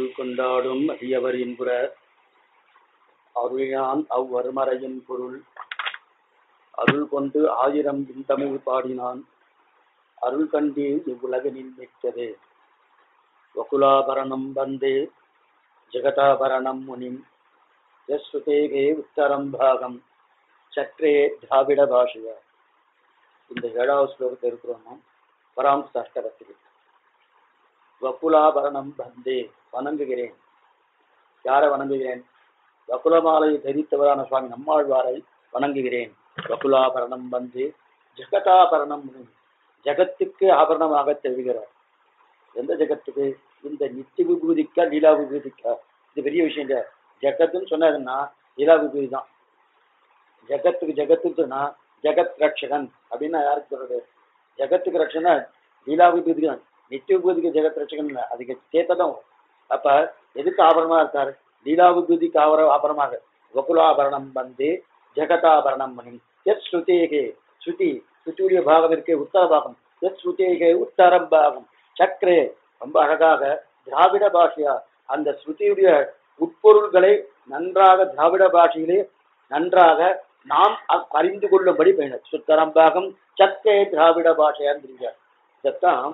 அருள் கொண்டாடும் அடியவர் இன்புற அருளினான் அவ்வருமறையின் பொருள் அருள் கொண்டு ஆயிரம் இந்தமிழ் பாடினான் அருள் கண்டீர் இவ்வுலகனில் மிக்கதே வகுலாபரணம் வந்தே ஜெகதாபரணம் முனிம் யஸ்ருதேகே உத்தரம் பாகம் சற்றே திராவிட பாஷையா இந்த ஏழாவது ஸ்லோகத்தில் இருக்கிறோம் பராம் அஷ்டகத்தில் வக்குலாபரணம் வந்தே வணங்குகிறேன் யாரை வணங்குகிறேன் வக்குலமாலை தரித்தவரான சுவாமி நம்மாழ்வாரை வணங்குகிறேன் வக்குலாபரணம் வந்து ஜெகதாபரணம் முனிம் ஜகத்துக்கு ஆபரணமாக தெரிகிறார் எந்த ஜெகத்துக்கு இந்த நித்திய விபூதிக்கா லீலா விபூதிக்கா இது பெரிய விஷயம் இல்லை ஜெகத்துன்னு சொன்னதுன்னா லீலா விபூதி தான் ஜெகத்துக்கு ஜெகத்துக்கு சொன்னா ஜெகத் ரட்சகன் அப்படின்னா யாருக்கு சொல்றது ஜெகத்துக்கு ரட்சகனா லீலா விபூதிக்கு தான் நித்திய விபூதிக்கு ஜெகத் ரட்சகன் இல்லை அதுக்கு சேர்த்ததான் வரும் அப்ப எதுக்கு ஆபரணமா இருக்காரு லீலா விபூதிக்கு ஆபர ஆபரணமாக வகுலாபரணம் வந்து ஜெகதாபரணம் மணி எத் ஸ்ருதேகே ஸ்ருதி ஸ்ருதியுடைய பாகம் இருக்கே உத்தர பாகம் எத் ஸ்ருதேகே உத்தரம் பாகம் சக்கரே ரொம்ப அழகாக திராவிட பாஷையா அந்த ஸ்ருதியுடைய உட்பொருள்களை நன்றாக திராவிட பாஷையிலே நன்றாக நாம் அ- அறிந்து கொள்ளும்படி பயணம் சுத்தரம் பாகம் சக்கே திராவிட பாஷையான்னு தெரிஞ்சார் இதைத்தான்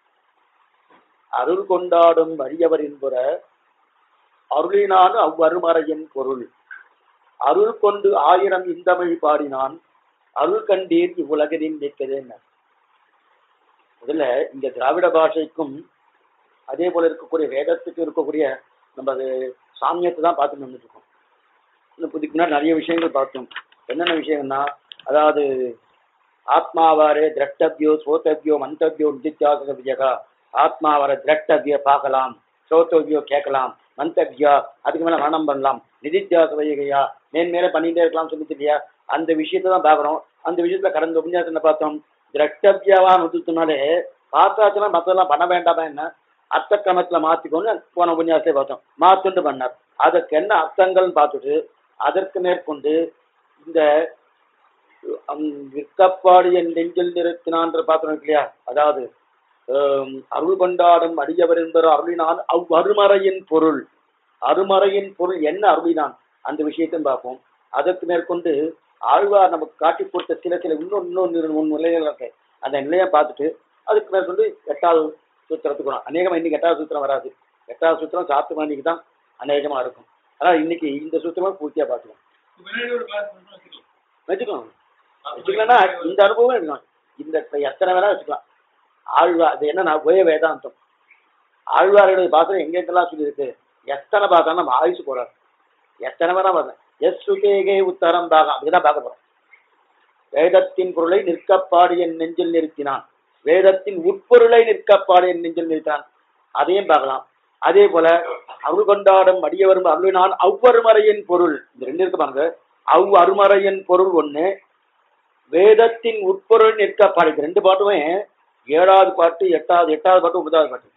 அருள் கொண்டாடும் வறியவர் என்புற அருளினான் அவ்வருமறையின் பொருள் அருள் கொண்டு ஆயிரம் இந்தமிழ் பாடினான் அருள் கண்டீர் இவ்வுலகினின் நிற்கதேன்னு இதுல இங்க திராவிட பாஷைக்கும் அதே போல இருக்கக்கூடிய வேதத்துக்கு இருக்கக்கூடிய நம்ம அது சாமியத்தை தான் பார்த்து வந்துட்டு இருக்கோம் இன்னும் புதுக்கு முன்னாடி நிறைய விஷயங்கள் பார்த்தோம் என்னென்ன விஷயம்னா அதாவது ஆத்மாவாரே திரஷ்டபியோ சோதபியோ மந்தபியோ நிதித்தியாக விஜகா ஆத்மாவரை திரஷ்டபிய பார்க்கலாம் சோத்தபியோ கேட்கலாம் மந்தபியா அதுக்கு மேல மரணம் பண்ணலாம் நிதித்தியாக வைகையா மேன் மேலே பண்ணிட்டே இருக்கலாம் சொல்லிட்டு இல்லையா அந்த விஷயத்தை தான் பார்க்குறோம் அந்த விஷயத்துல கடந்த உபன்யாசம் என்ன பார்த்தோம் திரஷ்டபியாவா நுத்துனாலே பார்த்தாச்சுன்னா மற்றதெல்லாம் பண்ண வேண்டாமா என்ன அர்த்த கிரமத்துல மாத்திக்கொண்டு போன உபன்யாசத்தை பார்த்தோம் மாத்துண்டு பண்ணார் அதற்கு என்ன அர்த்தங்கள்னு பார்த்துட்டு அதற்கு மேற்கொண்டு இந்த அம், விற்கப்பாடு என் நெஞ்சில் நிறுத்தினான்ற பாத்திரம் இருக்கு இல்லையா அதாவது ஆம், அருள் கொண்டாடும் அடியவர் என்பவர் அருளினான் அவ் அருமறையின் பொருள் அருமறையின் பொருள் என்ன அருளினான் அந்த விஷயத்தையும் பார்ப்போம் அதற்கு மேற்கொண்டு ஆழ்வார் நமக்கு காட்டி கொடுத்த சில சில இன்னும் இன்னொன்று மூணு நிலைகள் இருக்கு அந்த நிலையை பார்த்துட்டு அதுக்கு மேற்கொண்டு எட்டாவது சூத்திரத்துக்கு வரும் அநேகமா இன்னைக்கு எட்டாவது சூத்திரம் வராது எட்டாவது சூத்திரம் சாத்து மணிக்கு தான் அநேகமா இருக்கும் ஆனால் இன்னைக்கு இந்த சூத்திரமா பூர்த்தியா பார்த்துக்கலாம் முன்னாடி ஒரு கிளாஸ் மட்டும் வச்சுக்கலாம் வச்சுக்கலாம் வச்சுக்கலன்னா இந்த அனுபவம் எடுக்கலாம் இந்த இப்ப எத்தனை வேணா வச்சுக்கலாம் ஆழ்வார் அது என்னன்னா உய வேதாந்தம் ஆழ்வாருடைய பாசனம் எங்கெங்கெல்லாம் சொல்லியிருக்கு எத்தனை பார்த்தாலும் நம்ம ஆயுசு போறாரு எத்தனை வேணா பார்த்தேன் எஸ் சுகேகே உத்தரம் பாகம் அப்படிதான் பார்க்க போறோம் வேதத்தின் பொருளை நிற்கப்பாடு என் நெஞ்சில் நிறுத்தினான் வேதத்தின் உட்பொருளை நிற்கப்பாடு என் நெஞ்சில் நிறுத்தினான் அதையும் பார்க்கலாம் அதே போல அருள் கொண்டாடும் அடியவரும் அருளினான் அவ்வருமறையின் பொருள் இந்த ரெண்டு இருக்கு பாருங்க அவ் அருமறையின் பொருள் ஒண்ணு வேதத்தின் உட்பொருள் நிற்கப்பாடு இது ரெண்டு பாட்டுமே ஏழாவது பாட்டு எட்டாவது எட்டாவது பாட்டு ஒன்பதாவது பாட்டு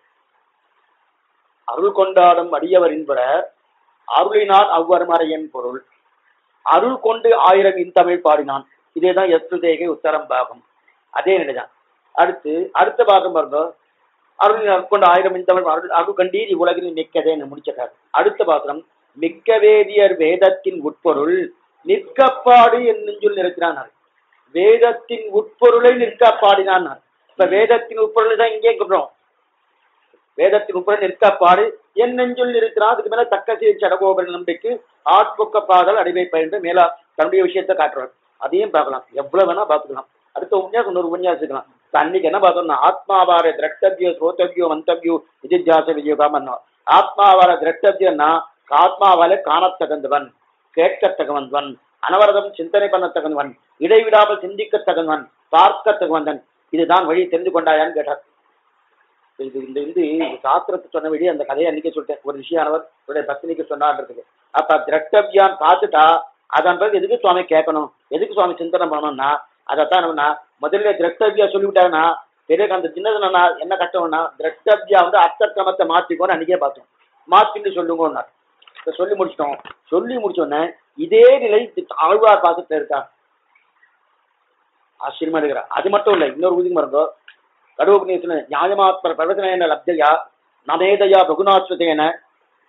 அருள் கொண்டாடும் அடியவர் என்பற அருளினான் அவ்வருமறையின் பொருள் அருள் கொண்டு ஆயிரம் இன்தமிழ் பாடினான் இதேதான் எஸ்ருதேகை உத்தரம் பாகம் அதே நிலைதான் அடுத்து அடுத்த பாகம் பாருங்க அருள் கொண்டு ஆயிரம் இன்தமிழ் அருள் அருள் கண்டீர் இவ்வுலகில் நிற்கதேன்னு முடிச்சக்கார் அடுத்த பாத்திரம் மிக்க வேதியர் வேதத்தின் உட்பொருள் நிற்கப்பாடு என் நெஞ்சுள் நிறுத்தினான் வேதத்தின் உட்பொருளை நிற்கப்பாடினான் இப்ப வேதத்தின் உட்பொருளை தான் இங்கே சொல்றோம் வேதத்தின் உட்பொருள் நிற்கப்பாடு என் நெஞ்சுள் நிறுத்தினான் அதுக்கு மேல தக்க சீர் சடகோபர நம்பிக்கை ஆட்பொக்க பாதல் அடிமை பயின்று மேலா தன்னுடைய விஷயத்தை காட்டுறார் அதையும் பார்க்கலாம் எவ்வளவு வேணா பார்த்துக்கலாம் அடுத்த உபன்யாசம் இன்னொரு உபன்யாசம் இருக்கலாம் இப்ப அன்னைக்கு என்ன பார்த்தோம்னா ஆத்மாவார திரஷ்டபியோ ஸ்ரோதபியோ மந்தபியோ நிதித்தியாச விஜயோகாம ஆத்மாவார திரஷ்டபியன்னா ஆத்மாவாலே காணத்தகுந்தவன் கேட்கத்தகுவந்தவன் அனவரதம் சிந்தனை பண்ணத்தகுந்தவன் இடைவிடாமல் சிந்திக்கத்தகுந்தவன் பார்க்கத்தகுவந்தன் இதுதான் வழி தெரிந்து கொண்டாயான்னு கேட்டார் இது இந்த இது சாஸ்திரத்தை சொன்ன வழி அந்த கதையை அன்னைக்கே சொல்லிட்டேன் ஒரு விஷயானவர் இவருடைய பத்னிக்கு சொன்னான்றதுக்கு அப்ப திரஷ்டபியான் பார்த்துட்டா அதன் பிறகு எதுக்கு சுவாமி கேட்கணும் எதுக்கு சுவாமி சிந்தனை பண்ணணும்னா அதைத்தான் என்னன்னா முதல்ல திரஷ்டபியா சொல்லிவிட்டாங்கன்னா பிறகு அந்த சின்னதுனா என்ன கஷ்டம்னா திரஷ்டபியா வந்து அர்த்தக்கிரமத்தை மாத்திக்கோன்னு அன்னைக்கே பார்த்தோம் மாத்தின்னு சொல்லுங்கன்னார் இதை சொல்லி முடிச்சிட்டோம் சொல்லி முடிச்சோடனே இதே நிலை தி- ஆழ்வார் பாசத்துல இருக்கா ஆச்சரியமா இருக்கிறா அது மட்டும் இல்லை இன்னொரு உறுதி மறந்தோ கடுவுபநேசன நியாயமாத்ம பிரவச்சன லப்தையா நமேதையா பகுநாஸ்வதேன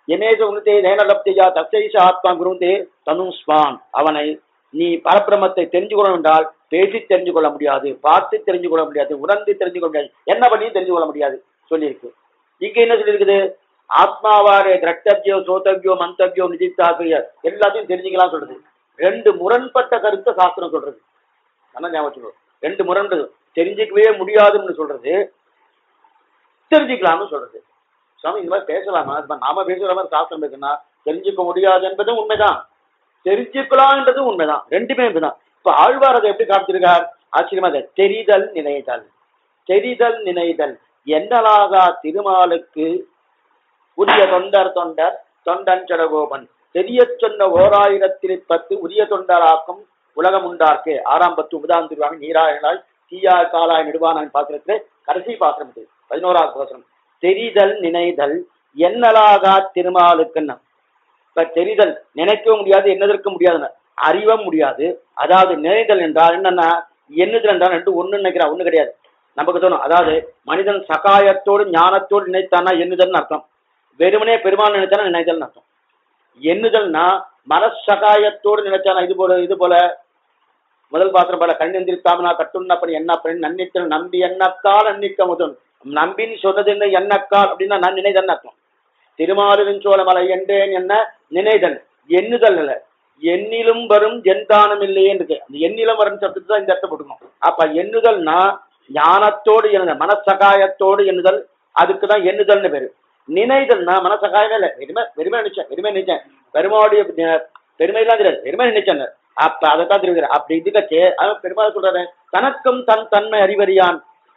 எமேச உனத்தே நேனலப்தியா தசைஷ ஆத்மா குருந்தே தனுஸ்வான் அவனை நீ பரபிரமத்தை தெரிஞ்சு கொள்ள என்றால் பேசி தெரிஞ்சு கொள்ள முடியாது பார்த்து தெரிஞ்சு கொள்ள முடியாது உணர்ந்து தெரிஞ்சு கொள்ள முடியாது என்ன பண்ணி தெரிஞ்சு கொள்ள முடியாது சொல்லியிருக்கு இங்க என்ன சொல்லியிருக்குது ஆத்மாவாரே திரட்டவியோ சோதவியோ மந்தவியோ நிதித்தாசிய எல்லாத்தையும் தெரிஞ்சுக்கலாம் சொல்றது ரெண்டு முரண்பட்ட கருத்தை சாஸ்திரம் சொல்றது நல்லா ஞாபகம் வச்சுக்கோ. ரெண்டு முரண்பது தெரிஞ்சுக்கவே முடியாதுன்னு சொல்றது தெரிஞ்சுக்கலாம்னு சொல்றது சுவாமி இந்த மாதிரி பேசலாமா இப்ப நாம பேசுற மாதிரி சாஸ்திரம் பேசுனா தெரிஞ்சுக்க முடியாது என்பதும் உண்மைதான் தெரிஞ்சுக்கலாம்ன்றதும் உண்மைதான் ரெண்டுமே உண்மைதான் இப்ப ஆழ்வார் அதை எப்படி காமிச்சிருக்கார் ஆச்சரியமா இருக்கு. தெரிதல் நினைதல் தெரிதல் நினைதல் என்னலாகா திருமாலுக்கு உரிய தொண்டர் தொண்டர் தொண்டன் சடகோபன் தெரிய சொன்ன ஓராயிரத்தில் பத்து உரிய தொண்டராக்கும் உலகம் உண்டார்க்கு ஆறாம் பத்து உபதாம் திருவாங்க நீராயனாய் தீயா காலாய் நெடுவானாய் பாத்திரத்திலே கடைசி பாத்திரம் இது பதினோராவது பாத்திரம் தெரிதல் நினைதல் என்னலாகா திருமாலுக்குன்னா இப்ப தெரிதல் நினைக்கவும் முடியாது என்னதற்கு முடியாதுன்னு அறிவ முடியாது அதாவது நினைதல் என்றால் என்னன்னா எண்ணுதல் என்றால் ரெண்டு ஒண்ணு நினைக்கிறா ஒண்ணு கிடையாது நமக்கு தோணும் அதாவது மனிதன் சகாயத்தோடு ஞானத்தோடு நினைத்தானா எண்ணுதல்னு அர்த்தம் வெறுமனே பெருமாள் நினைத்தானா நினைதல்னு அர்த்தம் எண்ணுதல்னா மனசகாயத்தோடு நினைச்சானா இது போல இது போல முதல் பாத்திரம் போல கண்ணெந்திரித்தாமனா கட்டுண்ணப்படி எண்ணப்படி நன்னித்தல் நம்பி எண்ணக்கால் அன்னிக்க முதன் நம்பின்னு சொன்னது என்ன எண்ணக்கால் அப்படின்னா நான் நினைதல் அர்த்தம் திருமாலின் சோழமலை என்றேன் என்ன நினைதல் எண்ணுதல் இல்ல எண்ணிலும் வரும் எந்தானம் இல்லையே இருக்கு அந்த எண்ணிலும் வரும் சப்தத்தை தான் இந்த இடத்த போட்டுக்கணும் அப்ப எண்ணுதல்னா ஞானத்தோடு எண்ணுதல் மனசகாயத்தோடு எண்ணுதல் அதுக்கு தான் எண்ணுதல்னு பேரு நினைதல்னா மனசகாயமே இல்லை வெறுமை வெறுமை நினைச்சேன் வெறுமை நினைச்சேன் பெருமாவுடைய அஹ், பெருமையெல்லாம் தெரியாது வெறுமை நினைச்சேன் அப்ப அதைத்தான் தெரிவிக்கிறேன் அப்படி இதுக்கச்சு அவன் பெருமாள் சொல்றாரு தனக்கும் தன் தன்மை அறிவறியான்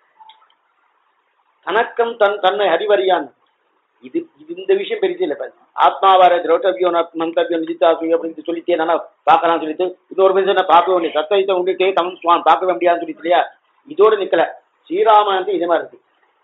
தனக்கும் தன் தன்மை அறிவறியான் இது இது இந்த விஷயம் பெருசு இல்லை இப்ப. ஆத்மாவார திரோட்டவியோ மந்தவியோ நிதித்தாசியோ அப்படின்னு சொல்லிட்டே நான் பார்க்கலாம் சொல்லிட்டு இன்னொரு மனுஷன் நான் பார்க்க வேண்டிய சத்தத்தை உண்டுட்டே தமிழ் சுவான் பார்க்க முடியாதுன்னு சொல்லிட்டு இல்லையா இதோடு நிக்கல ஸ்ரீராமனுக்கு இதே மாதிரி இருக்கு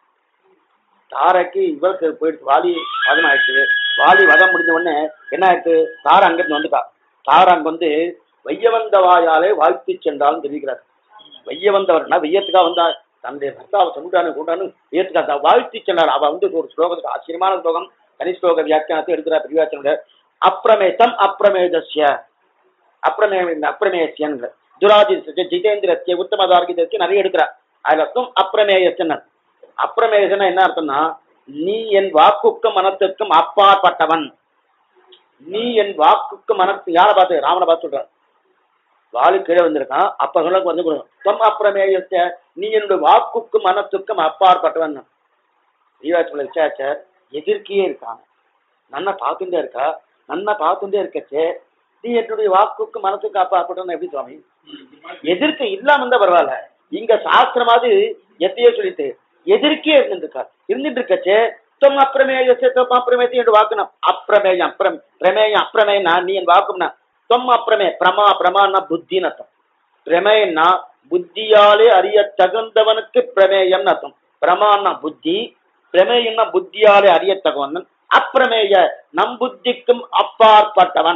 தாரைக்கு இவருக்கு போயிடுச்சு வாலி வதம் ஆயிடுச்சு வாலி வதம் முடிஞ்ச உடனே என்ன ஆயிடுச்சு தாரை அங்கிருந்து வந்துட்டா தாரை அங்க வந்து வையவந்த வாயாலே வாழ்த்தி சென்றாலும் தெரிவிக்கிறார் வையவந்தவர்னா வெய்யத்துக்காக வந்தா தன்னுடைய பர்த்தாவை சொல்லிட்டானு கூட்டானு வெய்யத்துக்காக வாழ்த்தி சென்றார் அவ வந்து ஒரு ஸ்லோகத்துக்கு ஆச்சரியமான ஸ்லோகம் கனிஸ்லோக வியாக்கியானத்தை எடுக்கிறார் பிரிவாச்சனுடைய அப்பிரமேசம் அப்பிரமேதஸ்ய அப்பிரமே அப்பிரமேசியன் துராஜி ஜிதேந்திரஸ்ய உத்தமதார்கிதஸ்ய நிறைய எடுக்கிறார் அதுல அர்த்தம் அப்பிரமேயசன் அப்பிரமேயசன் என்ன அர்த்தம்னா நீ என் வாக்குக்கும் மனத்துக்கும் அப்பாற்பட்டவன் நீ என் வாக்குக்கு மனத்து யாரை பார்த்து ராமனை பார்த்து சொல்றார் வாலு கீழே வந்திருக்கான் அப்ப சொல்ல வந்து கொடுக்கும். தொம் அப்பிரமேயஸ்ய நீ என்னுடைய வாக்குக்கும் மனத்துக்கும் அப்பாற்பட்டவன் ஈவாச்சுல விசாரிச்சார் எதிர்க்கியே இருக்கான் நன்னா பார்த்துட்டே இருக்கா நன்னா பார்த்துட்டே இருக்கச்சே நீ என்னுடைய வாக்குக்கு மனசுக்கு அப்பாற்பட்டவன் எப்படி சுவாமி எதிர்க்க இல்லாம இருந்தா பரவாயில்ல இங்க சாஸ்திரமாவது எத்தையோ சொல்லிட்டு எதிர்க்கே இருந்துட்டு இருக்கா இருந்துட்டு இருக்கச்சே தொம் அப்பிரமேயஸ்ய தொம் அப்பிரமேயத்தை என்னோட வாக்குனா அப்பிரமேயம் அப்பிரம் பிரமேயம் அப்பிரமேயனா நீ என் வாக்கும்னா தொம் அப்பிரமே பிரமா பிரமான்னா புத்தின்னு அர்த்தம் பிரமேயம்னா புத்தியாலே அறிய தகுந்தவனுக்கு பிரமேயம்னு அர்த்தம் பிரமான்னா புத்தி பிரமேயம்னா புத்தியாலே அறிய தகுவன் அப்பிரமேய நம் புத்திக்கும் அப்பாற்பட்டவன்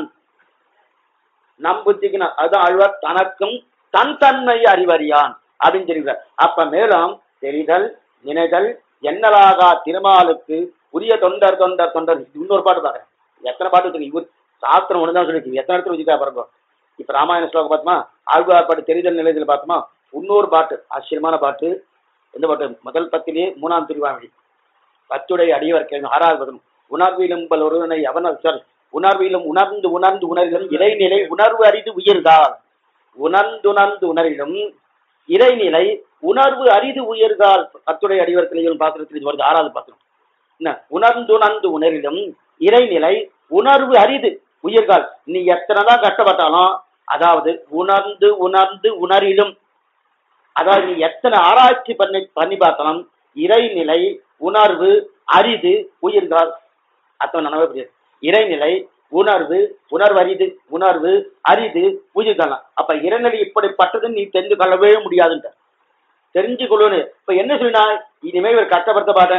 நம் புத்திக்கு நான் அதுதான் ஆழ்வார் தனக்கும் தன் தன்மை அறிவறியான் அப்படின்னு தெரிகிறார் அப்ப மேலும் தெரிதல் நினைதல் என்னலாகா திருமாலுக்கு உரிய தொண்டர் தொண்டர் தொண்டர் இது இன்னொரு பாட்டு பாக்குறேன் எத்தனை பாட்டு வச்சிருக்கீங்க இவர் சாஸ்திரம் ஒண்ணுதான் சொல்லிருக்கு எத்தனை இடத்துல வச்சுக்கா பாருங்க இப்ப ராமாயண ஸ்லோகம் பார்த்தோமா ஆழ்வார் பாட்டு தெரிதல் நிலையத்தில் பார்த்தோமா இன்னொரு பாட்டு ஆச்சரியமான பாட்டு எந்த பாட்டு முதல் பத்திலேயே மூணாம் திருவாமொழி பத்துடைய அடியவர் கேள்வி ஆறாவது பதம் உணர்விலும் பல் ஒருவனை அவன சாரி உணர்விலும் உணர்ந்து உணர்ந்து உணரிலும் இறைநிலை உணர்வு அறிந்து உயிர்கால் உணர்ந்துணர்ந்து உணரிலும் இறைநிலை உணர்வு அரிது உயர்கால் பத்துடைய அடியவர் கிளைகள் பாத்திரத்தில் இது வருது ஆறாவது பாத்திரம் என்ன உணர்ந்துணர்ந்து உணரிலும் இறைநிலை உணர்வு அரிது உயிர்கால் நீ எத்தனைதான் கஷ்டப்பட்டாலும் அதாவது உணர்ந்து உணர்ந்து உணரிலும் அதாவது நீ எத்தனை ஆராய்ச்சி பண்ணி பண்ணி பார்த்தாலும் இறைநிலை உணர்வு அரிது உயிர்கால் அத்தனை நனவே புரியுது இறைநிலை உணர்வு உணர்வு அரிது உணர்வு அரிது உயிர்காலம் அப்ப இறைநிலை இப்படிப்பட்டதுன்னு நீ தெரிந்து கொள்ளவே முடியாதுன்ற தெரிஞ்சு கொள்ளணும் இப்ப என்ன சொல்லினா இனிமே ஒரு கஷ்டப்படுத்த பாட்டேன்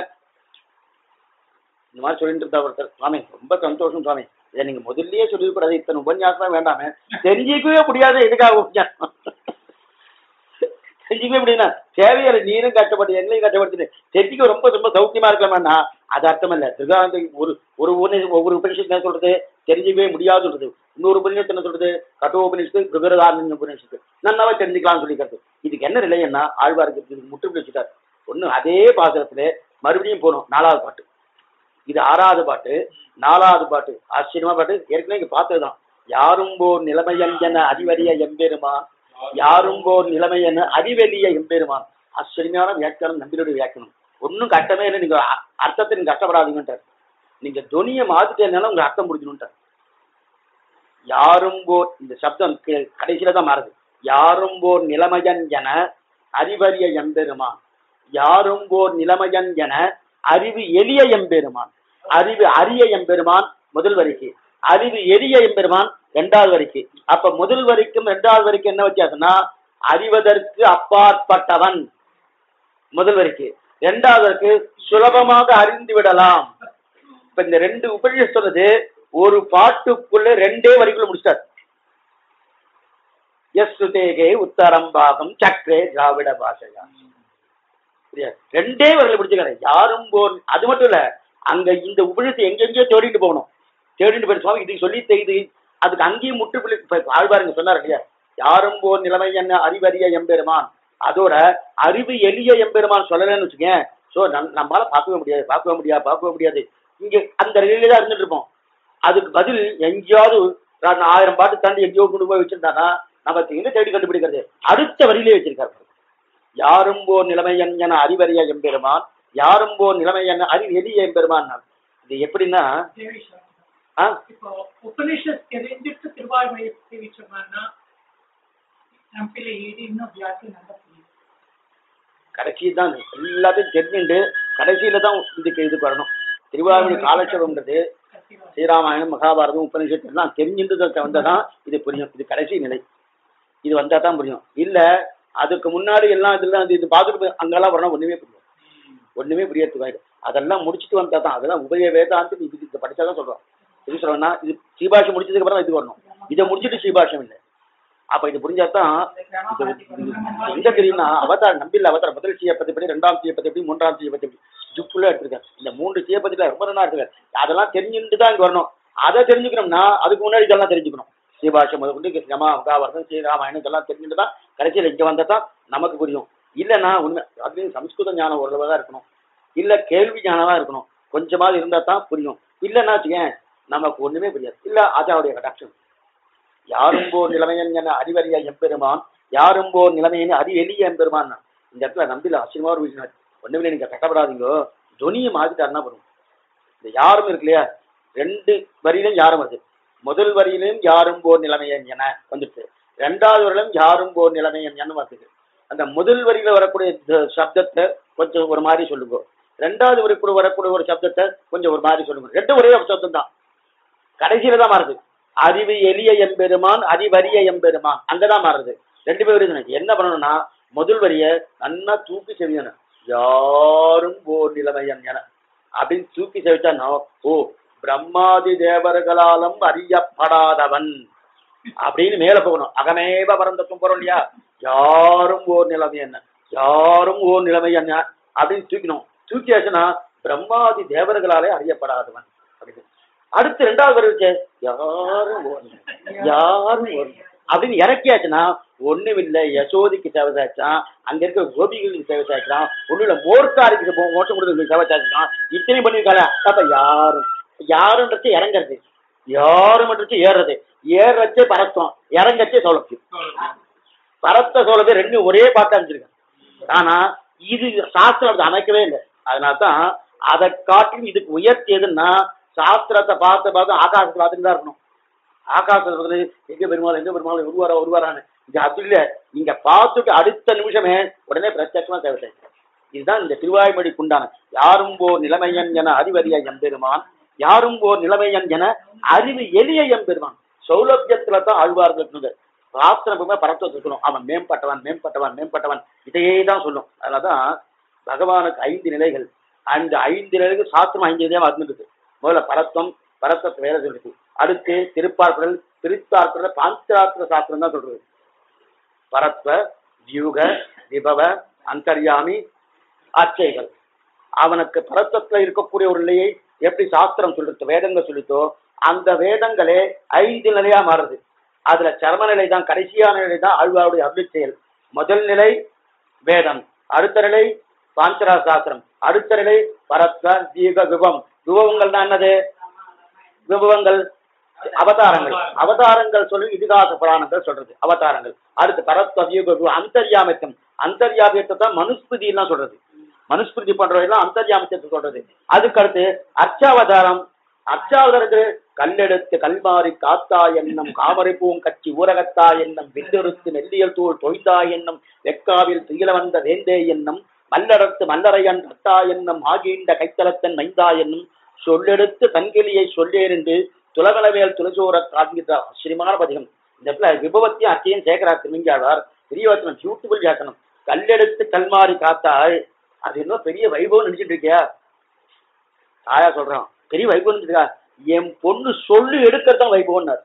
இந்த மாதிரி சொல்லிட்டு இருந்தா ஒருத்தர் சுவாமி ரொம்ப சந்தோஷம் சுவாமி இதை நீங்க முதல்லயே சொல்லிக்கூடாது இத்தனை உபன்யாசம் வேண்டாமே தெரிஞ்சிக்கவே முடியாது எதுக்காக உபன்யாசம் செஞ்சுக்கவே முடியுதுன்னா தேவையான நீரும் கஷ்டப்பட்டு எங்களையும் கஷ்டப்படுத்து தெரிஞ்சுக்க ரொம்ப ரொம்ப சௌக்கியமா இருக்கலாமான்னா அது அர்த்தம் இல்ல திருகாந்தி ஒரு ஒரு உபநிஷ- ஒவ்வொரு உபனிஷத்து என்ன சொல்றது தெரிஞ்சுக்கவே முடியாது சொல்றது இன்னொரு உபநிஷத்து என்ன சொல்றது கட்டோ உபனிஷத்து கிருகரதாரண்ய உபனிஷத்து நல்லாவே தெரிஞ்சுக்கலாம்னு சொல்லிக்கிறது இதுக்கு என்ன நிலையன்னா ஆழ்வாருக்கு இதுக்கு முற்றுப்புள்ளி வச்சுட்டார் ஒண்ணு அதே பாசகத்துல மறுபடியும் போகணும் நாலாவது பாட்டு இது ஆறாவது பாட்டு நாலாவது பாட்டு ஆச்சரியமா பாட்டு ஏற்கனவே இங்க பார்த்ததுதான் யாரும் போர் நிலைமையஞ்சன அதிவரிய எம்பெருமான் யாரும் போர் நிலைமையன அறிவெளிய எம்பெருமான் ஆச்சரியமான வியாக்கியானம் நம்பினுடைய வியாக்கியானம் ஒன்றும் கஷ்டமே இல்லை நீங்க அ- அர்த்தத்தை நீங்க கஷ்டப்படாதீங்கன்றார் நீங்க துணியை மாத்திட்டேனால உங்க அர்த்தம் முடிக்கணும்ட்டார் யாரும் போர் இந்த சப்தம் கீழ் கடைசியில தான் மாறுது யாரும் போர் நிலைமையன் என அறிவறிய எம்பெருமான் யாரும் போர் நிலைமையன் என அறிவு எளிய எம்பெருமான் அறிவு அரிய எம்பெருமான் முதல் வரிக்கு அறிவு எளிய எம்பெருமான் இரண்டாவது வரிக்கு அப்ப முதல் வரிக்கும் இரண்டாவது வரிக்கும் என்ன வித்தியாசம்னா அறிவதற்கு அப்பாற்பட்டவன் முதல் வரிக்கு இரண்டாவது வரிக்கு சுலபமாக அறிந்து விடலாம் இப்ப இந்த ரெண்டு உபநிஷம் சொல்றது ஒரு பாட்டுக்குள்ள ரெண்டே வரிக்குள்ள முடிச்சிட்டார் எஸ் சுதேகே உத்தரம் பாகம் சக்கரே திராவிட பாஷையா புரியுதா? ரெண்டே வரியில முடிச்சுக்காரு யாரும் போர் அது மட்டும் இல்ல அங்க இந்த உபநிஷத்தை எங்கெங்கயோ தேடிட்டு போகணும் தேடிட்டு போய் சுவாமி இது சொல்லி செய்து அதுக்கு அங்கேயும் முற்றுப்புள்ளி இப்ப ஆழ்வாருங்க சொன்னார் இல்லையா யாரும் போர் நிலைமை என்ன அறிவறிய எம்பெருமான் அதோட அறிவு எளிய எம்பெருமான் சொல்லலைன்னு வச்சுக்கேன் சோ நம்மளால பார்க்கவே முடியாது பார்க்கவே முடியாது பார்க்கவே முடியாது இங்க அந்த நிலையில தான் இருந்துட்டு இருப்போம் அதுக்கு பதில் எங்கேயாவது நான் ஆயிரம் பாட்டு தாண்டி எங்கேயோ கொண்டு போய் வச்சிருந்தானா நம்ம எங்க தேடி கண்டுபிடிக்கிறது அடுத்த வரியிலே வச்சிருக்காரு பாருங்க. யாரும் போர் நிலைமையன் என அறிவறிய எம்பெருமான் யாரும் போர் நிலைமை என்ன அறிவு எளிய எம்பெருமான் இது எப்படின்னா தேவிஷா. ஆ, இப்போ உபனிஷத் தெரிஞ்சிட்டு திருவாய்மொழியை தெரிவிச்சோம்னா நம்பில ஏறி இன்னும் வியாதி நல்லா புரியும் கடைசி தான் எல்லாத்தையும் தெரிஞ்சுட்டு கடைசியில தான் இதுக்கு இதுக்கு வரணும் திருவாரூர் காலட்சேபம்ன்றது கத்திவா. ஸ்ரீராமாயணம் மகாபாரதம் உபனிஷத்து எல்லாம் தெரிஞ்சுட்டு வந்தாதான் இது புரியும் இது கடைசி நிலை இது வந்தா தான் புரியும் இல்ல அதுக்கு முன்னாடி எல்லாம் இதெல்லாம் இது இது பார்த்துட்டு போய் அங்கெல்லாம் வரணும் ஒண்ணுமே புரியும் ஒண்ணுமே புரியறதுக்கு அதெல்லாம் முடிச்சுட்டு வந்தா தான் அதெல்லாம் உபய வேதாந்தி இது இது படிச்சா தான் சொல்றோம் இது சொல்றேன்னா இது ஸ்ரீபாஷம் முடிச்சதுக்கு அப்புறம் தான் இது வரணும் இதை முடிச்சுட்டு ஸ்ரீபாஷம் இல்லை அப்ப இது புரிஞ்சா தான் இது இது எங்க தெரியும்னா அவதார் நம்பில் அவதார் முதல் சீயப்பத்தி படி ரெண்டாம் சீயப்பத்தி படி மூன்றாம் சீயப்பத்தி படி ஜுக்குள்ள எடுத்திருக்கேன் இந்த மூன்று சீயப்பத்தில ரொம்ப நல்லா இருக்கு அதெல்லாம் தெரிஞ்சுட்டு தான் இங்க வரணும் அதை தெரிஞ்சுக்கணும்னா அதுக்கு முன்னாடி இதெல்லாம் தெரிஞ்சுக்கணும் ஸ்ரீபாஷம் முதல் கொண்டு கிருஷ்ணமா மகாபாரதம் ஸ்ரீராமாயணம் இதெல்லாம் தெரிஞ்சுட்டு தான் கடைசியில் இங்க வந்தா தான் நமக்கு புரியும் இல்லைன்னா உண்மை அதுலேயும் சம்ஸ்கிருத ஞானம் ஓரளவு தான் இருக்கணும் இல்ல கேள்வி ஞானமா இருக்கணும் கொஞ்சமாவது இருந்தா தான் புரியும் இல்லைன்னா வச்சுக்கேன் நமக்கு ஒண்ணுமே புரியாது இல்ல ஆச்சாருடைய கடாட்சம் யாரும் போர் நிலைமையன் என அறிவறிய எம்பெருமான் யாரும் போர் நிலைமையன் அறி எளிய எம்பெருமான் இந்த இடத்துல நம்பில ஆச்சரியமா ஒரு விஷயம் ஒண்ணுமே நீங்க கட்டப்படாதீங்க துணியை மாத்திட்டாருன்னா வரும் இந்த யாரும் இருக்கு இல்லையா ரெண்டு வரியிலும் யாரும் வருது முதல் வரியிலும் யாரும் போர் நிலைமையன் என வந்துட்டு ரெண்டாவது வரியிலும் யாரும் போர் நிலைமையன் என வருது அந்த முதல் வரியில வரக்கூடிய இந்த சப்தத்தை கொஞ்சம் ஒரு மாதிரி சொல்லுங்க ரெண்டாவது வரிக்குள்ள வரக்கூடிய ஒரு சப்தத்தை கொஞ்சம் ஒரு மாதிரி சொல்லுங்க ரெண்டும் ஒரே சப்தம் தான் கடைசியில தான் மாறுது அறிவு எளிய எம்பெருமான் அறிவறிய எம்பெருமான் அங்கதான் மாறுது ரெண்டு பேரும் என்ன பண்ணணும்னா முதல் வரிய நன்னா தூக்கி செவியணும் யாரும் ஓர் நிலைமையன் என அப்படின்னு தூக்கி செவிச்சானோ ஓ பிரம்மாதி தேவர்களாலும் அறியப்படாதவன் அப்படின்னு மேல போகணும் அகமேவ பரந்தத்தும் போறோம் இல்லையா யாரும் ஓர் நிலைமை என்ன யாரும் ஓர் நிலைமை என்ன அப்படின்னு தூக்கணும் தூக்கியாச்சுன்னா பிரம்மாதி தேவர்களாலே அறியப்படாதவன் அப்படின்னு அடுத்து ரெண்டாவது வரி இருக்கே யாரும் ஓர் நிலை. யாரும் ஓர் நிலை. அப்படின்னு இறக்கியாச்சுன்னா ஒண்ணும் இல்ல யசோதிக்கு சேவை சாய்ச்சான் அங்க இருக்க கோபிகளுக்கு சேவை சாய்ச்சான் ஒண்ணும் இல்ல மோர்க்காரிக்கு போ- மோட்சம் கொடுத்து சேவை சாய்ச்சான் இத்தனை பண்ணிருக்காங்க அப்ப யாரும் யாருன்றது இறங்குறது யாருமன்றது ஏறுறது ஏறுறச்சே பரத்தம் இறங்கச்சே சௌலபியம் பரத்த சோழத்தை ரெண்டும் ஒரே பாட்டு அமைச்சிருக்கேன் ஆனா இது சாஸ்திரம் அப்படி அமைக்கவே இல்லை அதனால்தான் அதை காட்டிலும் இதுக்கு உயர்த்தியதுன்னா சாஸ்திரத்தை பார்த்து பார்த்து ஆகாசத்தை பார்த்துட்டு தான் இருக்கணும் ஆகாசத்துல வந்து எங்க பெருமாள் எங்க பெருமாள் உருவாரா உருவாரான்னு இது அப்படி இல்லை நீங்க பார்த்துட்டு அடுத்த நிமிஷமே உடனே பிரத்யட்சமா தேவை செய்யணும். இதுதான் இந்த திருவாய்மொழிக்கு உண்டான யாரும் போர் நிலைமையன் என அறிவறிய எம்பெருமான் யாரும் போர் நிலைமையன் என அறிவு எளிய எம்பெருமான் சௌலபியத்துல தான் ஆழ்வார்கள் இருந்தது சாஸ்திரம் எப்பவுமே பரத்தை சொல்லணும் அவன் மேம்பட்டவன் மேம்பட்டவன் மேம்பட்டவன் இதையே தான் சொல்லும் அதனாலதான் பகவானுக்கு ஐந்து நிலைகள் அந்த ஐந்து நிலைகள் சாஸ்திரம் ஐந்து நிலையாக வந்துருக்கு முதல்ல பரத்தம் பரத்தத்தை வேலை சொல்லுது அடுத்து திருப்பார்க்குடல் திருப்பார்க்குடல் பாஞ்சராத்திர சாஸ்திரம் தான் சொல்றது பரத்வ வியூக விபவ அந்தர்யாமி அச்சைகள் அவனுக்கு பரத்தத்துல இருக்கக்கூடிய ஒரு நிலையை எப்படி சாஸ்திரம் சொல்லிட்டு வேதங்கள் சொல்லித்தோ அந்த வேதங்களே ஐந்து நிலையா மாறுது அதுல சர்ம நிலை தான் கடைசியான நிலை தான் ஆழ்வாருடைய அருள் செயல் முதல் நிலை வேதம் அடுத்த நிலை பாஞ்சரா சாஸ்திரம் அடுத்த நிலை பரத்வ தீக விபம் விபவங்கள் தான் என்னது விபவங்கள் அவதாரங்கள் அவதாரங்கள் சொல்லி இதிகாச புராணங்கள் சொல்றது அவதாரங்கள் அடுத்து பரத்வ தீக விபவம் அந்தர்யாமித்தம் அந்தர்யாமியத்தை தான் மனுஸ்மிருதி எல்லாம் சொல்றது மனுஸ்மிருதி பண்றதெல்லாம் அந்தர்யாமித்தத்தை சொல்றது அதுக்கு அடுத்து அர்ச்சாவதாரம் அர்ச்சாவதாரத்து கல்லெடுத்து கல்மாரி காத்தா என்னும் காமரை பூங்கச்சி ஊரகத்தா என்னும் வில்லெடுத்து நெல்லியல் தூள் தொய்தா என்னும் வெக்காவில் துயில வந்த வேந்தே என்னும் மல்லடத்து மல்லரையன் கத்தா என்னும் ஆகின்ற கைத்தலத்தன் மைந்தா என்னும் சொல்லெடுத்து தன்கிளியை சொல்லேறிந்து துலகலவேல் துளசோர காண்கின்றார் ஸ்ரீமான பதிகம் இந்த இடத்துல விபவத்தையும் அச்சையும் சேர்க்கிறார் திருமங்கியாளர் பெரிய வச்சனம் பியூட்டிஃபுல் வியாசனம் கல்லெடுத்து கல்மாரி காத்தாள் அது இன்னும் பெரிய வைபவம் நினைச்சிட்டு இருக்கியா தாயா சொல்றான் பெரிய வைபவம் நினைச்சிட்டு இருக்கா என் பொண்ணு சொல்லு எடுக்கிறது தான் வைபவம்னார்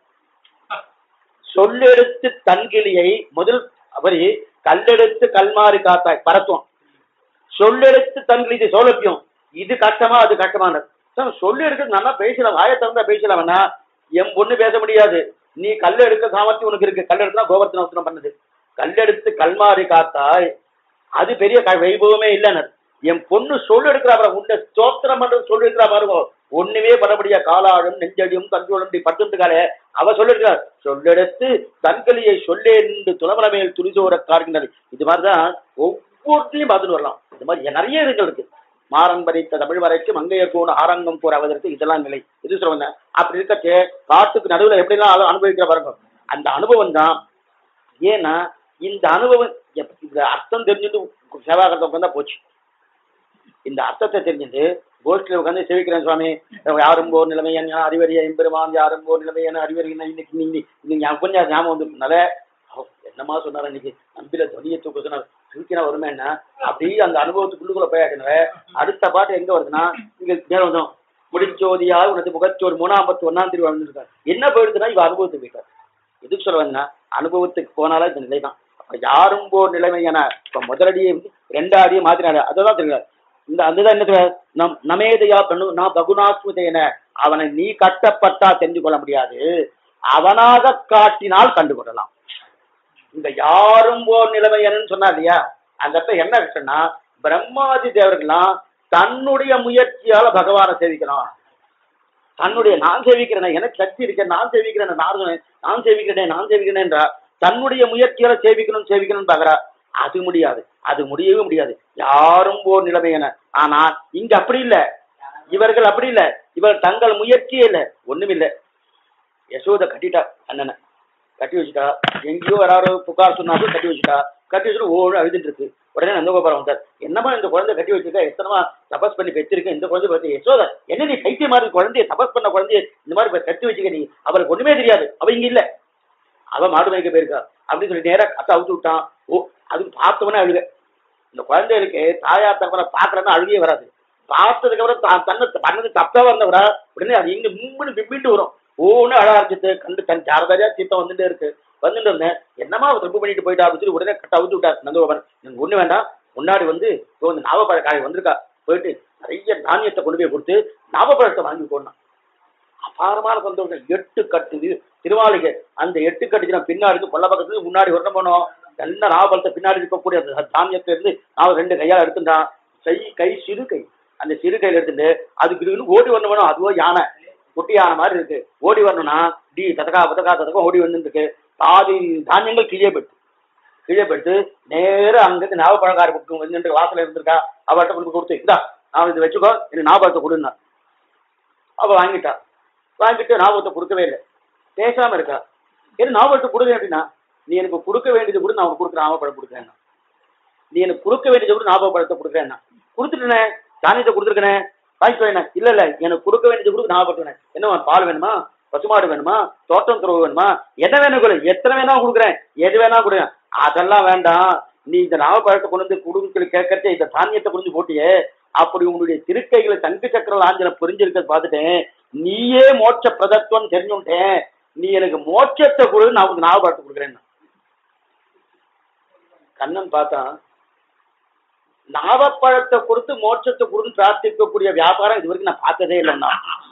சொல்லு எடுத்து தன்கிளியை முதல் அவரு கல்லெடுத்து கல்மாரி காத்தாய் பரத்துவம் சொல்லெடுத்து தன்கிளி இது சௌலபியம் இது கஷ்டமா அது கஷ்டமானது சார் சொல்லி எடுக்கிறது நல்லா பேசலாம் வாயை திறந்தா பேசலாம் வேணா என் பொண்ணு பேச முடியாது நீ கல் எடுக்க சாமர்த்தியம் உனக்கு இருக்கு கல் எடுத்தா கோபர்த்தன உத்தரம் பண்ணுது கல்லெடுத்து கல்மாரி காத்தாய் அது பெரிய க- வைபவமே இல்லைன்னு என் பொண்ணு சொல்லு எடுக்கிறா பாரு உன்னை ஸ்தோத்திரம் பண்றது சொல்லி எடுக்கிறா பாருங்க ஒண்ணுமே பண்ணபடியா காலாழும் நெஞ்சடியும் கஞ்சோளும் இப்படி பட்டுக்காலே அவ சொல்லிருக்கிறார் சொல்லெடுத்து தன்கலியை சொல்லே நின்று துளமலமேல் துணிசோர கார்கின்றது இது மாதிரிதான் ஒவ்வொருத்தையும் பார்த்துட்டு வரலாம் இது மாதிரி நிறைய இதுகள் இருக்கு மாறன் பறித்த தமிழ் வரைக்கு மங்கையர் போன ஆரங்கம் போர் அவதற்கு இதெல்லாம் நிலை இது சொல்லுங்க அப்படி இருக்கச்சே காட்டுக்கு நடுவுல எப்படிலாம் அனு- அனுபவிக்கிற பாருங்க அந்த அனுபவம் தான் ஏன்னா இந்த அனுபவம் எப்- இந்த அர்த்தம் தெரிஞ்சுட்டு சேவாகரத்தை உட்காந்தா போச்சு இந்த அர்த்தத்தை தெரிஞ்சுட்டு கோஷ்டியில் உட்காந்து சேவிக்கிறேன் சுவாமி யாரும் போர் நிலைமை என்ன அறிவறிய எம்பெருமான் யாரும் போர் நிலைமை என்ன அறிவறி என்ன இன்னைக்கு இன்னைக்கு இன்னைக்கு ஞா- கொஞ்சம் ஞாபகம் வந்ததுனால ஓ, என்னமா சொன்னார் இன்னைக்கு நம்பில துணியை தூக்க சொன்னார் தூக்கினா வருமே என்ன அப்படியே அந்த அனுபவத்துக்குள்ளுக்குள்ள போயாச்சுனால அடுத்த பாட்டு எங்க வருதுன்னா இங்க நேரம் வந்தோம் முடிச்சோதியால் உனது முகச்சோர் மூணாம் பத்து ஒன்னாம் திருவி வந்திருக்காரு என்ன போயிடுதுன்னா இவ அனுபவத்துக்கு போயிட்டார் எதுக்கு சொல்லுவாங்கன்னா அனுபவத்துக்கு போனாலே இந்த நிலை தான் அப்ப யாரும் போர் நிலைமை என இப்ப முதலடியை வந்து ரெண்டாடியை மாத்தினாரு அதுதான் தெரியாது இந்த அதுதான் என்ன சொல்றாரு? நம் நமேதையா பண்ணு நான் பகுனாஸ்முதேன அவனை நீ கட்டப்பட்டா தெரிஞ்சு கொள்ள முடியாது அவனாக காட்டினால் கண்டு கொள்ளலாம் இந்த யாரும் போர் நிலைமையன்னு சொன்னா இல்லையா அந்த இடத்துல என்ன விஷயம்னா பிரம்மாதி தேவர்கள்லாம் தன்னுடைய முயற்சியால பகவானை சேவிக்கிறான் தன்னுடைய நான் சேவிக்கிறேன் எனக்கு சக்தி இருக்கேன் நான் சேவிக்கிறேன் நான் சொன்னேன், நான் சேவிக்கிறேன் நான் சேவிக்கிறேன்றா தன்னுடைய முயற்சியால சேவிக்கணும் சேவிக்கணும்னு பாக்குறா அது முடியாது அது முடியவே முடியாது யாரும் போர் நிலைமை என ஆனா இங்க அப்படி இல்ல இவர்கள் அப்படி இல்ல இவர் தங்கள் முயற்சியே இல்ல ஒண்ணுமில்ல யசோதை கட்டிட்டா அண்ணனை கட்டி வச்சுட்டா எங்கேயோ யாராவது புகார் சொன்னாலும் கட்டி வச்சுட்டா கட்டி வச்சுட்டு ஓடு அழுதுட்டு இருக்கு உடனே நந்தகோபாலம் வந்தார் என்னமா இந்த குழந்தை கட்டி வச்சிருக்கா எத்தனமா தபஸ் பண்ணி பெற்றிருக்க இந்த குழந்தை பார்த்து யசோதா என்ன நீ கைத்திய மாதிரி குழந்தைய தபஸ் பண்ண குழந்தைய இந்த மாதிரி இப்ப கட்டி வச்சுக்க நீ அவளுக்கு ஒண்ணுமே தெரியாது அவ இங்க இல்ல அவ மாடு மேய்க்க போயிருக்கா அப்படின்னு சொல்லி நேரா அத்தை அவுத்து விட்டான் ஓ அது பார்த்தவனே அழுக இந்த குழந்தைகளுக்கு தாயார் தகவலை பார்க்கலன்னா அழுகையே வராது பார்த்ததுக்கு அப்புறம் தான் தன்னை பண்ணது தப்பா வந்தவரா உடனே அது இங்க மும்முன்னு பிம்பிட்டு வரும் ஒவ்வொன்று அழ ஆரம்பிச்சிட்டு கண்டு கண் சாரதாரியா சீத்தம் வந்துட்டே இருக்கு வந்துட்டு இருந்தேன் என்னமா அவ தப்பு பண்ணிட்டு போயிட்டா அப்படின்னு சொல்லி உடனே கட்ட அவுத்து விட்டார் நந்தகோபன் எனக்கு ஒண்ணு வேண்டாம் முன்னாடி வந்து இப்போ இந்த நாவப்பழ காய் வந்திருக்கா போயிட்டு நிறைய தானியத்தை கொண்டு போய் கொடுத்து நாவப்பழத்தை வாங்கி போடணும் அபாரமான சந்தோஷம் எட்டு கட்டு இது திருவாளிகை அந்த எட்டு கட்டுச்சு நான் பின்னாடி இருந்து கொல்ல பக்கத்துக்கு முன்னாடி வரணும் போனோம் நல்ல நாவப்பழத்தை பின்னாடி இருக்கக்கூடிய அந்த தானியத்துல இருந்து நான் ரெண்டு கையால் எடுத்துட்டான் கை கை சிறு கை அந்த சிறு கையில எடுத்துட்டு அதுக்கு இதுன்னு ஓடி வரணும் வேணும் அதுவோ யானை குட்டி யானை மாதிரி இருக்கு ஓடி வரணும்னா டி ததக்கா பதக்கா ததக்கா ஓடி வந்து இருக்கு பாதி தானியங்கள் கீழே போயிட்டு கீழே போயிட்டு நேரா அங்கிருந்து நாவப்பழக்கார புக்கு வந்து வாசல்ல இருந்திருக்கா அவர்கிட்ட கொண்டு போய் கொடுத்து இந்தா நான் இது வச்சுக்கோ எனக்கு ஞாபகத்தை கொடுன்னா அவ வாங்கிட்டா வாங்கிட்டு ஞாபகத்தை கொடுக்கவே இல்லை பேசாம இருக்கா ஏன்னா ஞாபகத்தை கொடுங்க அப்படின்னா நீ எனக்கு கொடுக்க வேண்டியது கூட நான் உனக்கு கொடுக்குறேன் ஞாபகப்படம் கொடுக்குறேன் நீ எனக்கு கொடுக்க வேண்டியது கூட ஞாபகப்படத்தை கொடுக்குறேன் கொடுத்துட்டேனே தானியத்தை கொடுத்துருக்கனே வாங்கிக்கோ என்ன இல்ல இல்ல எனக்கு கொடுக்க வேண்டியது கூட ஞாபகப்படுத்தினேன் என்ன வேணும்? பால் வேணுமா பசுமாடு வேணுமா தோட்டம் துறவு வேணுமா என்ன வேணும் கொடு எத்தனை வேணா கொடுக்குறேன் எது வேணா கொடுங்க அதெல்லாம் வேண்டாம் நீ இந்த நாவப்பழத்தை கொண்டு வந்து குடும்பத்தில் கேட்கறச்சே இந்த தானியத்தை கொண்டு போட்டியே அப்படி உன்னுடைய திருக்கைகளை தங்கு சக்கர லாஞ்சனை புரிஞ்சிருக்கிறத பார்த்துட்டேன் நீயே மோட்ச பிரதத்துவம் தெரிஞ்சுட்டேன் நீ எனக்கு மோட்சத்தை கொடு நான் உனக்கு ஞாபகப்படுத்த கொடுக்குறேன் கண்ணன் பார்த்தான் நாவப்பழத்தை கொடுத்து மோட்சத்தை கொடுத்து பிரார்த்திக்கக்கூடிய வியாபாரம் இது வரைக்கும் நான் பார்த்ததே இல்லைன்னா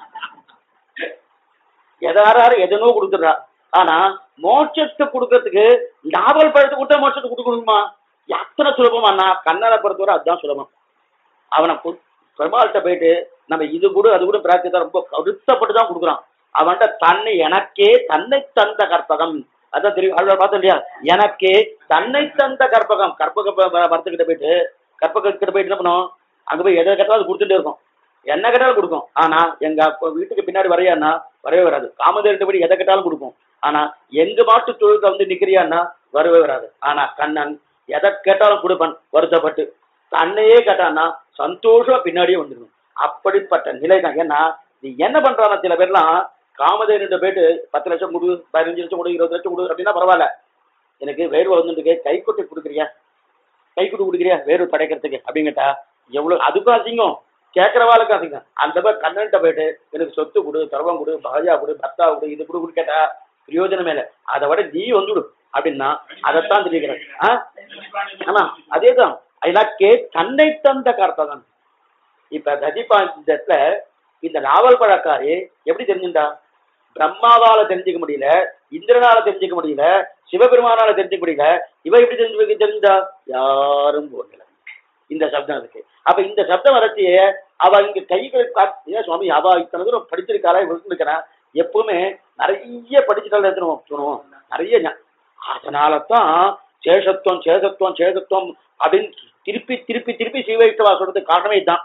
எதாராரு எதனோ கொடுத்துடுறா ஆனா மோட்சத்தை கொடுக்கறதுக்கு நாவல் பழத்தை கொடுத்தா மோட்சத்தை கொடுக்கணுமா எத்தனை சுலபமாண்ணா கண்ணனை பொறுத்தவரை அதுதான் சுலபம் அவனை கு- பெருமாள்கிட்ட போயிட்டு நம்ம இது கூட அது கூட பிரார்த்தித்தா ரொம்ப கருத்தப்பட்டு தான் கொடுக்குறான் அவன்கிட்ட தன்னை எனக்கே தன்னை தந்த கற்பகம் அதான் தெரியும் அவ்வளோ பார்த்தோம் இல்லையா எனக்கே தன்னை தந்த கற்பகம் கற்பக ப- ப- மரத்துக்கிட்ட போயிட்டு கற்பகிட்ட போயிட்டு என்ன பண்ணும் அங்க போய் எதை கேட்டாலும் அது கொடுத்துட்டே இருக்கும் என்ன கேட்டாலும் கொடுக்கும் ஆனா எங்க அப்பா வீட்டுக்கு பின்னாடி வரையான்னா வரவே வராது காமதேவன் படி எதை கேட்டாலும் கொடுக்கும் ஆனா எங்க மாட்டு தொழுக்க வந்து நிக்கிறியான்னா வரவே வராது ஆனா கண்ணன் எதை கேட்டாலும் கொடுப்பன் வருத்தப்பட்டு தன்னையே கேட்டான்னா சந்தோஷமா பின்னாடியே வந்துடும் அப்படிப்பட்ட நிலை தான் ஏன்னா நீ என்ன பண்றான சில பேர்லாம் காமதேவன் போயிட்டு பத்து லட்சம் கொடு பதினஞ்சு லட்சம் கொடு இருபது லட்சம் கொடு அப்படின்னா பரவாயில்ல எனக்கு வேர்வை வந்துட்டு கை கொட்டி கொடுக்குறியா கை கொடு கொடுக்குறியா வேர்வை படைக்கிறதுக்கு அப்படின்னு கேட்டா எவ்வளவு அதுக்கும் அசிங்கம் கேட்கறவாளுக்கும் அசிங்கம் அந்த மாதிரி கண்ணன்ட்ட போயிட்டு எனக்கு சொத்து கொடு சர்வம் கொடு பகஜா கொடு பத்தா கொடு இது கொடு கொடு கேட்டா பிரயோஜனமே இல்லை அதை விட நீ வந்துடு அப்படின்னா அதைத்தான் தெரிவிக்கிறேன் ஆ ஆமா அதேதான் இலக்கே தன்னை தந்த கற்பகம் இப்ப கஜிபாந்தத்துல இந்த நாவல் பழக்காரி எப்படி தெரிஞ்சுட்டா பிரம்மாவால தெரிஞ்சுக்க முடியல இந்திரனால தெரிஞ்சுக்க முடியல சிவபெருமானால தெரிஞ்சுக்க முடியல இவ எப்படி தெரிஞ்சு தெரிஞ்சா யாரும் போகல இந்த சப்தம் இருக்கு அப்ப இந்த சப்தம் வரச்சியே அவ இங்க கைகள் காட்டு ஏன் சுவாமி அவ இத்தனை தூரம் படிச்சிருக்காளா இவருக்கு இருக்கிறான் எப்பவுமே நிறைய படிச்சுட்டால எடுத்துருவோம் சொல்லுவோம் நிறைய ஞா- அதனாலதான் சேஷத்துவம் சேதத்துவம் சேதத்துவம் அப்படின்னு திருப்பி திருப்பி திருப்பி சீவைஷ்டவா சொல்றதுக்கு காரணமே இதுதான்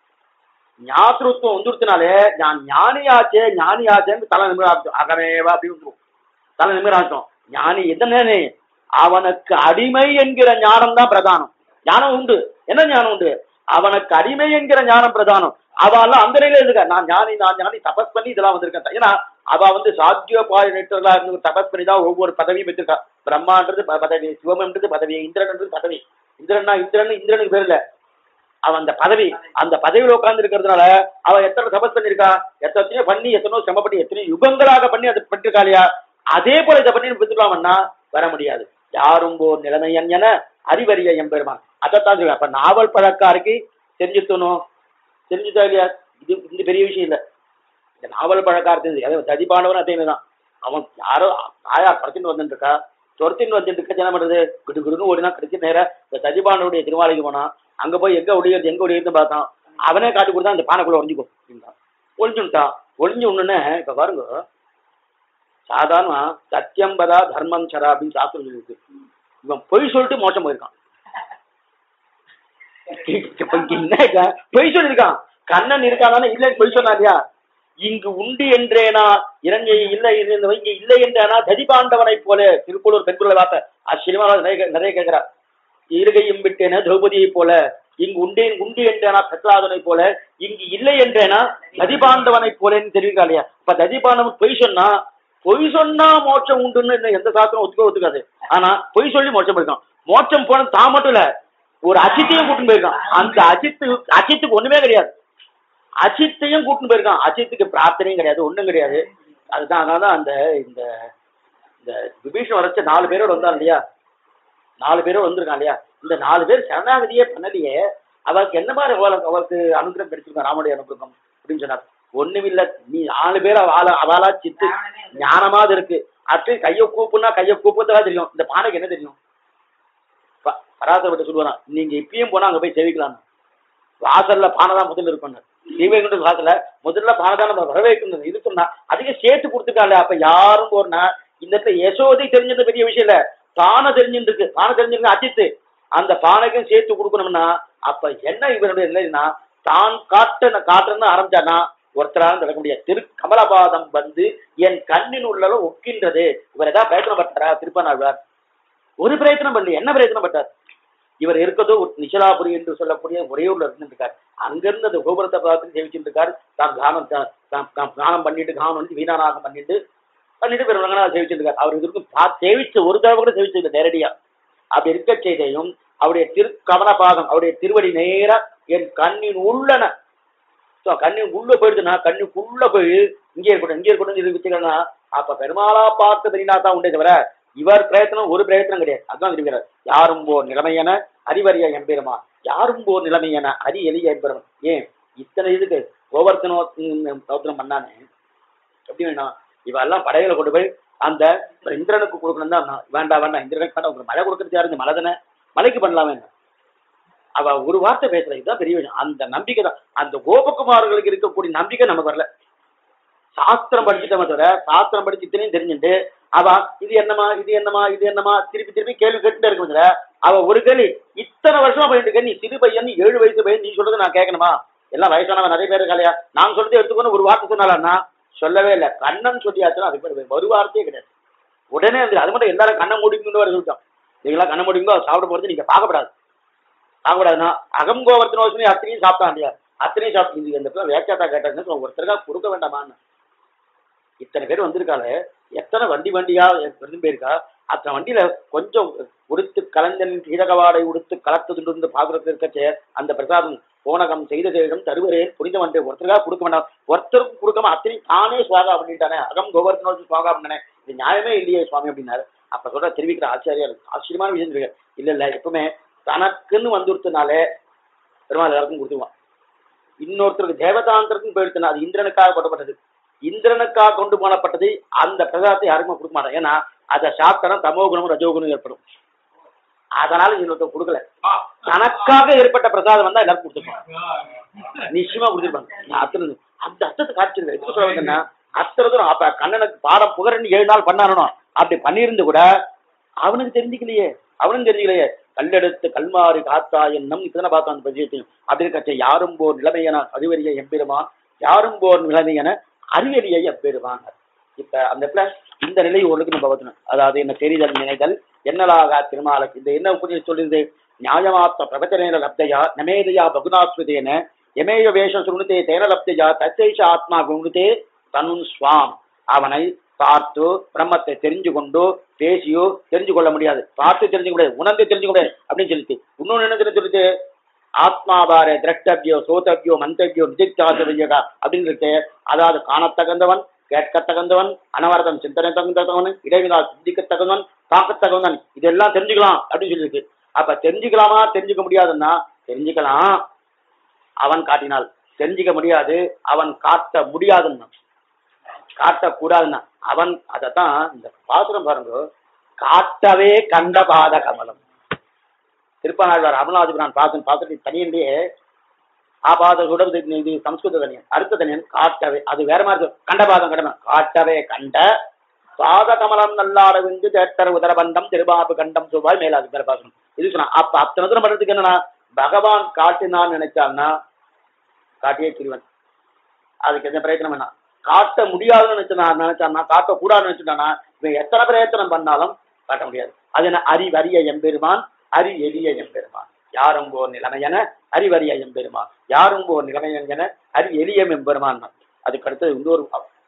ஞாபகத்துவம் வந்துருத்தினாலே நான் ஞானியாச்சே ஞானியாச்சேன்னு தலை நிமிடம் அகமேவா அப்படி வந்துரும் தலை நிமிடம் ஞானி எதனே அவனுக்கு அடிமை என்கிற ஞானம் தான் பிரதானம் ஞானம் உண்டு என்ன ஞானம் உண்டு அவனுக்கு அடிமை என்கிற ஞானம் பிரதானம் அவெல்லாம் அந்த நிலையில இருக்க நான் ஞானி நான் ஞானி தபஸ் பண்ணி இதெல்லாம் வந்திருக்கேன் ஏன்னா அவ வந்து சாத்தியோபாய நெட்டர்களா இருந்து தபஸ் பண்ணி தான் ஒவ்வொரு பதவியும் பெற்றிருக்கா பிரம்மான்றது ப- பதவி சிவமன்றது பதவி இந்திரன்ன்றது பதவி இந்திரன்னா இந்திரன் இந்திரனுக்கு பேர் இல்ல அவன் அந்த பதவி அந்த பதவியில உட்கார்ந்து இருக்கிறதுனால அவ எத்தனை தபஸ் பண்ணிருக்கா எத்தனையோ பண்ணி எத்தனையோ சிரமப்பட்டு எத்தனையோ யுகங்களாக பண்ணி அதை பெற்றிருக்கா இல்லையா அதே போல இதை பண்ணி பெற்றுக்கலாம்னா வர முடியாது யாரும் போர் நிலைமையன் என அறிவறிய எம்பெருமான் அதைத்தான் சொல்லுவேன் அப்ப நாவல் பழக்காருக்கு தெரிஞ்சுத்தணும் தெரிஞ்சுட்டா இல்லையா இது இந்த பெரிய விஷயம் இல்ல இந்த நாவல் பழக்கார தெரிஞ்சு அதே ததிபாண்டவன் அதே தான் அவன் யாரோ தாயார் கடத்தின்னு வந்துட்டு இருக்கா துரத்தின்னு வந்துட்டு இருக்க என்ன பண்றது குடு குடுன்னு ஓடினா கிடைச்சி நேரம் இந்த ததிபாண்டனுடைய திருமாலைக்கு போனான் அங்க போய் எங்க ஒடியாது எங்க ஒடியாது பார்த்தான் அவனே காட்டி கொடுத்தா அந்த பானைக்குள்ள ஒழிஞ்சுக்கோ அப்படின்ட்டான் ஒழிஞ்சுட்டான் ஒழிஞ்சு உடனே இப்ப பாருங்க சாதாரண சத்தியம் பதா தர்மம் சரா அப்படின்னு சாஸ்திரம் இருக்கு இவன் பொய் சொல்லிட்டு மோசம் போயிருக்கான் இப்ப இங்க என்ன இருக்கா? பொய் சொல்லியிருக்கான் கண்ணன் இருக்கானே இல்லை பொய் சொன்னா இல்லையா இங்கு உண்டு என்றேனா இரண்டை இல்லை இருந்தவை இங்க இல்லை என்றேனா ததிபாண்டவனைப் போல திருக்குறள் பெண்குள்ள வார்த்தை ஆச்சரியமா நிறைய கே- நிறைய கேட்கிறா இருகையும் விட்டேன திரௌபதியைப் போல இங்கு உண்டேன் உண்டு என்றேனா பிரகலாதனை போல இங்கு இல்லை என்றேனா ததிபாண்டவனைப் போலன்னு தெரிவிக்கா இல்லையா இப்ப ததிபாண்டவன் பொய் சொன்னா பொய் சொன்னா மோட்சம் உண்டுன்னு இன்னும் எந்த சாஸ்திரம் ஒத்துக்க ஒத்துக்காது ஆனா பொய் சொல்லி மோட்சம் போயிருக்கான் மோட்சம் போன தான் மட்டும் இல்ல ஒரு அஜித்தையும் கூட்டின்னு போயிருக்கான் அந்த அஜித்து அஜித்துக்கு ஒண்ணுமே கிடையாது அஜித்தையும் கூட்டின்னு போயிருக்கான் அஜித்துக்கு பிரார்த்தனையும் கிடையாது ஒண்ணும் கிடையாது அதுதான் அதனால அந்த இந்த இந்த விபீஷன் வரைச்ச நாலு பேரோட வந்தான் இல்லையா நாலு பேரோட வந்திருக்கான் இல்லையா இந்த நாலு பேர் சரணாகதியே பண்ணலையே அவருக்கு என்ன மாதிரி அவளுக்கு அவருக்கு அனுகிரகம் கிடைச்சிருக்கான் ராமனுடைய அனுகிரகம் அப்படின்னு சொன்னார் ஒண்ணுமில்ல நீ நாலு பேர் அவளா அவளா சித்து ஞானமாவது இருக்கு அட்டு கையை கூப்புனா கையை கூப்பதா தெரியும் இந்த பானைக்கு என்ன தெரியும் ப- பராசரப்பட்டு சொல்லுவாராம் நீங்க இப்பயும் போனா அங்க போய் சேவிக்கலாம் வாசல்ல பானை தான் முதல்ல இருக்கணும் ஸ்ரீவைகுண்ட வாசல்ல முதல்ல பானை தான் நம்ம வரவேற்கணும் இருக்குன்னா அதிகம் சேர்த்து கொடுத்துட்டால அப்ப யாரும் போறனா இந்த இடத்துல யசோதை தெரிஞ்சது பெரிய விஷயம் இல்ல பானை தெரிஞ்சிருக்கு பானை தெரிஞ்சிருக்கு அஜித்து அந்த பானைக்கும் சேர்த்து கொடுக்கணும்னா அப்ப என்ன இவனுடைய நிலைன்னா தான் காட்ட காட்டுறன்னு ஆரம்பிச்சானா ஒருத்தரால நடக்க முடியாது திரு கமலபாதம் வந்து என் கண்ணின் உள்ளளவு ஒக்கின்றது இவர் ஏதாவது பிரயத்தனம் பட்டாரா திருப்பநாழ்வார் ஒரு பிரயத்தனம் பண்ணல என்ன பிரயத்தனம் பட்டார் இவர் இருக்கிறதோ ஒரு நிஷலாபுரி என்று சொல்லக்கூடிய உறையூர்ல இருந்துருக்கார் அங்கிருந்து அந்த கோபுரத்தை பார்த்து சேவிச்சுட்டு இருக்கார் தான் கானம் தான் தான் தான் கானம் பண்ணிட்டு கானம் பண்ணி வீணாநாகம் பண்ணிட்டு பண்ணிட்டு பிற ரங்கநாத சேவிச்சுட்டு இருக்கார் அவர் இதுக்கு பா சேவிச்ச ஒரு தடவை கூட சேவிச்சது நேரடியா அப்படி இருக்க செய்தையும் அவருடைய திரு கமலபாதம் அவருடைய திருவடி நேரா என் கண்ணின் உள்ளன ஸோ கண்ணின் உள்ள போயிடுதுன்னா கண்ணுக்குள்ள போய் இங்கே இருக்கட்டும் இங்கே இருக்கட்டும் இது வச்சுக்கணும்னா அப்ப பெருமாளா பார்த்து தெரியினா தான் உண்டே தவிர இவர் பிரயத்தனம் ஒரு பிரயத்தனம் கிடையாது அதுதான் இருக்கிறார் யாரும் ஓர் நிலைமையென அறிவறிய எம்பெருமா யாரும் போர் நிலைமை என அரி எளிய பெறும் ஏன் இத்தனை இதுக்கு கோவர்த்தனோ தோத்திரம் பண்ணானே எப்படி வேணும் இவெல்லாம் படைகளை கொண்டு போய் அந்த இந்திரனுக்கு கொடுக்கணும் தான் நான் வேண்டாம் வேண்டாம் இந்திரனுக்கு வேண்டாம் உங்களுக்கு மழை கொடுக்கறது யாரு இந்த மழை தானே மழைக்கு பண்ணலாமே அவ ஒரு வார்த்தை பேசுற இதுதான் பெரிய விஷயம் அந்த நம்பிக்கை தான் அந்த கோபகுமார்களுக்கு இருக்கக்கூடிய நம்பிக்கை நமக்கு வரல சாஸ்திரம் படிச்சுட்டோமே தவிர சாஸ்திரம் படிச்சு இத்தனையும் தெரிஞ்சுட்டு அவ இது என்னமா இது என்னமா இது என்னமா திருப்பி திருப்பி கேள்வி கேட்டுட்டே இருக்கும் தவிர அவ ஒரு கேள்வி இத்தனை வருஷமா பண்ணிட்டு இருக்க நீ சிறு பையன் ஏழு வயசு பையன் நீ சொல்றது நான் கேட்கணுமா எல்லாம் வயசானவன் நிறைய பேர் இருக்காளையா நான் சொல்றது எடுத்துக்கொண்டு ஒரு வார்த்தை சொன்னாலன்னா சொல்லவே இல்லை கண்ணன் சொல்லியாச்சுன்னா அது பேர் ஒரு வார்த்தையே கிடையாது உடனே அது அது மட்டும் எல்லாரும் கண்ணை மூடிக்கொண்டு வர சொல்லிட்டோம் நீங்களா கண்ணை மூடிக்கோ சாப்பிட போறது நீங்க பார்க்கப்படாது பார்க்கப்படாதுன்னா அகம் கோவர்த்தன யோசனை அத்தனையும் சாப்பிட்டான் இல்லையா அத்தனையும் சாப்பிட்டு இது இந்த இடத்துல வேக்காட்டா கேட்டாங்கன்னு ஒருத்தருக்கா கொடுக்க வேண்டாமான்னு இத்தனை பேர் வந்திருக்காளே எத்தனை வண்டி வண்டியா இருந்து போயிருக்கா அத்தனை வண்டியில கொஞ்சம் உடுத்து கலைஞன் கீழகவாடை உடுத்து கலத்ததுண்டு பாக்குறதுக்கு இருக்கச்சே அந்த பிரசாதம் போனகம் செய்த தேகம் தருவரேன் புனித வந்து ஒருத்தருக்கா கொடுக்க வேண்டாம் ஒருத்தருக்கும் கொடுக்காம அத்தனை தானே சுவாகா பண்ணிட்டானே அகம் கோவர்த்தனோடு சுவாகா பண்ணனே இது நியாயமே இல்லையே சுவாமி அப்படின்னாரு அப்ப சொல்ற தெரிவிக்கிற ஆச்சாரியா இருக்கு ஆச்சரியமான விஷயம் இருக்கு இல்ல இல்ல எப்பவுமே தனக்குன்னு வந்துருத்தனாலே பெருமாள் எல்லாருக்கும் கொடுத்துருவான் இன்னொருத்தருக்கு தேவதாந்திரத்துக்கும் போயிடுத்துனா அது இந்திரனுக்காக கொட்டப்பட்டது இந்திரனுக்காக கொண்டு போனப்பட்டது அந்த பிரசாதத்தை யாருக்குமே கொடுக்க மாட்டாங்க ஏன்னா அதை சாப்பிட்டா தமோ குணமும் ரஜோ குணம் ஏற்படும் அதனால இன்னொருத்தர் கொடுக்கல தனக்காக ஏற்பட்ட பிரசாதம் வந்தா எல்லாருக்கும் கொடுத்துருப்பாங்க நிச்சயமா கொடுத்துருப்பாங்க அத்தனை அந்த அர்த்தத்தை காட்சிருக்க எதுக்கு சொல்ல வந்தேன்னா அத்தனை தூரம் அப்ப கண்ணனுக்கு பாடம் புகரன்னு ஏழு நாள் பண்ணானோ அப்படி பண்ணியிருந்து கூட அவனுக்கு தெரிஞ்சுக்கலையே அவனும் தெரிஞ்சுக்கலையே கல்லெடுத்து கல்மாறி காத்தா என்னும் இப்பதானே பார்த்தோம் அந்த பதியத்தையும் அப்படி இருக்க யாரும் போர் நிலைமையன அறிவறிய எம்பெருமான் யாரும் போர் நிலைமையன அறிவறிய எம்பெருமான் இப்ப அந்த இடத்துல இந்த நிலை ஒழுங்கு நம்ம பார்த்தணும் அதாவது என்ன தெரிதல் நினைதல் என்னலாக திருமாலுக்கு இந்த என்ன புரிஞ்சு சொல்லுது நியாயமாத்த பிரவச்சனேன லப்தையா நமேதையா பகுநாஸ்வதேன எமேய வேஷம் சுருணுதே தேன லப்தையா தசைஷ ஆத்மா குணுதே தனுன் ஸ்வாம் அவனை பார்த்து பிரம்மத்தை தெரிஞ்சு கொண்டு பேசியோ தெரிஞ்சு கொள்ள முடியாது பார்த்து தெரிஞ்சு முடியாது உணர்ந்து தெரிஞ்சு முடியாது அப்படின்னு சொல்லிட்டு இன்னொன்னு என்ன சொல்லிட்டு ஆத்மாவார திரஷ்டவியோ சோதவியோ மந்தவியோ நிதித்தாசவியகா அப்படின்னு இருக்கு அதாவது காணத்தகுந்தவன் கேட்கத்தகுந்தவன் அனவரதம் சிந்தனை தகுந்தவன் இடைவிழா சிந்திக்கத்தகுந்தவன் பார்க்கத்தகுந்தவன் இதெல்லாம் தெரிஞ்சுக்கலாம் அப்படின்னு சொல்லியிருக்கு அப்ப தெரிஞ்சுக்கலாமா தெரிஞ்சுக்க முடியாதுன்னா தெரிஞ்சுக்கலாம் அவன் காட்டினால் தெரிஞ்சுக்க முடியாது அவன் காட்ட முடியாதுன்னா காட்டக்கூடாதுன்னா அவன் அதைத்தான் இந்த பாசுரம் பாருங்க காட்டவே கண்ட பாத கமலம் திருப்பநாழ்வார் அமலாதிபுரான் பாசன் பாசத்தை தனியிலேயே ஆபாத சுடர் இது சம்ஸ்கிருத தனியன் அடுத்த தனியன் காட்டவே அது வேற மாதிரி சொல்லு. கண்டபாதம் கடமை காட்டவே கண்ட பாத கமலம் நல்லாட விந்து தேட்டர் உதரபந்தம் திருபாபு கண்டம் சுவாய் மேலாது வேற பாசனம் இது சொன்னா அப்ப அத்தனை தூரம் பண்றதுக்கு என்னன்னா பகவான் காட்டினான் நினைச்சான்னா காட்டியே திருவன் அதுக்கு எந்த பிரயத்தனம் வேணாம் காட்ட முடியாதுன்னு நினைச்சா நினைச்சானா காட்டக்கூடாதுன்னு நினைச்சுட்டானா இவன் எத்தனை பிரயத்தனம் பண்ணாலும் காட்ட முடியாது அது என்ன அறிவறிய எம்பெருமான் அறி எளிய எம்பெருமான் யாரும் போர் நிலைமையென அறிவறிய எம்பெருமான் யாரும் போர் நிலைமையன் என அறி எளிய எம்பெருமான் அதுக்கு அடுத்தது இன்னொரு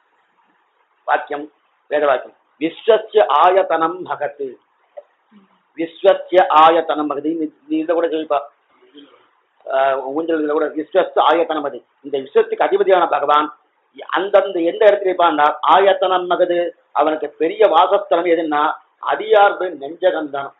வாக்கியம் வேத வாக்கியம் விஸ்வஸ்ய ஆயத்தனம் மகத்து விஸ்வஸ்ய ஆயத்தனம் மகதி இதை கூட சொல்லிப்பா ஊஞ்சல்களை கூட விஸ்வஸ்து ஆயத்தனம் அது இந்த விஸ்வத்துக்கு அதிபதியான பகவான் அந்தந்த எந்த இடத்துல இருப்பான் ஆயத்தனம் மகது அவனுக்கு பெரிய வாசஸ்தலம் எதுன்னா அடியாருடைய நெஞ்சகந்தான்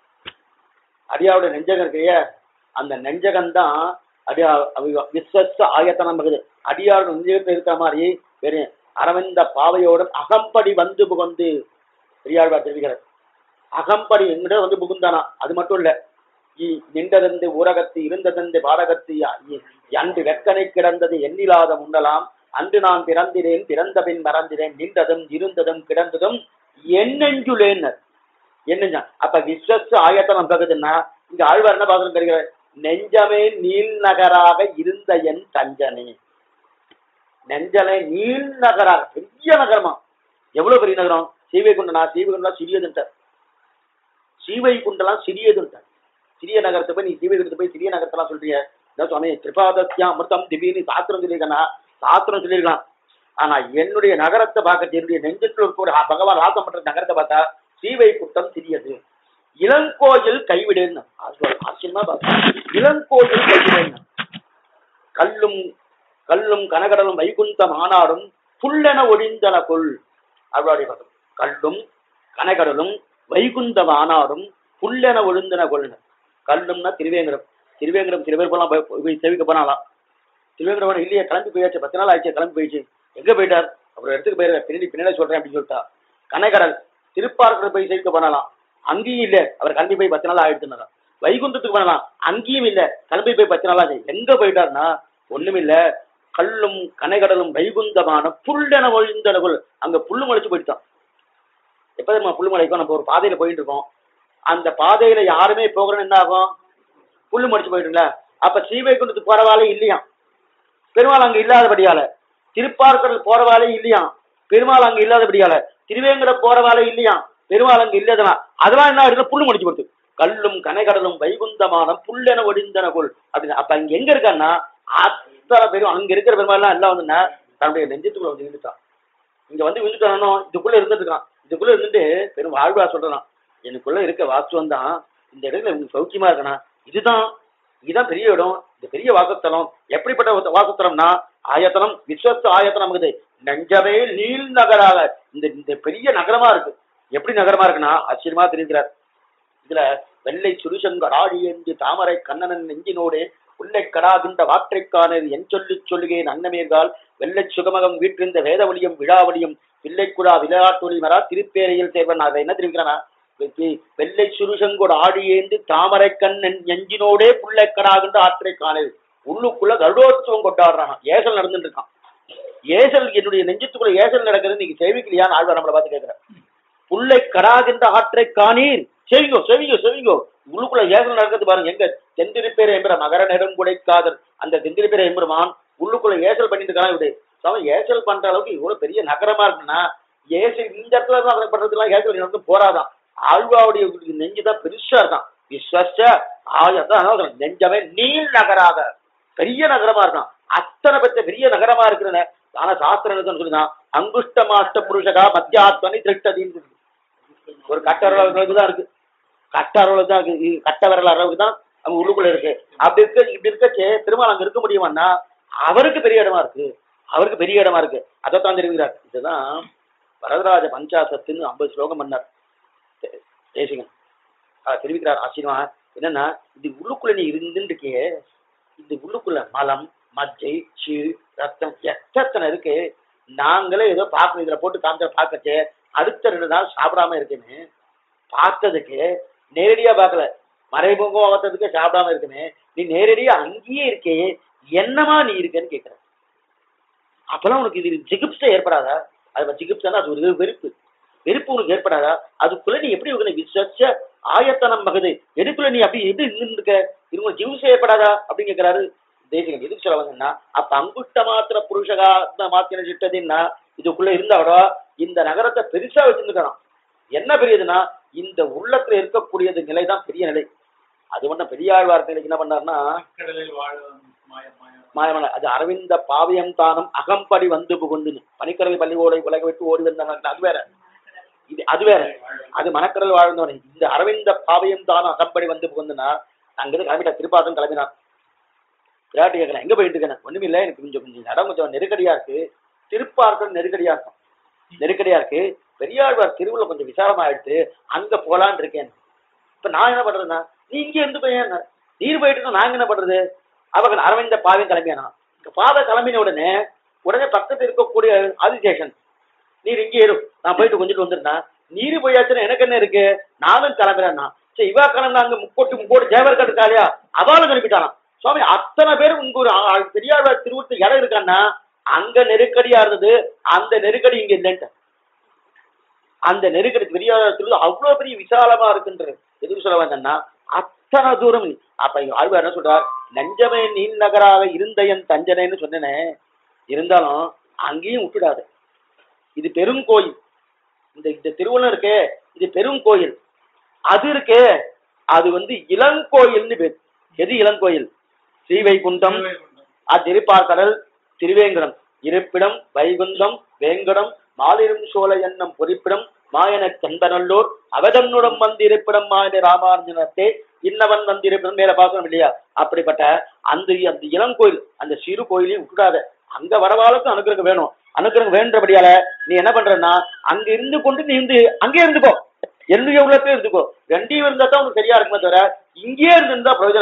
அடியாருடைய நெஞ்சகம் இருக்கைய அந்த நெஞ்சகம்தான் அடியா அவ- விஸ்வஸ்து ஆயத்தனம் மகது அடியாருடைய நெஞ்சகத்தில் இருக்கிற மாதிரி வேறு அரவிந்த பாவையோடும் அகம்படி வந்து புகுந்து பெரியாழ்வார் தெரிவிக்கிறார் அகம்படி எங்கிட்ட வந்து புகுந்தானா அது மட்டும் இல்ல இ- நின்றதந்து ஊரகத்து இருந்ததந்து பாடகத்து இ- அன்று வெக்கனை கிடந்தது எண்ணிலாத முன்னலாம் அன்று நான் பிறந்திரேன் பிறந்த பின் மறந்திரேன் நின்றதும் இருந்ததும் கிடந்ததும் என்னெஞ்சுலேன் என்னஞ்சா அப்ப விஸ்வஸ் ஆயத்தனம் பகுதுன்னா இங்க ஆழ்வார் என்ன பாசனம் தருகிறார் நெஞ்சமே நீல் நகராக இருந்த என் தஞ்சனே நெஞ்சமே நீல் நகராக பெரிய நகரமா எவ்வளவு பெரிய நகரம் சீவைகுண்டனா சீவைகுண்டா சிறியதுன்ட்டார் சீவைகுண்டெல்லாம் சிறியதுன்ட்டார் சிறிய நகரத்தை போய் நீ சீவைகுண்டத்தை போய் சிறிய நகரத்தெல்லாம் சொல்றீங்க இதான் சுவாமி திரிபாதத்தியா அமிர்தம் திடீர்னு சாஸ்திரம் சொல்லியிருக்கா சாஸ்திரம் சொல்லியிருக்கலாம் ஆனா என்னுடைய நகரத்தை பார்க்க என்னுடைய நெஞ்சத்தில் இருக்க ஒரு பகவான் வாசம் பண்ற நகரத்தை பார்த்தா சீவைகுண்டம் சிறியது இளங்கோயில் கைவிடுன்னு ஆச்சரியமா பார்த்தா இளங்கோயில் கைவிடுன்னு கல்லும் கல்லும் கனகடலும் வைகுண்டம் ஆனாடும் புல்லென ஒழிந்தன கொள் அவருடைய பதம் கல்லும் கனகடலும் வைகுந்தம் ஆனாடும் புல்லென ஒழிந்தன கொள் கல்லும்னா திருவேங்கடம் திருவேங்கடம் சில பேர் போலாம் போய் போய் சேவிக்க போனாலாம் திருவேங்கடம் போனா, இல்லையே கிளம்பி போயாச்சு பத்து நாள் ஆயிடுச்சு கிளம்பி போயிடுச்சு எங்க போயிட்டார் அப்புறம் இடத்துக்கு போயிருக்க பின்னாடி பின்னாடி சொல்றேன் அப்படின்னு சொல்லிட்டா கனைக்கடல் திருப்பார்க்கடல் போய் சேவிக்க போனாலாம் அங்கேயும் இல்ல அவர் கிளம்பி போய் பத்து நாள் ஆயிடுச்சுனாரா வைகுண்டத்துக்கு போனாலாம் அங்கேயும் இல்ல கிளம்பி போய் பத்து நாள் ஆச்சு எங்க போயிட்டாருன்னா ஒண்ணுமில்ல கல்லும் கனைகடலும் வைகுந்தமான புல்லென ஒழிந்தனகுள் அங்க புல்லு முளைச்சு போயிட்டான் எப்ப தெரியுமா புல்லு முளைக்கும் நம்ம ஒரு பாதையில போயிட்டு இருக்கோம் அந்த பாதையில யாருமே போகிறோன்னு என்ன ஆகும் புல்லு முளைச்சு போயிட்டுங்களா அப்ப ஸ்ரீவைகுண்டத்துக்கு போறவாளே இல்லையா பெருமாள் அங்க இல்லாதபடியால திருப்பார்க்கடல் போறவாளே இல்லையா பெருமாள் அங்க இல்லாதபடியால திருவேங்கடம் போறவாளே இல்லையா பெருமாள் அங்க இல்லதனா அதெல்லாம் என்ன ஆயிடுது புல்லு முடிச்சு போட்டு கல்லும் கனைகடலும் வைகுந்தமானம் புல்லென ஒடிந்தனகுள் அப்படின்னு அப்ப அங்க எங்க இருக்கான்னா அத்தனை பேரும் அங்க இருக்கிற பெருமாள்லாம் எல்லாம் வந்துன்னா தன்னுடைய நெஞ்சத்துக்குள்ள வந்து விழுந்துட்டான் இங்க வந்து விழுந்துட்டானோ இதுக்குள்ள இருந்துட்டு இருக்கான் இதுக்குள்ள இருந்துட்டு பெரும் வாழ்வா சொல்றான் எனக்குள்ள இருக்க வாஸ்துவம் தான் இந்த இடத்துல உங்களுக்கு சௌக்கியமா இருக்கணும் இதுதான் இதுதான் பெரிய இடம் இந்த பெரிய வாசத்தலம் எப்படிப்பட்ட ஒரு வாசத்தலம்னா ஆயத்தனம் விஸ்வஸ்த ஆயத்தனம் இருக்குது நெஞ்சமே நீள் நகராக இந்த இந்த பெரிய நகரமா இருக்கு எப்படி நகரமா இருக்குன்னா ஆச்சரியமா தெரிவிக்கிறார் இதுல வெள்ளை சுருசங்கர் ஆடி என்று தாமரை கண்ணனன் நெஞ்சினோடு உள்ளை கடாகின்ற வாற்றைக்கானது என் சொல்லி சொல்லுகேன் அன்னமேர்கால் வெள்ளை சுகமகம் வீற்றிருந்த வேதவழியும் விழாவழியும் வில்லைக்குடா விளையாட்டொலி மரா திருப்பேரையில் சேர்வன் அதை என்ன தெரிவிக்கிறானா வெ- வெள்ளை சுருசங்கோடு ஆடியேந்து தாமரை கண்ணன் நெஞ்சினோடே புள்ளை கடாகின்ற ஆற்றை காணது உள்ளுக்குள்ள கருடோத்சவம் கொண்டாடுறான் ஏசல் நடந்துட்டு இருக்கான் ஏசல் என்னுடைய நெஞ்சத்துக்குள்ள ஏசல் நடக்குது நீங்க சேவிக்கலையான்னு ஆழ்வார் நம்மளை பார்த்து கேட்கிறேன் புல்லை கடாகின்ற ஆற்றை காணீர் செவிங்கோ செவிங்கோ செவிங்கோ உள்ளுக்குள்ள ஏசல் நடக்கிறது பாருங்க எங்க தெந்திருப்பேர் என்ற மகர நெடுங்குடைக்காதர் அந்த தெந்திருப்பேர் எம்பெருமான் உள்ளுக்குள்ள ஏசல் பண்ணிட்டு இருக்கான் இவரு சாமி ஏசல் பண்ற அளவுக்கு இவ்வளவு பெரிய நகரமா இருக்குன்னா ஏசல் இந்த இடத்துல தான் அதை பண்றதுலாம் ஏசல் நடந்து போறாதான் ஆழ்வாவுடைய நெஞ்சு தான் பெருசா இருக்கான் விஸ்வச ஆயத்தான் நெஞ்சமே நீள் நகராக பெரிய நகரமா இருக்கான் அத்தனை பெற்ற பெரிய நகரமா இருக்கிற ஆனா சாஸ்திரம் என்ன சொல்லுதான் அங்குஷ்டமாஷ்ட புருஷகா மத்தியாத்மனி திருஷ்டதின்னு சொல்லுது. ஒரு கட்ட விரல் அளவுக்கு தான் இருக்கு கட்ட அளவுக்கு தான் இருக்கு இது கட்ட விரல் அளவுக்கு தான் அங்க உள்ளுக்குள்ள இருக்கு அப்படி இருக்க இப்படி இருக்கச்சே திருமால் அங்க இருக்க முடியுமான்னா அவருக்கு பெரிய இடமா இருக்கு அவருக்கு பெரிய இடமா இருக்கு அதைத்தான் தெரிவிக்கிறார் இதுதான் வரதராஜ பஞ்சாசத்துன்னு ஐம்பது ஸ்லோகம் பண்ணார் தே- தேசிகன் ஆஹ் தெரிவிக்கிறார் ஆச்சரியமா என்னன்னா இது உள்ளுக்குள்ள நீ இருந்துருக்கே இந்த உள்ளுக்குள்ள மலம் மஜ்ஜை சீழ் ரத்தம் எத்தனை இருக்கு நாங்களே ஏதோ பார்க்கணும் இதுல போட்டு காமிச்ச பார்க்கச்சே அடுத்த ரெண்டு நாள் சாப்பிடாம இருக்கேன்னு பார்த்ததுக்கு நேரடியா பார்க்கல மறைமுகம் பார்த்ததுக்கு சாப்பிடாம இருக்கேன்னு நீ நேரடியா அங்கேயே இருக்கே என்னமா நீ இருக்கேன்னு கேட்கிற அப்பெல்லாம் உனக்கு இது ஜிகிப்சை ஏற்படாதா அது ஜிகிப்சனா அது ஒரு வெறுப்பு வெறுப்பு உனக்கு ஏற்படாதா அதுக்குள்ள நீ எப்படி உனக்கு விசச்ச ஆயத்தனம் மகது எதுக்குள்ள நீ அப்படி எப்படி இருக்க இது உனக்கு ஜிகிப்சை ஏற்படாதா அப்படின்னு கேட்கிறாரு தேசிகன் எதுக்கு சொல்ல வந்தேன்னா அப்ப அங்குஷ்ட மாத்திர புருஷகா மாத்திர சிட்டதுன்னா இதுக்குள்ள இருந்தாடோ இந்த நகரத்தை பெருசா வச்சிருந்துக்கணும் என்ன பெரியதுன்னா இந்த உள்ளத்துல இருக்கக்கூடியது நிலை தான் பெரிய நிலை அது மட்டும் பெரியாழ்வார் நிலைக்கு என்ன பண்ணாருன்னா கடலில் வாழ மாய மாய மாயமலை அது அரவிந்த பாவியம் தானம் அகம்படி வந்து புகுந்துன்னு பனிக்கடல் பள்ளி ஓடை உலக விட்டு ஓடி வந்தாங்க அது வேற இது அது வேற அது மணக்கடல் வாழ்ந்தவன் இந்த அரவிந்த பாவியம் தானம் அகம்படி வந்து புகுந்துன்னா அங்கிருந்து கிளம்பிட்டா திருப்பாசம் கிளம்பினான் விராட்டி கேட்கறேன் எங்க போயிட்டு இருக்கேன் ஒண்ணுமே இல்லை எனக்கு கொஞ்சம் கொஞ்சம் இடம் கொஞ்சம் நெருக்கடியா இருக்கு திருப்பார்க்கல் நெருக்கடியா இருக்கும் நெருக்கடியா இருக்கு பெரியாழ்வார் திருவுள்ள கொஞ்சம் விசாலமா எடுத்து அங்க போலான்னு இருக்கேன் இப்ப நான் என்ன பண்றேன்னா நீ இங்க இருந்து போயேன் நீர் போயிட்டு இருந்தா நாங்க என்ன பண்றது அவங்க அரவிந்த பாவையும் கிளம்பியானா இங்க பாதை கிளம்பின உடனே உடனே பக்கத்துல இருக்கக்கூடிய ஆதிசேஷன் நீர் இங்கே இரு நான் போயிட்டு கொஞ்சிட்டு வந்துருந்தா நீர் போயாச்சுன்னா எனக்கு என்ன இருக்கு நானும் கிளம்புறேன்னா சரி இவா கிளம்புனாங்க முக்கோட்டு முக்கோட்டு ஜேவர் இருக்காளியா அவளும் கிளம்பிட்டானாம் சுவாமி அத்தனை பேரும் உங்க ஒரு ஆ- ஆ- பெரியாழ்வார் திருவூர்த்து இடம் இருக்கான்னா அங்க நெருக்கடியா இருந்தது அந்த நெருக்கடி இங்க இல்லைன்ட்டு அந்த நெருக்கடி பெரியார் திருவூர் அவ்வளவு பெரிய விசாலமா இருக்குன்றது எதுக்கு சொல்ல வந்தேன்னா அத்தனை தூரம் நீ- அப்ப இங்க ஆழ்வார் என்ன சொல்றார் நெஞ்சமே நீல் நகராக இருந்த என் தஞ்சனைன்னு சொன்னேனே இருந்தாலும் அங்கேயும் விட்டுடாது இது பெரும் கோயில் இந்த இந்த திருவள்ளம் இருக்கே இது பெரும் கோயில் அது இருக்கே அது வந்து இளங்கோயில்னு பேர் எது இளங்கோயில் ஸ்ரீவைகுண்டம் அத்திருப்பார்கடல் திருவேங்கடம் இருப்பிடம் வைகுந்தம் வேங்கடம் மாலிரும் சோழ எண்ணம் பொறிப்பிடம் மாயன கண்பனல்லூர் அவதன்னுடன் வந்து இருப்பிடம் மாயன ராமானுஜனத்தே இன்னவன் வந்து இருப்பிடம் மேல பாசனம் இல்லையா அப்படிப்பட்ட அந்த அந்த இளங்கோயில் அந்த சிறு கோயிலையும் விட்டுடாத அங்க வரவாளுக்கும் அனுக்கிரகம் வேணும் அனுக்கிரகம் வேண்டபடியால நீ என்ன பண்றன்னா அங்க இருந்து கொண்டு நீ இருந்து அங்கே இருந்துக்கோ என்னுடைய உள்ளத்துல இருந்துக்கோ ரெண்டையும் இருந்தா தான் உனக்கு சரியா இருக்குமே தவிர இங்கேயே இருந்திருந்தா பிரயோஜனம் இல்லை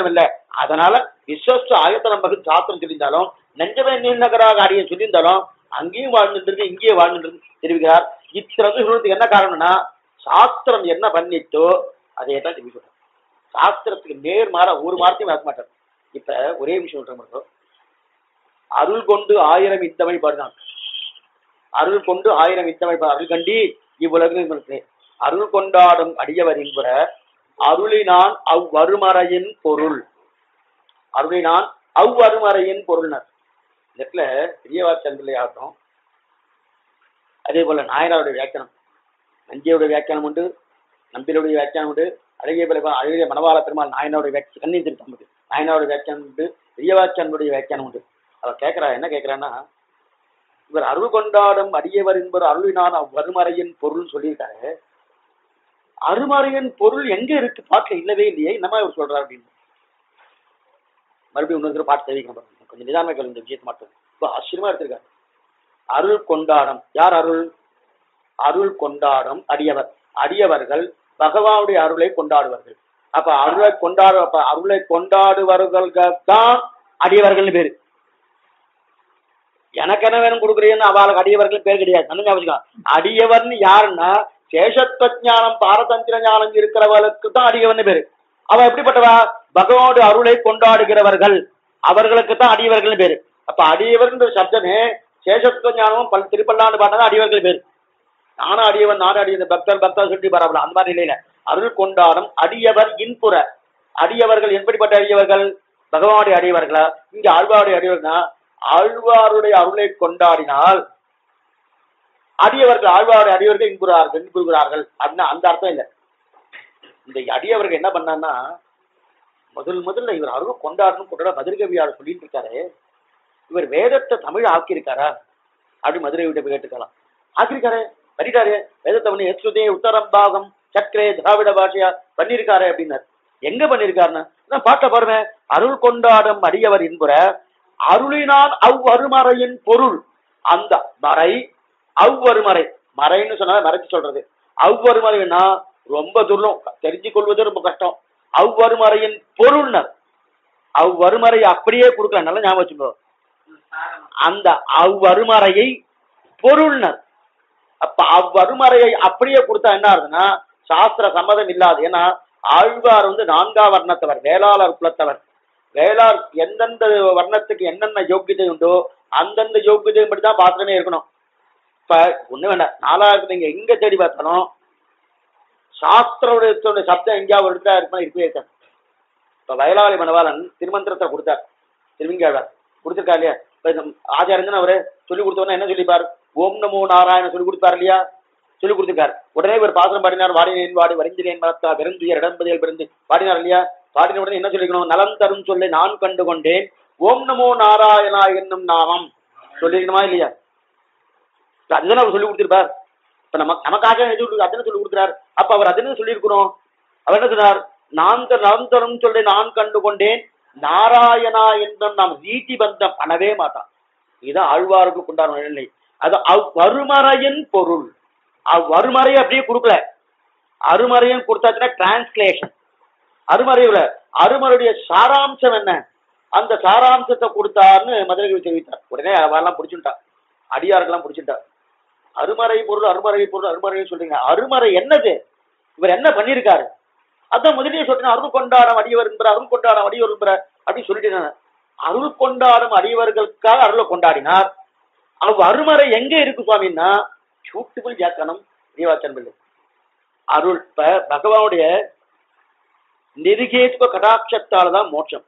அதனால விஸ்வஸ்து ஆயத்தனம் பகுதி சாஸ்திரம் சொல்லியிருந்தாலும் நெஞ்சமே நீநகராக அடியை சொல்லியிருந்தாலும் அங்கேயும் வாழ்ந்துட்டு இருக்கு இங்கேயும் வாழ்ந்துட்டு இருக்கு தெரிவிக்கிறார் இத்தனை சொல்றதுக்கு என்ன காரணம்னா சாஸ்திரம் என்ன பண்ணிட்டோ அதை தான் தெரிவிக்கிறார் சாஸ்திரத்துக்கு நேர்மாறா ஒரு வார்த்தையும் வைக்க மாட்டார் இப்ப ஒரே விஷயம் சொல்ற மட்டும் அருள் கொண்டு ஆயிரம் இத்தமை பாடுதான் அருள் கொண்டு ஆயிரம் இத்தமை பாடு அருள் கண்டி இவ்வுலகில் இருக்கு அருள் கொண்டாடும் அடியவர் என்பற அருளினான் அவ்வருமறையின் பொருள் அருளினான் அவ்வருமறையின் பொருள்னர் இந்த இடத்துல பெரியவாச்சந்திரலை ஆகட்டும் அதே போல நாயனாருடைய வியாக்கியானம் நஞ்சியுடைய வியாக்கியானம் உண்டு நம்பிலுடைய வியாக்கியானம் உண்டு அழகிய பிள்ளை அழகிய மணவாள பெருமாள் நாயனாருடைய வியாக்கிய கண்ணி திருத்தம் உண்டு நாயனாருடைய வியாக்கியானம் உண்டு பெரியவாச்சனுடைய வியாக்கியானம் உண்டு அவர் கேட்கிறா என்ன கேட்கிறான்னா இவர் அருள் கொண்டாடும் அடியவர் என்பவர் அருளினான் அவ்வருமறையின் பொருள் சொல்லியிருக்காரு அருமறையின் பொருள் எங்க இருக்கு பாட்டுல இல்லவே இல்லையே என்னமா இவர் சொல்றாரு அப்படின்னு மறுபடியும் இன்னொரு பாட்டு தெரிவிக்கணும் பாருங்க. கொஞ்சம் நிதானமா கேளுங்க இந்த விஷயத்தை மட்டும் இப்போ ஆச்சரியமா எடுத்திருக்காரு அருள் கொண்டாடம் யார் அருள் அருள் கொண்டாடும் அடியவர் அடியவர்கள் பகவானுடைய அருளை கொண்டாடுவார்கள் அப்ப அருளை கொண்டாடு அப்ப அருளை கொண்டாடுவர்கள் தான் அடியவர்கள்னு பேரு எனக்கு என்ன வேணும் கொடுக்குறீன்னு அவளுக்கு அடியவர்கள் பேர் கிடையாது நல்ல ஞாபகம் வச்சுக்கோ. அடியவர்னு யாருன்னா சேஷத்துவ ஞானம் பாரதந்திர ஞானம் இருக்கிறவர்களுக்கு தான் அடியவர்னு பேரு அவ எப்படிப்பட்டவா பகவானுடைய அருளை கொண்டாடுகிறவர்கள் அவர்களுக்கு தான் அடியவர்கள் பேரு அப்ப அடியவர்ன்ற சப்தமே சேஷத்துவ ஞானமும் பல் திருப்பல்லாண்டு பாட்டா அடியவர்கள் பேரு நானும் அடியவன் நானும் அடியவன் பக்தர் பக்தர் சுட்டி பரவல அந்த மாதிரி இல்லையில அருள் கொண்டாடும் அடியவர் இன்புற அடியவர்கள் எப்படிப்பட்ட அடியவர்கள் பகவானுடைய அடியவர்களா இங்க ஆழ்வாருடைய அடியவர்களா ஆழ்வாருடைய அருளை கொண்டாடினால் அடியவர்கள் ஆழ்வாருடைய அடியவர்கள் இன்புறார்கள் இன்புறுகிறார்கள் அப்படின்னா அந்த அர்த்தம் இல்லை இந்த அடியவர்கள் என்ன பண்ணான்னா முதல் முதல்ல இவர் அருள் கொண்டாடணும் கொண்டாட மதுரை கவியாளர் சொல்லிட்டு இருக்காரு இவர் வேதத்தை தமிழ் ஆக்கியிருக்காரா அப்படி மதுரை விட்டு போய் கேட்டுக்கலாம் ஆக்கியிருக்காரு பண்ணிட்டாரு வேதத்தை பண்ணி எஸ்ருதே உத்தரம்பாகம் சக்கரே திராவிட பாஷையா பண்ணியிருக்காரு அப்படின்னாரு எங்க பண்ணியிருக்காருன்னா அதான் பாட்ட பாருங்க அருள் கொண்டாடும் அடியவர் என்புற அருளினான் அவ்வருமறையின் பொருள் அந்த மறை அவ்வருமறை மறைன்னு சொன்னா மறைச்சு சொல்றது அவ்வருமறைன்னா ரொம்ப துர்லம் தெரிஞ்சு கொள்வது ரொம்ப கஷ்டம் அவ்வருமறையின் பொருள்னர் அவ்வருமறை அப்படியே கொடுக்கல நல்லா ஞாபகம் வச்சுக்கோ அந்த அவ்வருமறையை பொருள்னர் அப்ப அவ்வருமறையை அப்படியே கொடுத்தா என்ன ஆகுதுன்னா சாஸ்திர சம்மதம் இல்லாது ஏன்னா ஆழ்வார் வந்து நான்காம் வர்ணத்தவர் வேளாளர் குலத்தவர் வேளார் எந்தெந்த வர்ணத்துக்கு என்னென்ன யோக்கியதை உண்டோ அந்தந்த யோக்கியதை மட்டும் தான் பாத்திரமே இருக்கணும் இப்ப ஒண்ணு வேண்டாம் நாலாயிரத்து நீங்க எங்க தேடி பார்த்தாலும் சாஸ்திரோடைய சப்தம் எங்கேயாவது இருக்கா இருப்பா இருக்கவே இருக்காது இப்ப வயலாளி மணவாளன் திருமந்திரத்தை கொடுத்தார் திருவிங்காழ்வார் கொடுத்துருக்கா இல்லையா இப்ப இந்த ஆச்சாரியன் அவரு சொல்லி கொடுத்தவொடனே என்ன சொல்லிப்பார் ஓம் நமோ நாராயண சொல்லி கொடுப்பார் இல்லையா சொல்லி கொடுத்துருக்காரு உடனே இவர் பாசனம் பாடினார் வாடினேன் வாடி வரிஞ்சினேன் மரத்தா பெருந்துயர் இடம்பதியல் பிறந்து பாடினார் இல்லையா பாடின உடனே என்ன சொல்லிக்கணும் நலம் தரும் சொல்லை நான் கண்டு கொண்டேன் ஓம் நமோ நாராயணா என்னும் நாமம் சொல்லிருக்கணுமா இல்லையா இப்ப அதுதானே அவர் சொல்லி கொடுத்திருப்பார் இப்ப நம்ம நமக்காக எது சொல்லி அதனை சொல்லி கொடுக்குறார் அப்ப அவர் அதனை சொல்லியிருக்கணும் அவர் என்ன சொன்னார் நான் த- நலம் தரும் சொல்லை நான் கண்டு கொண்டேன் நாராயணா என்றும் நாம் நீதி பந்தம் பண்ணவே மாட்டான் இதுதான் ஆழ்வாருக்கு கொண்டாட நிலை அது அவ்வருமறையின் பொருள் அவ்வருமறையை அப்படியே கொடுக்கல அருமறையும் கொடுத்தாச்சுன்னா டிரான்ஸ்லேஷன் அருமறையுல அருமறையுடைய சாராம்சம் என்ன அந்த சாராம்சத்தை கொடுத்தாருன்னு மதுரை தெரிவித்தார் உடனே அவெல்லாம் பிடிச்சுட்டா அடியார்கள்லாம் பிடிச்சுட்டா அருமறை பொருள் அருமறை பொருள் அருமறை சொல்றீங்க அருமறை என்னது இவர் என்ன பண்ணியிருக்காரு அதான் முதலே சொல்றேன் அருள் கொண்டாடம் அடியவர் என்பற அருள் கொண்டாடம் அடியவர் என்பற அப்படி சொல்லிட்டு நான் அருள் கொண்டாடும் அடியவர்களுக்காக அருளை கொண்டாடினார் அவ் அருமறை எங்க இருக்கு சுவாமின்னா பியூட்டிஃபுல் வியாக்கணம் தீவாச்சன் பிள்ளை அருள் இப்ப பகவானுடைய நெருகேத்துவ கடாட்சத்தால தான் மோட்சம்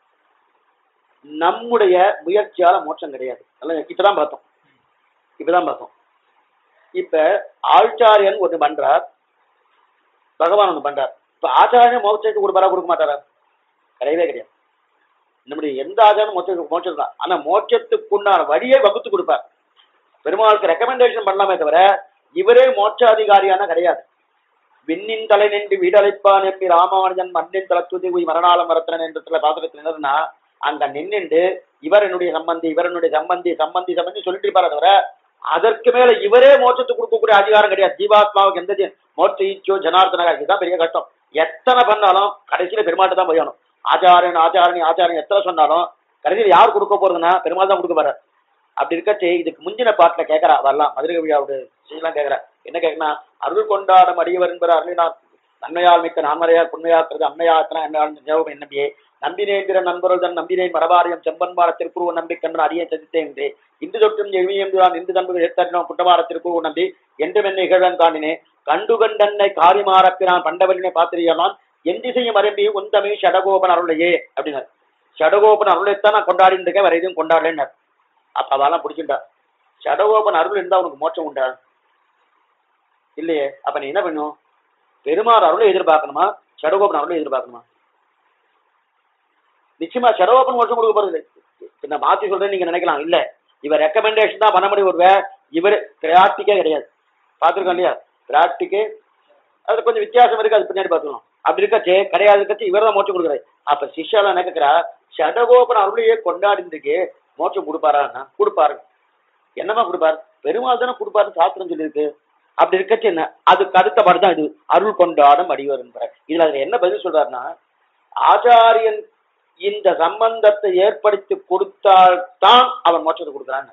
நம்முடைய முயற்சியால மோட்சம் கிடையாது நல்லா இப்பதான் பார்த்தோம் இப்பதான் பார்த்தோம் இப்ப ஆச்சாரியன் ஒண்ணு பண்றார் பகவான் ஒண்ணு பண்றார் இப்ப ஆச்சாரியன் மோட்சத்துக்கு கொடுப்பாரா கொடுக்க மாட்டாரா கிடையவே கிடையாது நம்முடைய எந்த ஆச்சாரம் மோட்சத்துக்கு மோட்சம் தான் ஆனா மோட்சத்துக்கு உண்டான வழியை வகுத்து கொடுப்பார் பெருமாளுக்கு ரெக்கமெண்டேஷன் பண்ணலாமே தவிர இவரே மோட்சாதிகாரியான கிடையாது விண்ணின் தலை நின்று வீடழைப்பான் எம்பி ராமானுஜன் மண்ணின் தலத்துதி உய் மரணாலம் மரத்தனன் என்ற சில பாத்திரத்தில் என்னதுன்னா அங்க நின்னுண்டு இவர் என்னுடைய சம்பந்தி இவர் என்னுடைய சம்பந்தி சம்பந்தி சம்பந்தி சொல்லிட்டு இருப்பாரே தவிர அதற்கு மேல இவரே மோட்சத்துக்கு கொடுக்கக்கூடிய அதிகாரம் கிடையாது ஜீவாத்மாவுக்கு எந்த ஜீ- மோட்ச ஈச்சோ ஜனார்த்தனகா இதுதான் பெரிய கஷ்டம் எத்தனை பண்ணாலும் கடைசியில பெருமாட்டு தான் போயணும் ஆச்சாரியன் ஆச்சாரணி ஆச்சாரியன் எத்தனை சொன்னாலும் கடைசியில் யார் கொடுக்க போறதுன்னா பெருமாள் தான் கொடுக்க போறார் அப்படி இருக்கச்சே இதுக்கு முந்தின பாட்டுல கேட்கறா வரலாம் மதுரை கவியாவோட செய்யலாம் கேட்கறா என்ன கேட்கனா அருள் கொண்டாடும் அடியவர் என்பவர் அருளினார் நன்மையால் மிக்க நான்மறையார் புண்மையாக்குறது அம்மையாத்தினா என்ன ஜெவம் என்னபியே நம்பினேந்திர நண்பர்கள் தன் நம்பினை மரபாரியம் செம்பன்பாட திருக்குருவ நம்பி கண்ணன் அடியை சதித்தேன் என்று இந்து தொற்றும் எழுமியம்புதான் இந்து தன்புகள் ஏத்தரினோம் குட்டமாட திருக்குருவ நம்பி என்று மென்னை இகழன் காணினே கண்டு கண்டன்னை காரிமாறப்பினான் பண்டவரினை பாத்திரியான் என் திசையும் மரம்பி உந்தமே ஷடகோபன் அருளையே அப்படின்னார் ஷடகோபன் அருளைத்தான் நான் கொண்டாடிட்டு இருக்கேன் வேற எதுவும் கொண்டாடலன்னார் அப்ப அதெல்லாம் பிடிச்சிட்டா ஷடகோபன் அருள் இருந்தா உனக்கு மோட்சம் உண்டா இல்லையே அப்ப நீ என்ன பண்ணும் பெருமாள் அருளை எதிர்பார்க்கணுமா ஷடகோபன் அருளை எதிர்பார்க்கணுமா நிச்சயமா ஷடகோபன் மோட்சம் கொடுக்க போறது இல்லை இப்ப நான் மாத்தி சொல்றேன் நீங்க நினைக்கலாம் இல்ல இவர் ரெக்கமெண்டேஷன் தான் பண்ண முடியும் ஒரு இவர் பிராட்டிக்கே கிடையாது பார்த்துருக்கோம் இல்லையா பிராட்டிக்கு அது கொஞ்சம் வித்தியாசம் இருக்கு அது பின்னாடி பார்த்துக்கலாம் அப்படி இருக்கச்சே கிடையாது இருக்கச்சு இவர் தான் மோட்சம் கொடுக்குறாரு அப்ப சிஷ்யால நினைக்கிறா ஷடகோபன் அருளையே கொண்டாடிந்துக்கு மோட்சம் கொடுப்பாரான்னா கொடுப்பாரு என்னமா கொடுப்பார் பெருமாள் தானே கொடுப்பாருன்னு சாஸ்திரம் சொல்லியிருக்கு அப்படி இருக்கச்சு என்ன அதுக்கு அடுத்த பாடு தான் இது அருள் கொண்டாடும் அடிவர் என்பார் இதுல அதுல என்ன பதில் சொல்றாருன்னா ஆச்சாரியன் இந்த சம்பந்தத்தை ஏற்படுத்தி கொடுத்தால்தான் அவன் மோட்சத்தை கொடுக்குறான்னு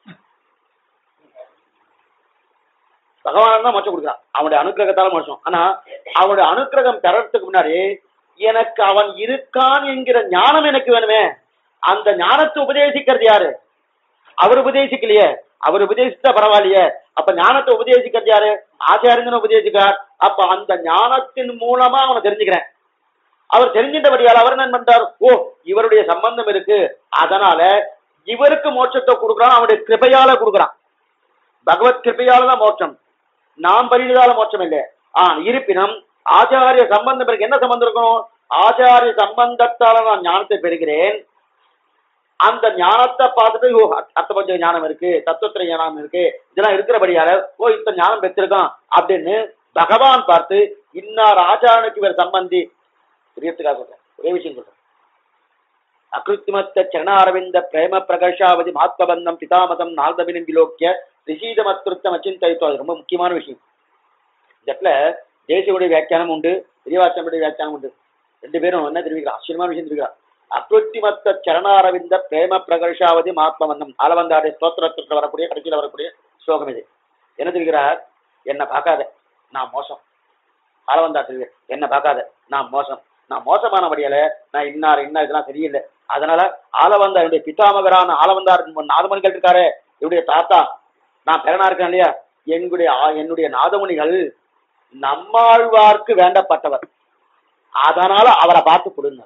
பகவான் தான் மோட்சம் கொடுக்குறான் அவனுடைய அனுக்கிரகத்தால மோட்சம் ஆனா அவனுடைய அனுக்கிரகம் பெறறதுக்கு முன்னாடி எனக்கு அவன் இருக்கான் என்கிற ஞானம் எனக்கு வேணுமே அந்த ஞானத்தை உபதேசிக்கிறது யாரு அவர் உபதேசிக்கலையே அவர் உபதேசித்தா பரவாயில்லையே அப்ப ஞானத்தை உபதேசிக்கிறது யாரு ஆச்சாரியன் உபதேசிக்கார் அப்ப அந்த ஞானத்தின் மூலமா அவனை தெரிஞ்சுக்கிறேன் அவர் தெரிஞ்சிட்டபடியால் அவர் என்ன பண்றார் ஓ இவருடைய சம்பந்தம் இருக்கு அதனால இவருக்கு மோட்சத்தை கொடுக்குறான் அவனுடைய கிருபையால கொடுக்குறான் பகவத் கிருபையால தான் மோட்சம் நாம் பரிதால மோட்சம் இல்லை ஆ இருப்பினும் ஆச்சாரிய சம்பந்தம் இருக்கு என்ன சம்பந்தம் இருக்கணும் ஆச்சாரிய சம்பந்தத்தால நான் ஞானத்தை பெறுகிறேன் அந்த ஞானத்தை பார்த்துட்டு ஓ அர்த்தபஞ்ச ஞானம் இருக்கு தத்துவத்திர ஞானம் இருக்கு இதெல்லாம் இருக்கிறபடியால ஓ இந்த ஞானம் பெற்றிருக்கான் அப்படின்னு பகவான் பார்த்து இன்னார் ஆச்சாரனுக்கு இவர் சம்பந்தி புரியத்துக்காக சொல்றேன் ஒரே விஷயம் சொல்றேன் அகிருத்திமத்த சரணாரவிந்த பிரேம பிரகர்ஷாவதி மாத்மபந்தம் பிதாமதம் நால்தபினம் விலோக்கிய ரிஷீதமத்ருத்தம் அச்சிந்தயித்தோ அது ரொம்ப முக்கியமான விஷயம் இந்த இடத்துல தேசியுடைய வியாக்கியானம் உண்டு பெரியவாச்சனுடைய வியாக்கியானம் உண்டு ரெண்டு பேரும் என்ன தெரிவிக்கிறா ஆச்சரியமான விஷயம் தெரிவிக்கிறா அகிருத்திமத்த சரணாரவிந்த பிரேம பிரகர்ஷாவதி மாத்மபந்தம் ஆலவந்தாடைய ஸ்தோத்திரத்தில் வரக்கூடிய கடைசியில் வரக்கூடிய ஸ்லோகம் இது என்ன தெரிவிக்கிறார் என்ன பார்க்காத நான் மோசம் ஆலவந்தா தெரிவிக்க என்ன பார்க்காத நான் மோசம் நான் மோசமானபடியால நான் இன்னார் இன்னார் இதெல்லாம் சரியில்லை அதனால ஆலவந்தா என்னுடைய பிதாமகரான ஆலவந்தார் நாதமணிகள் இருக்காரு இவருடைய தாத்தா நான் பெறனா இருக்கேன் இல்லையா என்னுடைய ஆ- என்னுடைய நாதமணிகள் நம்மாழ்வார்க்கு வேண்டப்பட்டவர் அதனால அவரை பார்த்து கொடுங்க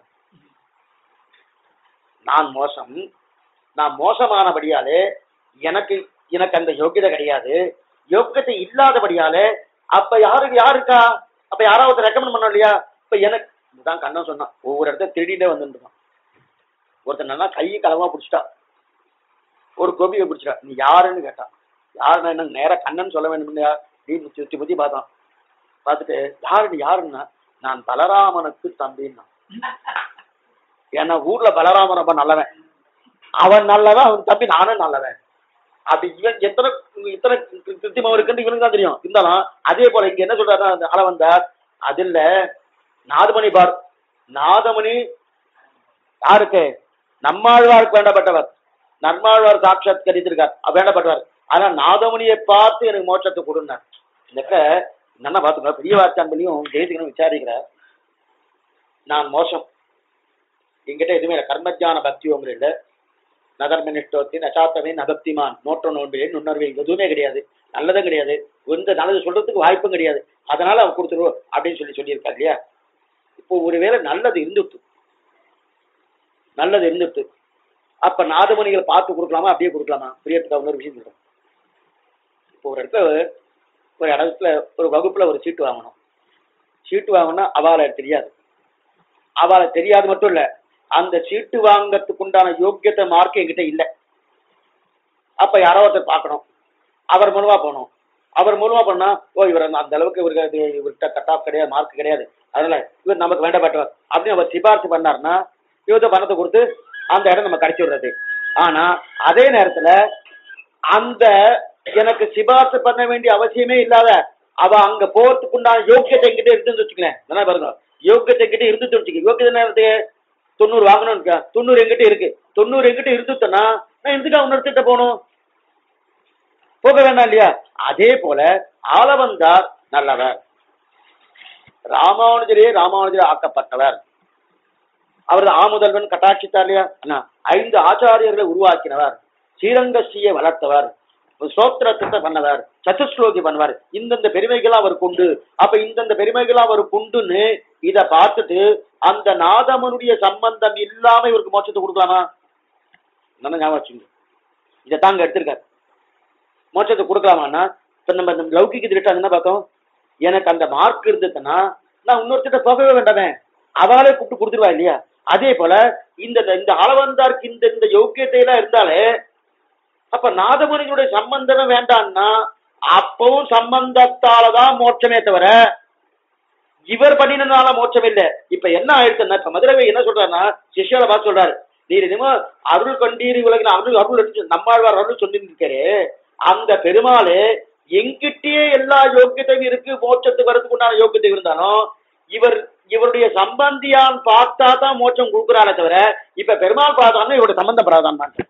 நான் மோசம் நான் மோசமானபடியாலே எனக்கு எனக்கு அந்த யோக்கியதை கிடையாது யோக்கியத்தை இல்லாதபடியாலே அப்ப யாருக்கு யாருக்கா அப்ப யாராவது ரெக்கமெண்ட் பண்ணோம் இல்லையா இப்ப எனக்கு இதுதான் கண்ணன் சொன்னான் ஒவ்வொரு இடத்த திருடிட்டே வந்துருக்கான் ஒருத்தன் நல்லா கை களவா பிடிச்சிட்டா ஒரு கோபியை பிடிச்சிட்டா நீ யாருன்னு கேட்டான் யாருன்னா என்ன நேரா கண்ணன் சொல்ல வேண்டும் இல்லையா நீ சுத்தி முத்தி பார்த்தான் பார்த்துட்டு யாரு நீ யாருன்னா நான் பலராமனுக்கு தம்பின்னா ஏன்னா ஊர்ல பலராமன் ரொம்ப நல்லவன் அவன் நல்லவன் அவன் தம்பி நானும் நல்லவன் அப்படி இவன் எத்தனை இத்தனை கிருத்திமம் இருக்குன்னு இவனுக்கு தான் தெரியும் இருந்தாலும் அதே போல இங்க என்ன சொல்றாருன்னா அந்த ஆள வந்தார் அது இல்ல நாதமணி பார் நாதமணி யாருக்கு நம்மாழ்வாருக்கு வேண்டப்பட்டவர் நம்மாழ்வார் சாட்சாத்கரித்திருக்கார் அவர் வேண்டப்பட்டவர் ஆனா நாதமணியை பார்த்து எனக்கு மோட்சத்தை கொடுனார் இந்த நல்லா பார்த்துக்கோ பெரிய வார்த்தாம்பலியும் தேசிகனும் விசாரிக்கிறார் நான் மோசம் என்கிட்ட எதுவுமே இல்லை கர்மஜான பக்தியோங்கிற இல்லை நகர்மனிஷ்டோத்தி நசாத்தமே நபக்திமான் நோற்ற நோன்பிலே நுண்ணர்வே எதுவுமே கிடையாது நல்லதும் கிடையாது எந்த நல்லது சொல்றதுக்கு வாய்ப்பும் கிடையாது அதனால அவர் கொடுத்துருவோம் அப்படின்னு சொல்லி சொல்லியிருக்காரு இல்லையா இப்போ ஒருவேளை நல்லது இருந்துட்டு நல்லது இருந்துட்டு அப்ப நாதமணிகளை பார்த்து கொடுக்கலாமா அப்படியே கொடுக்கலாமா பிரியத்துக்கு இன்னொரு விஷயம் சொல்றேன் இப்போ ஒரு இடத்துல ஒரு இடத்துல ஒரு வகுப்புல ஒரு சீட்டு வாங்கணும் சீட்டு வாங்கினா அவால தெரியாது அவால தெரியாது மட்டும் இல்ல அந்த சீட்டு வாங்கறதுக்கு உண்டான யோக்கியத்தை மார்க் என்கிட்ட இல்லை அப்ப யாரோ ஒருத்தர் பார்க்கணும் அவர் மூலமா போகணும் அவர் மூலமா பண்ணா ஓ இவர் அந்த அளவுக்கு இவருக்கு அது இவர்கிட்ட கட் ஆஃப் கிடையாது மார்க் கிடையாது அதனால இவர் நமக்கு வேண்டப்பட்டவர் அப்படின்னு அவர் சிபாரிசு பண்ணாருன்னா இவர்கிட்ட பணத்தை கொடுத்து அந்த இடம் நம்ம கிடைச்சி விடுறது ஆனா அதே நேரத்துல அந்த எனக்கு சிபாரிசு பண்ண வேண்டிய அவசியமே இல்லாத அவ அங்க போறதுக்கு உண்டான யோக்கியத்தை என்கிட்ட இருந்து வச்சுக்கலேன் நல்லா பாருங்க யோக்கியத்தை கிட்ட இருந்து வச்சுக்க யோக்கியத்தை நேரத்துக்கு தொண்ணூறு வாங்கணும்னு இருக்கா? தொண்ணூறு எங்கிட்ட இருக்கு தொண்ணூறு எங்கிட்ட இருந்துட்டேன்னா நான் எதுக்கா இன்னொருத்திட்ட போகணும் போக வேண்டாம் இல்லையா அதே போல ஆளவந்தார் நல்லவர் ராமானுஜரே ராமானுஜரே ஆக்கப்பட்டவர் அவர் ஆமுதல்வன் கட்டாட்சித்தார் இல்லையா அண்ணா ஐந்து ஆச்சாரியர்களை உருவாக்கினவர் ஸ்ரீரங்கசியை வளர்த்தவர் சோத்திரத்தை பண்ணவர் சதுஸ்லோகி பண்ணவர் இந்தந்த பெருமைகள் அவர் கொண்டு அப்ப இந்தந்த பெருமைகள் அவர் கொண்டுன்னு இத பார்த்துட்டு அந்த நாதமனுடைய சம்பந்தம் இல்லாம இவருக்கு மோட்சத்தை கொடுக்கலாமா நம்ம ஞாபகம் வச்சுங்க இதை தாங்க எடுத்திருக்காரு மோட்சத்தை கொடுக்கலாமான்னா இப்ப நம்ம இந்த லௌகிக்கு திருட்டு என்ன பார்த்தோம் எனக்கு அந்த மார்க் இருந்ததுன்னா நான் இன்னொருத்திட்ட போகவே வேண்டாமே அவளே கூப்பிட்டு கொடுத்துருவா இல்லையா அதே போல இந்த இந்த அளவந்தாருக்கு இந்த இந்த யோக்கியத்தை எல்லாம் இருந்தாலே அப்ப நாதமுனிகளுடைய சம்பந்தமே வேண்டாம்னா அப்பவும் சம்பந்தத்தாலதான் மோட்சமே தவிர இவர் பண்ணினதுனால மோட்சம் இல்ல இப்ப என்ன ஆயிடுச்சுன்னா இப்ப மதுரவை என்ன சொல்றாருன்னா சிஷ்யால பார்த்து சொல்றாரு நீர் என்னமோ அருள் கண்டீர் உலகில் அருள் அருள் என்று நம்மாழ்வார் அருள் சொல்லிட்டு இருக்காரு அந்த பெருமாளே எங்கிட்டயே எல்லா யோக்கியத்தையும் இருக்கு மோட்சத்துக்கு வரதுக்கு உண்டான யோக்கியத்தை இருந்தாலும் இவர் இவருடைய சம்பந்தியான் பார்த்தா தான் மோட்சம் கொடுக்குறாரே தவிர இப்ப பெருமாள் பார்த்தாலும் இவருடைய சம்பந்தப்படாதான் மாட்டேன்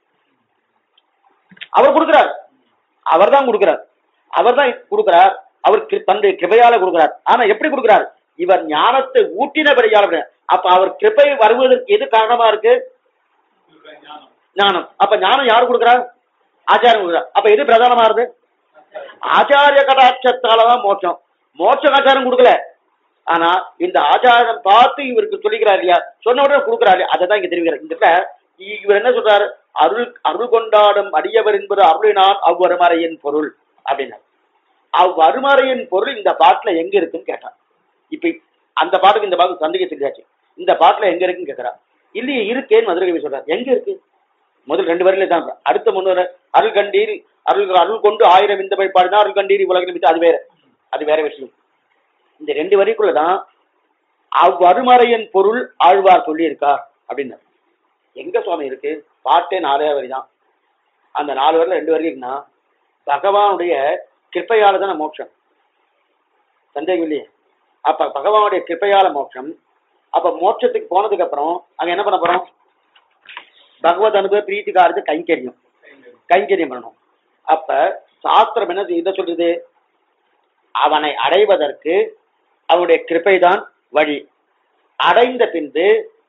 அவர் கொடுக்கிறார் அவர் தான் கொடுக்கிறார் அவர் தான் கொடுக்கிறார் அவர் கி- தன்னுடைய கிருபையால கொடுக்கிறார் ஆனா எப்படி கொடுக்கிறார் இவர் ஞானத்தை ஊட்டினபடியால கொடுக்கிறார். அப்ப அவர் கிருபை வருவதற்கு எது காரணமா இருக்கு ஞானம் ஞானம் அப்ப ஞானம் யார் கொடுக்கிறார் ஆச்சாரம் கொடுக்கிறார் அப்ப எது பிரதானமா இருக்கு ஆச்சாரிய கடாட்சத்தாலதான் மோட்சம் மோட்ச ஆச்சாரம் கொடுக்கல ஆனா இந்த ஆச்சாரம் பார்த்து இவருக்கு சொல்லிக்கிறார் இல்லையா சொன்ன உடனே கொடுக்குறாரு இல்லையா அதை தான் இங்க தெரிவிக்கிறார் இந்த இடத்துல இ- இவர் என்ன சொல்றாரு அருள் அருள் கொண்டாடும் அடியவர் என்பது அருளினான் அவ்வருமறையின் பொருள் அப்படின்னார் அவ்வருமறையின் பொருள் இந்த பாட்டுல எங்க இருக்குன்னு கேட்டார் இப்ப அந்த பாட்டுக்கு இந்த பாட்டு சந்திக்க சொல்லியாச்சு இந்த பாட்டுல எங்க இருக்குன்னு கேட்கிறா இல்லையே இருக்கேன்னு மதுரை சொல்றாரு எங்க இருக்கு முதல் ரெண்டு வரையில தான் அடுத்த முன்னூறு அருள் கண்டீர் அருள் அருள் கொண்டு ஆயிரம் இந்த போய் பாடினா அருள் கண்டீர் உலகில் மித்து அது வேற அது வேற விஷயம் இந்த ரெண்டு வரிக்குள்ளதான் அவ்வருமறையின் பொருள் ஆழ்வார் சொல்லியிருக்கார் அப்படின்னாரு எங்க சுவாமி இருக்கு பாட்டே நாலே வரி தான் அந்த நாலு வரில ரெண்டு வரி இருக்குன்னா பகவானுடைய கிருப்பையால தானே மோட்சம் சந்தேகம் இல்லையே அப்ப பகவானுடைய கிருப்பையால மோட்சம் அப்ப மோட்சத்துக்கு போனதுக்கு அப்புறம் அங்க என்ன பண்ண போறோம் பகவத் அனுபவ பிரீத்திகாரத்து கைங்கரியம் கைங்கரியம் பண்ணணும் அப்ப சாஸ்திரம் என்ன இதை சொல்றது அவனை அடைவதற்கு அவனுடைய கிருபைதான் வழி அடைந்த பின்பு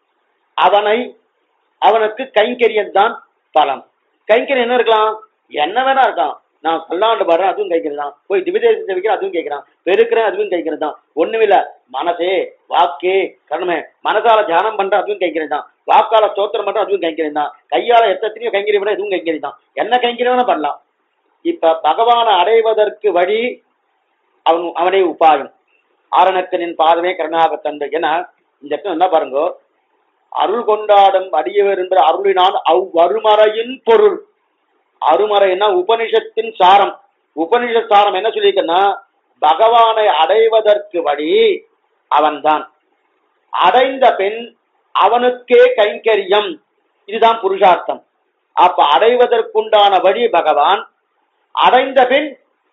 அவனை அவனுக்கு கைங்கரியம் தான் பலம் கைங்கரியம் என்ன இருக்கலாம் என்ன வேணா இருக்கலாம் நான் பல்லாண்டு பாடுறேன் அதுவும் கைக்கிறது தான் போய் திவிதேசம் தெரிவிக்கிறேன் அதுவும் கேட்கிறான் பெருக்கிறேன் அதுவும் கைக்கிறது தான் ஒண்ணுமில்ல மனசே வாக்கே கர்மே மனசால தியானம் பண்ற அதுவும் கைக்கிறது தான் வாக்கால ஸ்தோத்திரம் பண்ற அதுவும் கைக்கிறது தான் கையால எத்தனையோ கைங்கரியம் பண்ண இதுவும் கைக்கிறது தான் என்ன கைங்கரியம் வேணா பண்ணலாம் இப்ப பகவானை அடைவதற்கு வழி அவன் அவனே உபாயம் ஆரணக்கனின் பாதமே கருணாக தந்து ஏன்னா இந்த இடத்துல என்ன பாருங்க அருள் கொண்டாடும் அடியவர் என்ற அருளினால் அவ்வருமறையின் பொருள் அருமறைன்னா உபனிஷத்தின் சாரம் உபனிஷத் சாரம் என்ன சொல்லியிருக்கன்னா பகவானை அடைவதற்கு வழி அவன்தான் அடைந்த பின் அவனுக்கே கைங்கரியம் இதுதான் புருஷார்த்தம் அப்ப அடைவதற்குண்டான வழி பகவான் அடைந்த பின்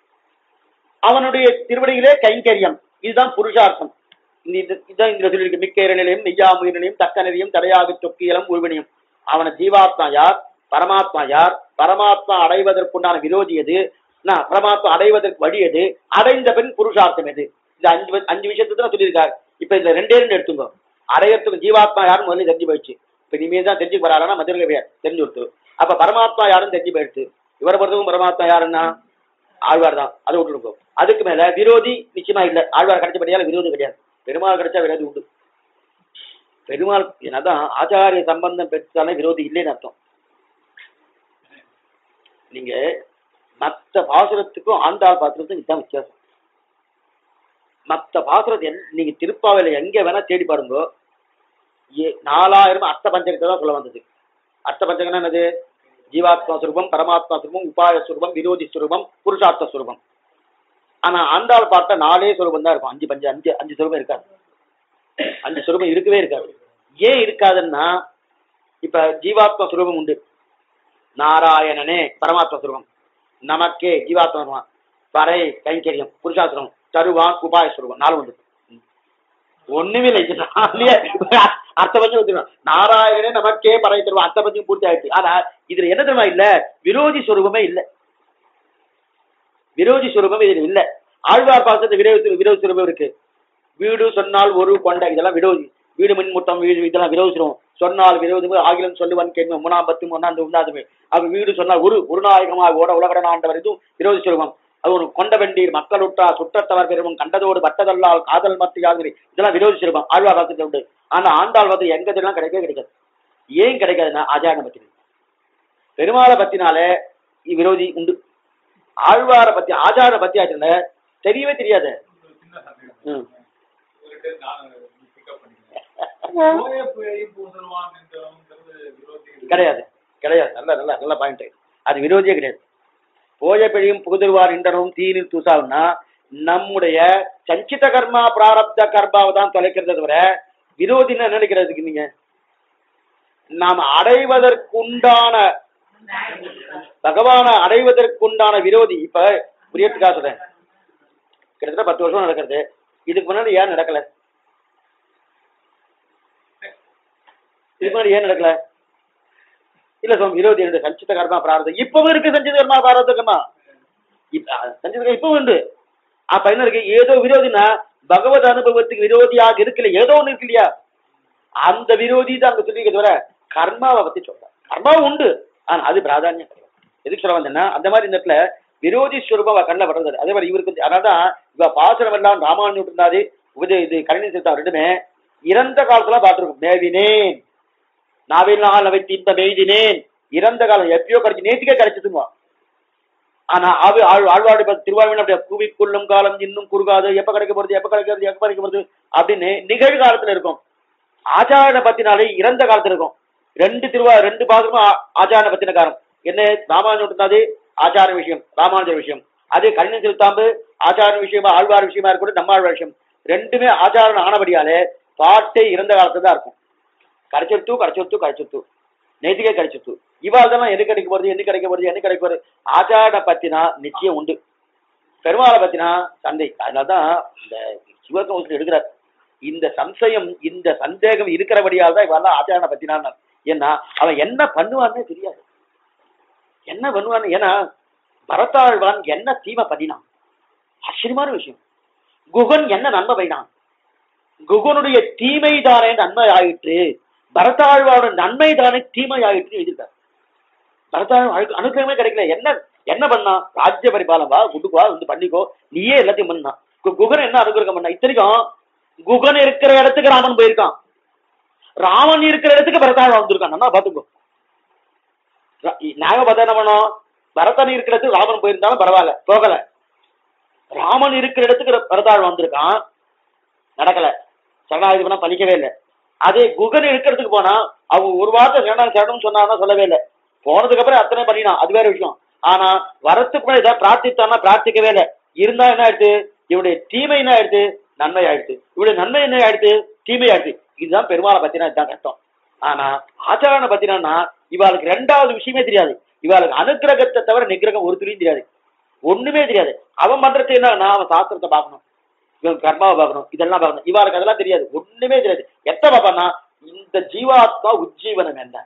அவனுடைய திருவடியிலே கைங்கரியம் இதுதான் புருஷார்த்தம் இந்த இது- இதுதான் இந்த சொல்லியிருக்கு மிக்க நிலையும் நெய்யாமுய நிலையும் தக்க நிலையும் தடையாக தொக்கியலம் உருவினியும் அவன ஜீவாத்மா யார் பரமாத்மா யார் பரமாத்மா அடைவதற்குண்டான விரோதி எது நான் பரமாத்மா அடைவதற்கு வழி எது அடைந்த பின் புருஷார்த்தம் எது இந்த அஞ்சு வ- அஞ்சு விஷயத்தை தான் சொல்லியிருக்காரு இப்ப இந்த ரெண்டே ரெண்டு எடுத்துங்க அடையறதுக்கு ஜீவாத்மா யாருன்னு முதல்ல தெரிஞ்சு போயிடுச்சு இப்ப இனிமே தான் தெரிஞ்சு போறாருன்னா மதுரை தெரிஞ்சு கொடுத்து அப்ப பரமாத்மா யாருன்னு தெரிஞ்சு போயிடுச்சு இவரை பொறுத்தவரைக்கும் பரமாத்மா யாருன்னா ஆழ்வார் தான் அதை விட்டுருக்கோம் அதுக்கு மேல விரோதி நிச்சயமா இல்ல ஆழ்வார் கிடைச்சபடியால விரோதி கிடையாது பெருமாள் கிடைச்சா விரோதி உண்டு பெருமாள் என்னதான் ஆச்சாரிய சம்பந்தம் பெற்றாலே விரோதி இல்லைன்னு அர்த்தம் நீங்க மத்த பாசுரத்துக்கும் ஆண்டாள் பாசுரத்துக்கும் இதுதான் வித்தியாசம் மத்த பாசுரத்தை எல்- நீங்க திருப்பாவையில எங்க வேணா தேடி பாருங்க ஏ- நாலாயிரம் அர்த்த பஞ்சகத்தை தான் சொல்ல வந்தது அர்த்த பஞ்சகம்னா என்னது ஜீவாத்மா சுரூபம் பரமாத்மா சுரூபம் உபாய சுரூபம் விரோதி சுரூபம் புருஷார்த்த சுரூபம் ஆனா ஆண்டாள் பார்த்தா நாலே சுரூபம் தான் இருக்கும் அஞ்சு பஞ்சு அஞ்சு அஞ்சு சுரூபம் இருக்காது அஞ்சு சுரூபம் இருக்கவே இருக்காது ஏன் இருக்காதுன்னா இப்ப ஜீவாத்மா சுரூபம் உண்டு நாராயணனே பரமாத்மா சுரூபம் நமக்கே ஜீவாத்மா சுரூபம் பறை கைங்கரியம் புருஷாசுரம் தருவான் உபாய சுரூபம் நாலு உண்டு ஒண்ணுமே இல்லை இது நாலுலயே அர்த்த பஞ்சம் வந்துடும் நாராயணனே நமக்கே பறவை தருவோம் அர்த்த பஞ்சம் பூர்த்தி ஆயிடுச்சு ஆனா இதுல என்ன தெரியுமா இல்ல விரோதி சுரூபமே இல்ல விரோதி சுரூபம் இதுல இல்ல ஆழ்வார் பாசத்து விரோதி விரோதி சுரூபம் இருக்கு வீடு சொன்னால் ஒரு கொண்ட இதெல்லாம் விரோதி வீடு மின் முட்டம் வீடு இதெல்லாம் விரோதி சுரூபம் சொன்னால் விரோதி ஆகிலம் சொல்லுவன் கேள்வி மூணாம் பத்து மூணாம் உண்டாதுமே அவ வீடு சொன்னால் ஒரு ஒரு நாயகமாக ஓட உலகடன் ஆண்டவர் இதுவும் விரோதி சுரூபம் அது ஒரு கொண்ட வெண்டீர் மக்களுட்டா சுற்றத்தவர் பெருமும் கண்டதோடு பட்டதல்லால் காதல் மத்து யாதிரி இதெல்லாம் விரோதி சுரூபம் ஆழ்வார் பாசத்துல உண்டு ஆனா ஆண்டாள் வந்து எங்க இதெல்லாம் கிடைக்கவே கிடைக்காது ஏன் கிடைக்காதுன்னா ஆச்சாரண பத்தின பெருமாளை பத்தினாலே இ- விரோதி உண்டு ஆழ்வாரை பத்தி ஆச்சார பத்தி ஆச்சுல தெரியவே தெரியாது ஒரு சின்ன சந்தேகம் ம். இவர்கிட்ட நான் பிக்கப் பண்ணிக்கிறேன் போய போய் பூசல்வான் என்றவங்கிறது விரோதி கிடையாது கிடையாது நல்ல நல்ல நல்ல பாயிண்ட் அது விரோதியே கிடையாது போய பிழையும் புகுதருவார் இன்றனும் தீனில் தூசாவுன்னா நம்முடைய சஞ்சித கர்மா பிராரப்த கர்மாவை தான் தொலைக்கிறத தவிர விரோதின்னு என்ன நினைக்கிறதுக்கு நீங்க நாம் அடைவதற்குண்டான பகவானை அடைவதற்குண்டான விரோதி இப்ப புரியத்துக்காக சொல்றேன் கிட்டத்தட்ட பத்து வருஷம் நடக்கிறது இதுக்கு முன்னாடி ஏன் நடக்கல இதுக்கு முன்னாடி ஏன் நடக்கல இல்ல சுவாமி இருபத்தி ரெண்டு சஞ்சித கர்மா பிரார்த்தம் இப்பவும் இருக்கு சஞ்சித கர்மா பிரார்த்த கர்மா இப்ப அஹ், சஞ்சித கர்மா இப்பவும் உண்டு அப்ப என்ன இருக்கு ஏதோ விரோதினா பகவத் அனுபவத்துக்கு விரோதியாக இருக்குல்ல ஏதோ ஒண்ணு இருக்கு இல்லையா அந்த விரோதி தான் அங்க சொல்லிக்க தவிர கர்மாவை பத்தி சொல்றேன் கர்மாவும் உண்டு ஆனா அது பிராதானியம் கிடையாது எதுக்கு சொல்ல வந்தேன்னா அந்த மாதிரி இந்த இடத்துல விரோதி ஸ்வரூபம் அவ கண்ணில் படுறது அதே மாதிரி இவருக்கு அதனாலதான் இவ பாசனம் எல்லாம் ராமானுஜம் இருந்தாது உபதே இது கருணை சித்தா ரெண்டுமே இறந்த காலத்துல பார்த்திருக்கும் மேவினேன் நாவில் நாள் அவை தீர்த்த மெய்தினேன் இறந்த காலம் எப்பயோ கிடைச்சு நேற்றுக்கே கிடைச்சதுமா ஆனா ஆவு ஆழ் ஆழ்வாடு திருவாரூர் அப்படியே கூவிக்குள்ளும் காலம் இன்னும் குறுகாது எப்ப கிடைக்க போறது எப்ப கிடைக்கிறது எப்ப கிடைக்க போறது அப்படின்னு நிகழ்காலத்துல இருக்கும் ஆச்சாரனை பத்தினாலே இறந்த காலத்துல இருக்கும் ரெண்டு திருவா ரெண்டு பாகமும் ஆ- ஆச்சாரனை பத்தின காரம் என்ன ராமானுஜம் இருந்தாது ஆச்சார விஷயம் ராமானுஜர் விஷயம் அதே கலின செலுத்தாம்பு ஆச்சார விஷயமா ஆழ்வார் விஷயமா இருக்கட்டும் நம்ம ஆழ்வார் விஷயம் ரெண்டுமே ஆச்சாரன் ஆனபடியாலே பாட்டே இறந்த காலத்துல தான் இருக்கும் கரைச்செடுத்து கரைச்செடுத்து கரைச்செடுத்து நேற்றுக்கே கிடைச்சிட்டு இவாள் தான் எது கிடைக்க போறது என்ன கிடைக்க போறது என்ன கிடைக்க போறது ஆச்சாரனை பத்தினா நிச்சயம் உண்டு பெருமாளை பத்தினா சந்தை அதனாலதான் இந்த சிவகவுசில் எடுக்கிறார் இந்த சம்சயம் இந்த சந்தேகம் இருக்கிறபடியால் தான் இவெல்லாம் ஆச்சாரனை பத்தினான் ஏன்னா அவன் என்ன பண்ணுவான்னே தெரியாது என்ன பண்ணுவான்னு ஏன்னா பரத்தாழ்வான் என்ன தீமை பண்ணினான் ஆச்சரியமான விஷயம் குகன் என்ன நன்மை பண்ணினான் குகனுடைய தீமை தானே நன்மை ஆயிற்று பரதாழ்வாரோட நன்மை தானே தீமை ஆயிற்று எழுதியிருக்கார் பரதாழ்வான் அனுகிரகமே கிடைக்கல என்ன என்ன பண்ணா ராஜ்ய பரிபாலம் வா குடுக்கு வா வந்து பண்ணிக்கோ நீயே எல்லாத்தையும் பண்ணா கு- குகன் என்ன அனுகிரகம் பண்ணா இத்தனைக்கும் குகன் இருக்கிற இடத்துக்கு ராமன் போயிருக்கான் ராமன் இருக்கிற இடத்துக்கு பரதாழ்வான் வந்திருக்கான் நல்லா பாத்துக்கோ ர- நாங்க பார்த்தா என்ன பண்ணோம் பரதன் இருக்கிற இடத்துக்கு ராமன் போயிருந்தாலும் பரவாயில்ல போகல ராமன் இருக்கிற இடத்துக்கு பரதாழ் வந்திருக்கான் நடக்கல சரணாகதி பண்ணா பலிக்கவே இல்லை அதே குகன் இருக்கிறதுக்கு போனா அவங்க ஒரு வார்த்தை சரணம் சரணம் சொன்னான்னா சொல்லவே இல்லை போனதுக்கு அப்புறம் அத்தனை பண்ணினான் அது வேற விஷயம் ஆனா வரத்துக்கு முன்னாடி ஏதாவது பிரார்த்தித்தானா பிரார்த்திக்கவே இல்லை இருந்தா என்ன ஆயிடுச்சு இவனுடைய தீமை என்ன ஆயிடுச்சு நன்மை ஆயிடுச்சு இவருடைய நன்மை என்ன ஆயிடுச்சு தீமை ஆயிடுச்சு இதுதான் பெருமாளை பத்தினா இதுதான் கஷ்டம் ஆனா ஆச்சாரனை பத்தினா இவாளுக்கு ரெண்டாவது விஷயமே தெரியாது இவாளுக்கு அனுக்கிரகத்தை தவிர நிகிரகம் ஒரு துளியும் தெரியாது ஒண்ணுமே தெரியாது அவன் பண்றது என்ன அவன் சாஸ்திரத்தை பார்க்கணும் இவன் கர்மாவை பார்க்கணும் இதெல்லாம் பார்க்கணும் இவாளுக்கு அதெல்லாம் தெரியாது ஒண்ணுமே தெரியாது எத்த பார்ப்பான்னா இந்த ஜீவாத்மா உஜ்ஜீவனம் என்ன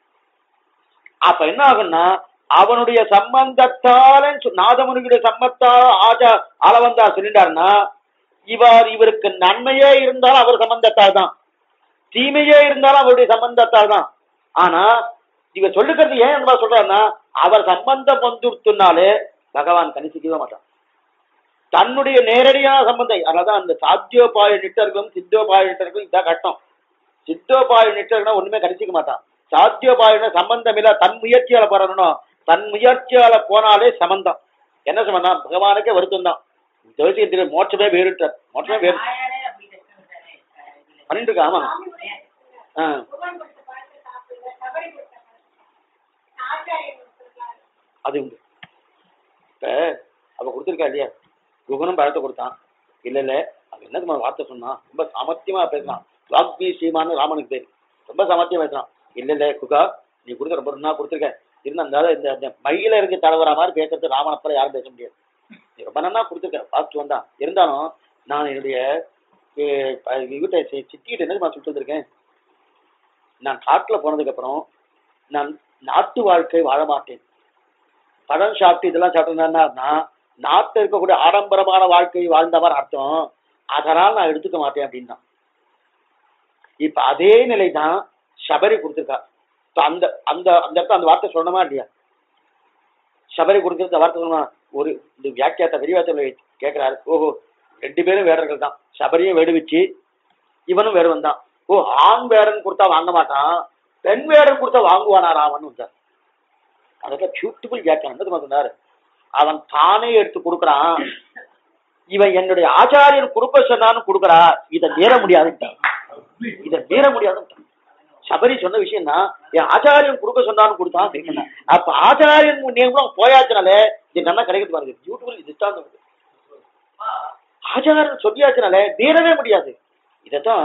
அப்ப என்ன ஆகும்னா அவனுடைய சம்பந்தத்தால சொ- நாதமுனியுடைய சம்பத்தால் ஆஜா அளவந்தா சொல்லிட்டாருன்னா இவர் இவருக்கு நன்மையே இருந்தாலும் அவர் சம்பந்தத்தால் தான் தீமையே இருந்தாலும் அவருடைய சம்பந்தத்தால் தான் ஆனா இவர் சொல்லுகிறது ஏன் என்ன சொல்றாருன்னா அவர் சம்பந்தம் வந்துட்டுனாலே பகவான் கணிசிக்கவே மாட்டான் தன்னுடைய நேரடியான சம்பந்தம் அதான் அந்த சாத்தியோபாய நிட்டர்களும் சித்தோபாய நிட்டர்களும் இதான் கஷ்டம் சித்தோபாய நிட்டர்னா ஒண்ணுமே கணிச்சிக்க மாட்டான் சாத்தியோபாய சம்பந்தம் இல்ல தன் முயற்சியால போறணும் தன் முயற்சியால போனாலே சம்பந்தம் என்ன சம்பந்தம் பகவானுக்கே வருத்தம் தான் ஜோசியத்தில் மோட்சமே வேறுட்டார் மோட்சமே வேறு பண்ணிட்டு இருக்கா ஆமா ஆ அது உண்டு இப்ப அவ கொடுத்துருக்கா இல்லையா குகனும் பழத்தை கொடுத்தான் இல்ல இல்ல அவன் என்ன தெரியுமா வார்த்தை சொன்னான் ரொம்ப சாமர்த்தியமா பேசுறான் வாக்மி ஸ்ரீமான்னு ராமனுக்கு பேர் ரொம்ப சாமர்த்தியமா பேசுறான் இல்ல இல்ல குகா நீ கொடுத்த ரொம்ப நான் கொடுத்துருக்க இருந்தா அந்த இந்த இந்த மயில இருந்து தடவுற மாதிரி பேசுறது ராமனப்பல யாரும் பேச முடியாது நீ ரொம்ப நன்னா கொடுத்துருக்க வாக்கு வந்தான் இருந்தாலும் நான் என்னுடைய இவட்ட சித்திக்கிட்ட என்ன நான் சொல்லிட்டு வந்திருக்கேன் நான் காட்டுல போனதுக்கு அப்புறம் நான் நாட்டு வாழ்க்கை வாழ மாட்டேன் பழம் சாப்பிட்டு இதெல்லாம் சாப்பிட்டேன்னா நாட்டில் இருக்கக்கூடிய ஆடம்பரமான வாழ்க்கை வாழ்ந்தவர் அர்த்தம் அதனால் நான் எடுத்துக்க மாட்டேன் அப்படின்னா இப்ப அதே நிலை தான் சபரி கொடுத்துருக்கா இப்ப அந்த அந்த அந்த இடத்துல அந்த வார்த்தை சொல்லணுமா இல்லையா சபரி கொடுத்துருக்க வார்த்தை சொல்லணுமா ஒரு இந்த வியாக்கியாத்த பெரியவாச்சல கேட்கிறாரு ஓஹோ ரெண்டு பேரும் வேடர்கள் தான் சபரியும் வேடுவிச்சு இவனும் வேடுவன் தான் ஓ ஆண் வேடன் கொடுத்தா வாங்க மாட்டான் பெண் வேடன் கொடுத்தா வாங்குவானா ராமன் வந்தார் அதெல்லாம் பியூட்டிஃபுல் வியாக்கியம் என்ன தெரியுமா சொன்னாரு அவன் தானே எடுத்து கொடுக்குறான் இவன் என்னுடைய ஆச்சாரியன் கொடுக்க சொன்னான்னு கொடுக்குறா இதை மீற முடியாதுன்ட்டான் இதை மீற முடியாதுன்ட்டான் சபரி சொன்ன விஷயம் தான் என் ஆச்சாரியன் கொடுக்க சொன்னான்னு கொடுத்தான் கேட்கணும் அப்ப ஆச்சாரியன் நேரம் போயாச்சுனாலே இது நல்லா கிடைக்கிறது பாருங்க பியூட்டிஃபுல் திஷ்டாந்தம் இது. ஆச்சாரியன் சொல்லியாச்சுனாலே மீறவே முடியாது இதைத்தான்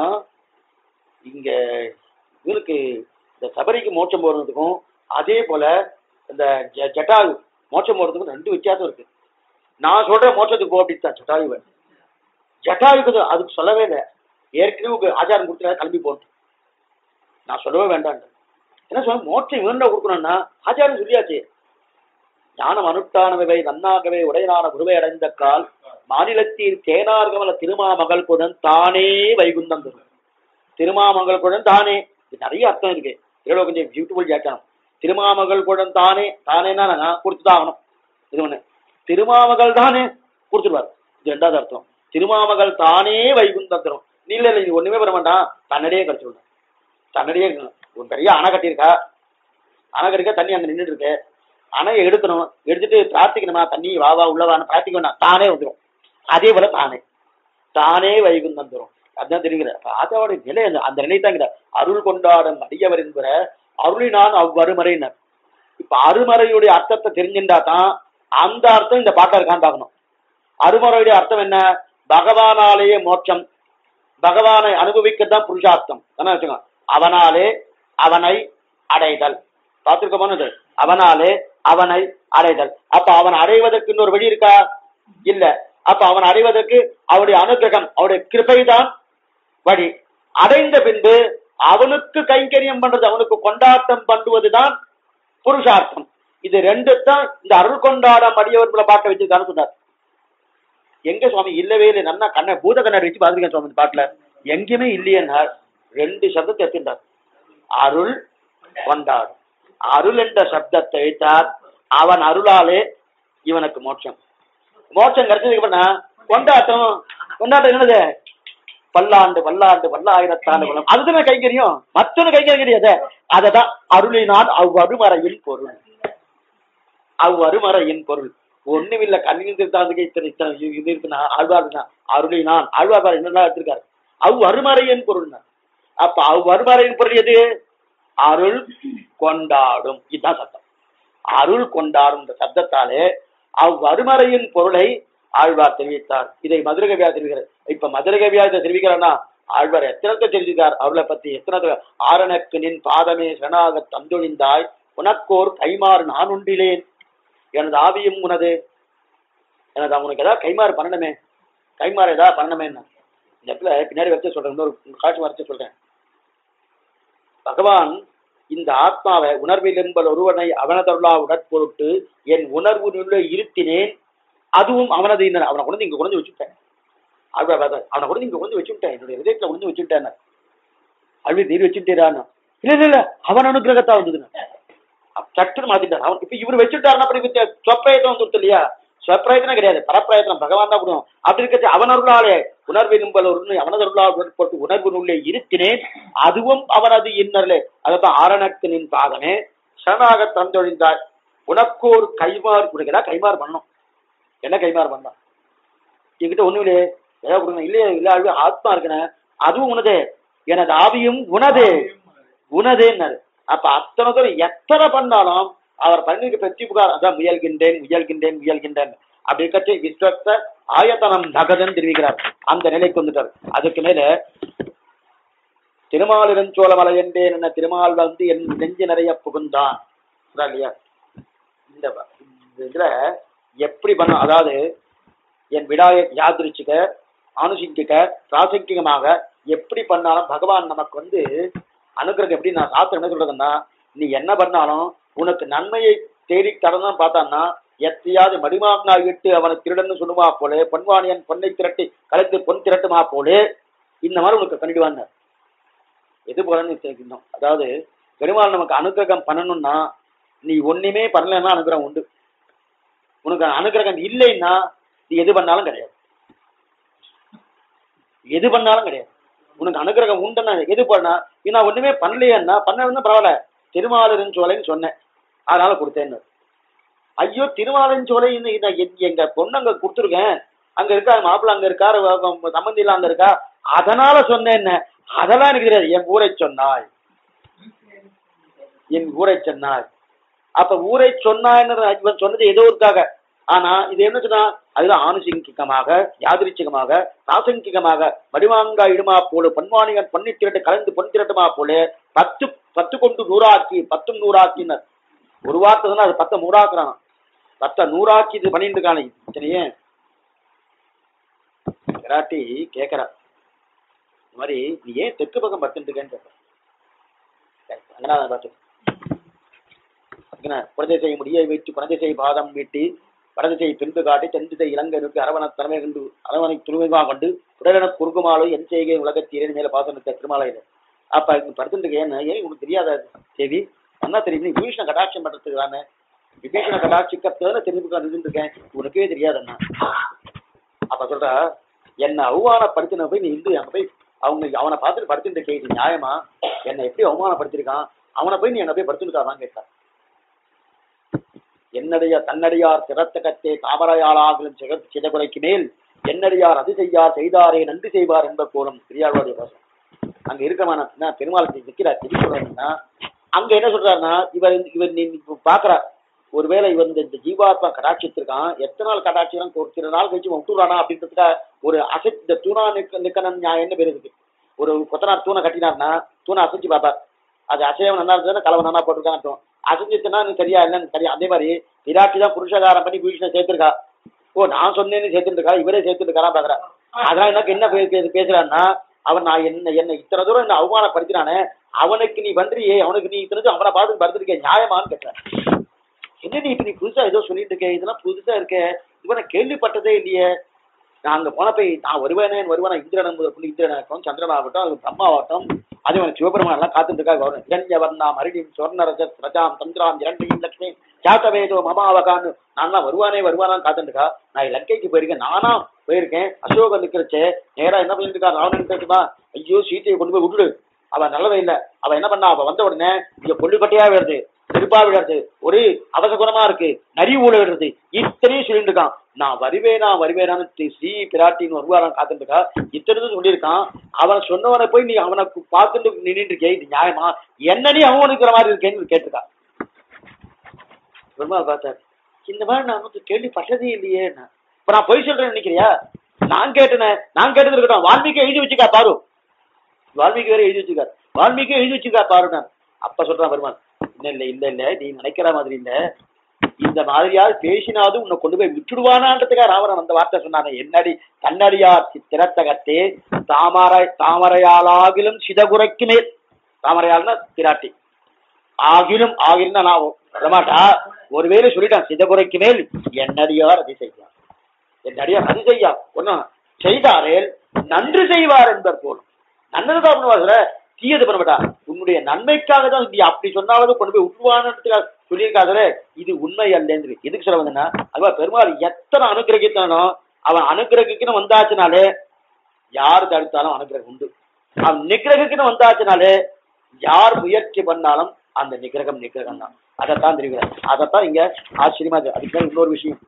இங்க இவருக்கு இந்த சபரிக்கு மோட்சம் போடுறதுக்கும் அதே போல இந்த ஜ- ஜட்டாயு மோட்சம் போடுறதுக்கும் ரெண்டு வித்தியாசம் இருக்கு நான் சொல்ற மோட்சத்துக்கு போ அப்படின்னு தான் ஜட்டாயுவை ஜட்டாயுக்கு அது- அதுக்கு சொல்லவே இல்லை ஏற்கனவே உங்க ஆச்சாரம் கொடுத்துருக்காரு கிளம்பி போட்டு நான் சொல்லவே வேண்டாம் என்ன சொல்ல மோட்சம் இவன்ட கொடுக்கணும்னா ஆச்சாரம் சொல்லியாச்சு ஞானம் அனுஷ்டானவை நன்னாகவே உடையனான குருவை அடைந்த கால் மாநிலத்தில் தேனார்கமல திருமாமகள் குடன் தானே வைகுந்தம் தரும் திருமாமகள் குடன் தானே இது நிறைய அர்த்தம் இருக்கு இதோட கொஞ்சம் பியூட்டிஃபுல் வியாக்கியானம் திருமாமகள் குடன் தானே தானேன்னா நான் கொடுத்துதான் ஆகணும் இது ஒண்ணு திருமாமகள் தானே கொடுத்துருவார் இது ரெண்டாவது அர்த்தம் திருமாமகள் தானே வைகுந்தம் தரும் நீ இல்ல இல்ல, இது ஒண்ணுமே வர வேண்டாம் தன்னடியே கிடைச்சிடும் தன்னடியே இருக்கணும். ஒரு பெரிய அணை கட்டியிருக்கா அணை கட்டிருக்கா தண்ணி அங்க நின்றுட்டு இருக்கு அணையை எடுக்கணும் எடுத்துட்டு பிரார்த்திக்கணுமா தண்ணி வா வா உள்ளவான்னு பிரார்த்திக்க வேண்டாம் தானே வந்துடும் அதே போல தானே தானே வைகுந்தம் தரும் அதுதான் தெரியுங்கிற ராஜாவோட நிலை அந்த அந்த நிலை தாங்கிற அருள் கொண்டாடும் அடியவர் என்கிற அருளினான் அவ்வருமறையினர் இப்ப அருமறையுடைய அர்த்தத்தை தெரிஞ்சுட்டா தான் அந்த அர்த்தம் இந்த பாட்டா இருக்கான்னு பார்க்கணும் அருமறையுடைய அர்த்தம் என்ன பகவானாலேயே மோட்சம் பகவானை அனுபவிக்கத்தான் புருஷார்த்தம் என்ன வச்சுக்கோங்க அவனாலே அவனை அடைதல் பார்த்திருக்கோமானது அவனாலே அவனை அடைதல் அப்ப அவன் அடைவதற்கு இன்னொரு வழி இருக்கா இல்ல அப்ப அவன் அடைவதற்கு அவருடைய அனுகிரகம் அவருடைய கிருபைதான் வழி அடைந்த பின்பு அவனுக்கு கைங்கரியம் பண்றது அவனுக்கு கொண்டாட்டம் பண்ணுவதுதான் புருஷார்த்தம் இது ரெண்டு தான் இந்த அருள் கொண்டாடம் அடியவர்களை பார்க்க வச்சிருக்கான்னு சொன்னார் எங்க சுவாமி இல்லவே இல்லை நன்னா கண்ணை பூத கண்ணாடி வச்சு பாத்துருக்கேன் சுவாமி இந்த பாட்டுல எங்கேயுமே இல்லையேன்னார் ரெண்டு சப்தத்தை எடுத்துட்டார் அருள் கொண்டாடும் அருள் என்ற சப்தத்தை வைத்தார் அவன் அருளாலே இவனுக்கு மோட்சம் மோட்சம் கிடைச்சதுக்கு பண்ணா கொண்டாட்டம் கொண்டாட்டம் என்னது பல்லாண்டு பல்லாண்டு பல்லாயிரத்தாண்டு பல்லம் அதுதானே கைங்கரியம் மற்றொரு கைங்கரியம் கிடையாது அததான் அருளினால் அவ்வருமறையின் பொருள் அவ்வருமறையின் பொருள் ஒண்ணுமில்ல கண்ணின் திருத்தாந்துக்கு இத்தனை இத்தனை இது இது இருக்குன்னா ஆழ்வார்னா அருளினான் ஆழ்வார் என்னெல்லாம் எடுத்திருக்காரு அவ் அருமறையின் பொருள்னா அப்ப அவ் அருமறையின் பொருள் எது அருள் கொண்டாடும் இதுதான் சத்தம் அருள் கொண்டாடும் இந்த சப்தத்தாலே அவ் அருமறையின் பொருளை ஆழ்வார் தெரிவித்தார் இதை மதுரகவியா தெரிவிக்கிறார் இப்ப மதுரகவியா இதை தெரிவிக்கிறார்னா ஆழ்வார் எத்தனத்தை தெரிவித்தார் அவளை பத்தி எத்தனை ஆரணக்கு நின் பாதமே சரணாக தந்தொழிந்தாய் உனக்கோர் கைமாறு நான் உண்டிலேன் எனது ஆவியும் உனது எனது உனக்கு ஏதாவது கைமாறு பண்ணணுமே கைமாறு ஏதாவது பண்ணணுமே இந்த இடத்துல பின்னாடி வச்சு சொல்றேன் இன்னொரு காட்சி வரைச்சு சொல்றேன் பகவான் இந்த ஆத்மாவை உணர்வில் என்பல் ஒருவனை அவனதருளா உடற்பொருட்டு என் உணர்வு நிலை இருத்தினேன் அதுவும் அவனது இன்ன அவனை கொண்டு வந்து இங்க கொண்டு வந்து வச்சுட்டேன் ஆழ்வார் பார்த்தார், அவனை கொண்டு வந்து இங்க கொண்டு வந்து வச்சுட்டேன் என்னுடைய இதயத்துல கொண்டு வந்து வச்சுட்டேன் அழுவி நீர் வச்சுட்டேரான்னு இல்ல இல்ல இல்ல அவன் அனுகிரகத்தா வந்ததுன்னு அப்ப சட்டுன்னு மாத்திட்டார் அவன் இப்ப இவர் வச்சுட்டாருன்னா அப்படி வித்த சொப்பிரயத்தனம் வந்துருத்து இல்லையா சொப்பிரயத்தனம் கிடையாது பரப்பிரயத்தனம் பகவான் தான் கொடுக்கும் அப்படி இருக்கிறது அவன் அருளாலே உணர்வு நும்பல் ஒரு அவனது அருளால் உட்பட்டு உணர்வு நுள்ளே இருத்தினேன் அதுவும் அவனது இன்னர்லே அதான் ஆரணக்கு நின் பாதமே சரணாக தந்தொழிந்தார் உனக்கோர் கைமாறு கொடுக்கிறா கைமாறு பண்ணணும் என்ன கைமாறு பண்ணலாம் என்கிட்ட ஒண்ணும் இல்லையே ஏதாவது கொடுங்க இல்லையே இல்ல அழுவே ஆத்மா இருக்கணும் அதுவும் உனதே எனது ஆவியும் உனதே உனதேன்னாரு அப்ப அத்தனை தூரம் எத்தனை பண்ணாலும் அவர் பண்ணிட்டு பெற்றி புகார் அதான் முயல்கின்றேன் முயல்கின்றேன் முயல்கின்றேன் அப்படி கட்சி விஸ்வத்த ஆயத்தனம் நகதன் தெரிவிக்கிறார் அந்த நிலைக்கு வந்துட்டார் அதுக்கு மேல திருமாலிருஞ்சோழமலை என்றேன் என்ன திருமால் வந்து என் நெஞ்சு நிறைய புகுந்தான் புரியுதா இல்லையா இந்த வ- இந்த இதுல எப்படி பண்ண அதாவது என் விடாய யாதிரிச்சுக்க ஆனுசிங்கிக பிராசங்கிகமாக எப்படி பண்ணாலும் பகவான் நமக்கு வந்து அனுகிரகம் எப்படி நான் சாஸ்திரம் என்ன சொல்றதுன்னா நீ என்ன பண்ணாலும் உனக்கு நன்மையை தேடி தரணும் பார்த்தான்னா எத்தையாவது மடிமாங்காய் விட்டு அவனை திருடன்னு சொல்லுமா போலே பொன்வாணியன் பொன்னை திரட்டி கலைத்து பொன் திரட்டுமா போலே இந்த மாதிரி உனக்கு கண்டிடுவாங்க எது போலன்னு தெரிவிக்கணும் அதாவது பெருமாள் நமக்கு அனுகிரகம் பண்ணணும்னா நீ ஒண்ணுமே பண்ணலைன்னா அனுகிரகம் உண்டு உனக்கு அனுகிரகம் இல்லைன்னா நீ எது பண்ணாலும் கிடையாது எது பண்ணாலும் கிடையாது உனக்கு அனுகிரகம் உண்டுன்னா எது பண்ணா நீ நான் ஒண்ணுமே பண்ணலையேன்னா பண்ணலன்னா பரவாயில்ல திருமாலிருன்னு சோலைன்னு சொன்னேன் அதனால கொடுத்தேன்னு ஐயோ திருமாலின் சோலை இன்னைக்கு நான் எங்க- எங்க பொண்ணு அங்க கொடுத்துருக்கேன் அங்க இருக்கா மாப்பிள்ளை அங்க இருக்காரு வ- வ- சம்பந்தி எல்லாம் அங்க இருக்கா அதனால சொன்னேன் அதெல்லாம் எனக்கு தெரியாது என் ஊரை சொன்னாய் என் ஊரை சொன்னாய் அப்ப ஊரை சொன்னாய்ன்னு இவன் சொன்னது ஏதோ இருக்காக ஆனா இது என்ன சொன்னா அதுதான் ஆணுசிங்கிகமாக யாதிரிச்சிகமாக பிராசங்கிகமாக மடிவாங்கா இடுமா போல பன்வாணிகன் பண்ணி திரட்டு கலந்து பொன் திரட்டுமா போல பத்து பத்து கொண்டு நூறாக்கி பத்தும் நூறாக்கினர் ஒரு வார்த்தை சொன்னா அது பத்தை நூறாக்குறான் பத்தை நூறாக்கி இது பண்ணிட்டு இருக்கானே இத்தனையே விராட்டி கேக்குறா இந்த மாதிரி நீ ஏன் தெற்கு பக்கம் படுத்துட்டு இருக்கேன்னு கேட்கறா. ரங்கநாதன் பார்த்து என்ன குழந்தை முடியை வைத்து குழந்தை பாதம் வீட்டி வடதிசை பின்பு காட்டி தென்திசை இலங்கை நோக்கி அரவண தலைமை கண்டு அரவணை துருமைமா கொண்டு உடலென குறுகுமாலும் என் செய்கை உலகத்தீரன் மேல பாசனத்தை திருமாலையில அப்ப இங்க படுத்துட்டு ஏன்னு ஏன் உனக்கு தெரியாத தேவி என்ன தெரியும் நீ விபீஷண கடாட்சம் பண்றதுக்கு தானே விபீஷண கடாட்சிக்கத்தான தெரிஞ்சு நின்று இருக்கேன் உனக்கே தெரியாது அண்ணா அப்ப சொல்றா என்ன அவமானப்படுத்தின போய் நீ இந்து அங்க போய் அவங்க அவனை பார்த்துட்டு படுத்துட்டு இருக்கே இது நியாயமா என்னை எப்படி அவமானப்படுத்திருக்கான் அவனை போய் நீ அங்க போய் படுத்துட்டாதான் கேட்டா என்னுடைய தன்னடியார் சிரத்தகத்தே தாமரையாளாகலும் சிக சிதகுலைக்கு மேல் என்னடியார் அது செய்யார் செய்தாரே நன்றி செய்வார் என்ப போலும் பெரியாளுடைய பாசம் அங்க இருக்கமான பெருமாள் நிக்கிறார் தெரிவிக்கிறா அங்க என்ன சொல்றாருன்னா இவர் இவர் நீ இப்ப பாக்குறா ஒருவேளை இவர் இந்த இந்த ஜீவாத்மா கடாட்சித்திருக்கான் எத்தனை நாள் கடாட்சியம் ஒரு சில நாள் கழிச்சு இவன் விட்டுறானா அப்படின்றதுக்காக ஒரு அசை இந்த தூணா நிக்க நிக்கணும் நியாயம்னு பேர் இருக்கு ஒரு கொத்தனார் தூணை கட்டினார்னா தூணை அசைச்சு பார்ப்பார் அது அசைவம் நல்லா இருந்ததுன்னா கலவை நல்லா போட்டிருக்கான்னு அர்த்தம். அசைஞ்சிச்சுன்னா நீ சரியா இல்லைன்னு சரியா அதே மாதிரி விராட்டி தான் புருஷகாரம் பண்ணி பீஷ்ண சேர்த்திருக்கா ஓ நான் சொன்னேன்னு சேர்த்துருக்கா இவரே சேர்த்துருக்காரா பாக்குறா அதனால எனக்கு என்ன பே- பே- பேசுறான்னா அவன் நான் என்ன என்ன இத்தனை தூரம் என்ன அவமானப்படுத்தினானே அவனுக்கு நீ பண்றியே அவனுக்கு நீ இத்தனை தூரம் அவனை பார்த்து படுத்திருக்கே நியாயமான்னு கேட்டேன் என்ன நீ இப்ப நீ புதுசா ஏதோ சொல்லிட்டு இருக்க இதெல்லாம் புதுசா இருக்க இவனை கேள்விப்பட்டதே இல்லையே நான் அங்க போனப்ப நான் வருவேனே வருவேனா இந்திரன் முதல் புள்ளி இந்திரன் ஆகட்டும் சந்திரன் ஆகட்டும் அது பிரம்மாவட்டும் அதே மாதிரி சிவபெருமான் எல்லாம் காத்துட்டு இருக்கா கௌரவம் இரண்யவர்ணா மருடியும் சுவர்ணரஜத் பிரஜாம் தந்திராம் இரண்டையும் லட்சுமி ஜாத்தவேதோ மமாவகான்னு நான் வருவானே வருவானான்னு காத்துட்டு இருக்கா நான் லங்கைக்கு போயிருக்கேன் நானா போயிருக்கேன் அசோகன் நிக்கிறச்சே நேரா என்ன பண்ணிட்டு இருக்கா ராவணன் தெரியுமா ஐயோ சீத்தையை கொண்டு போய் விட்டுடு அவன் நல்லவே இல்ல அவன் என்ன பண்ணா அவ வந்த உடனே இங்க கொள்ளுக்கட்டையா வருது திருப்பா விடுறது ஒரு அவசகுணமா இருக்கு நரி ஊழ விடுறது இத்தனையும் சொல்லிட்டு இருக்கான் நான் வருவேனா வருவேனான்னு தி- ஸ்ரீ பிராட்டின்னு வருவாரான் காத்துட்டு இருக்கா இத்தனை சொல்லியிருக்கான் அவன் சொன்னவனை போய் நீ அவனை கு- பார்த்துட்டு நின்னுட்டு இருக்கே இது நியாயமா என்ன நீ அவனுக்குற மாதிரி இருக்கேன்னு கேட்டிருக்கா பெருமாள் பார்த்தார் இந்த மாதிரி நான் வந்து கேள்விப்பட்டதே இல்லையே நான் இப்ப நான் பொய் சொல்றேன்னு நினைக்கிறியா நான் கேட்டேனே நான் கேட்டது இருக்கட்டும் வால்மீகி எழுதி வச்சுக்கா பாரு வால்மீகி வேற எழுதி வச்சுக்கார் வால்மீகி எழுதி வச்சுக்கா பாருங்க அப்ப சொல்றான் பெருமாள் இல்ல இல்ல இல்ல இல்ல நீ நினைக்கிற மாதிரி இல்ல இந்த மாதிரியாவது பேசினாவது உன்னை கொண்டு போய் விட்டுடுவானான்றதுக்காக ராவணன் அந்த வார்த்தை சொன்னானே என்னடி கண்ணடியார் திறத்தகத்தே தாமரை தாமரையாளாகிலும் சிதகுரைக்கு மேல் தாமரையாள்னா திராட்டி ஆகிலும் ஆகிலும் நான் வரமாட்டா ஒருவேளை சொல்லிட்டான் சிதகுரைக்கு மேல் என்னடியார் அதை செய்வார் என்னடியார் அது செய்யா ஒன்னும் செய்தாரேல் நன்று செய்வார் என்பர் போலும் நல்லது தான் பண்ணுவாங்க தீயது பண்ண மாட்டா உன்னுடைய நன்மைக்காக தான் நீ அப்படி சொன்னாவது கொண்டு போய் விட்டுவானதுக்காக சொல்லியிருக்காதே இது உண்மை அல்லேந்து எதுக்கு சொல்ல வந்தேன்னா அதுவா பெருமாள் எத்தனை அனுகிரகித்தானோ அவன் அனுகிரகிக்குன்னு வந்தாச்சுனாலே யார் தடுத்தாலும் அனுகிரகம் உண்டு அவன் நிகிரகிக்குன்னு வந்தாச்சுனாலே யார் முயற்சி பண்ணாலும் அந்த நிகிரகம் நிகிரகம் தான் அதைத்தான் தெரிவிக்கிறார் அதைத்தான் இங்க ஆச்சரியமா இருக்கு அதுக்கு தான் இன்னொரு விஷயம்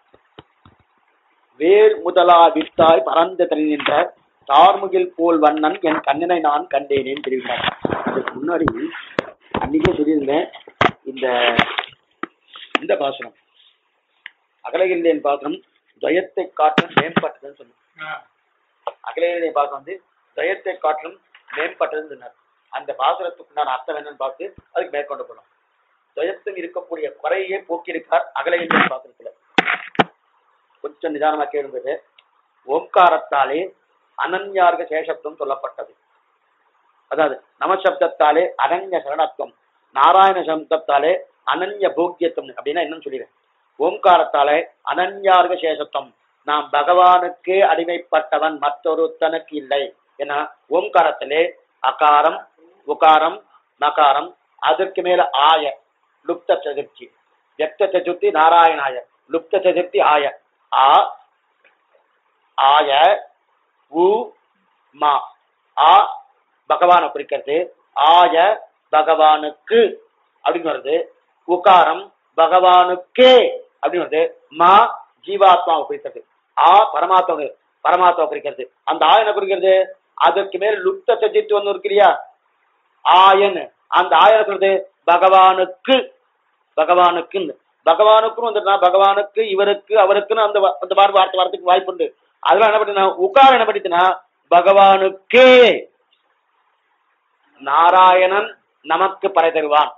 வேர் முதலா வித்தாய் பறந்த தனி நின்ற தார்முகில் போல் வண்ணன் என் கண்ணனை நான் கண்டேனேன்னு தெரிவிக்கிறார் அதுக்கு முன்னாடி அன்னைக்கே சொல்லியிருந்தேன் இந்த இந்த பாசனம் அகலகில்லேன் பாசனம் துவயத்தை காட்டும் மேம்பட்டதுன்னு சொன்னேன் அகிலேய பாசனம் வந்து துவயத்தை காட்டிலும் மேம்பட்டதுன்னு சொன்னார் அந்த பாசுரத்துக்கு நான் அர்த்தம் என்னன்னு பார்த்து அதுக்கு மேற்கொண்டு போனோம் துவயத்தில் இருக்கக்கூடிய குறையே போக்கியிருக்கார் அகலகில்லேன் பாசனத்துல கொஞ்சம் நிதானமா கேளுங்கிறது ஓம்காரத்தாலே அனன்யார்க சேஷத்துவம் சொல்லப்பட்டது அதாவது நமசப்தத்தாலே அனன்ய சரணத்துவம் நாராயண சப்தத்தாலே அனன்ய போக்கியத்துவம் அப்படின்னா என்னன்னு சொல்லிடுறேன் ஓம்காரத்தாலே அனன்யார்க சேஷத்துவம் நாம் பகவானுக்கே அடிமைப்பட்டவன் மற்றொருத்தனுக்கு இல்லை ஏன்னா ஓம்காரத்திலே அகாரம் உகாரம் மகாரம் அதற்கு மேல ஆய லுப்த சதுர்த்தி வியக்த சதுர்த்தி நாராயணாய லுப்த சதுர்த்தி ஆய ஆ ஆய உ மா ஆ பகவானை குறிக்கிறது ஆய பகவானுக்கு அப்படின்னு வருது உகாரம் பகவானுக்கே அப்படின்னு வருது மா ஜீவாத்மாவை குறிக்கிறது ஆ பரமாத்மா பரமாத்மா குறிக்கிறது அந்த ஆ என்ன குறிக்கிறது அதற்கு மேல் லுப்த சஜித்து ஒன்று இருக்கு இல்லையா ஆயன் அந்த ஆயன சொல்றது பகவானுக்கு பகவானுக்குன்னு பகவானுக்குன்னு வந்துட்டுனா பகவானுக்கு இவருக்கு அவருக்குன்னு அந்த வா- அந்த மாதிரி வார்த்தை வரதுக்கு வாய்ப்பு உண்டு அதெல்லாம் என்ன பண்ணினா உக்காரம் என்ன பண்ணிட்டுனா பகவானுக்கே நாராயணன் நமக்கு பறை தருவான்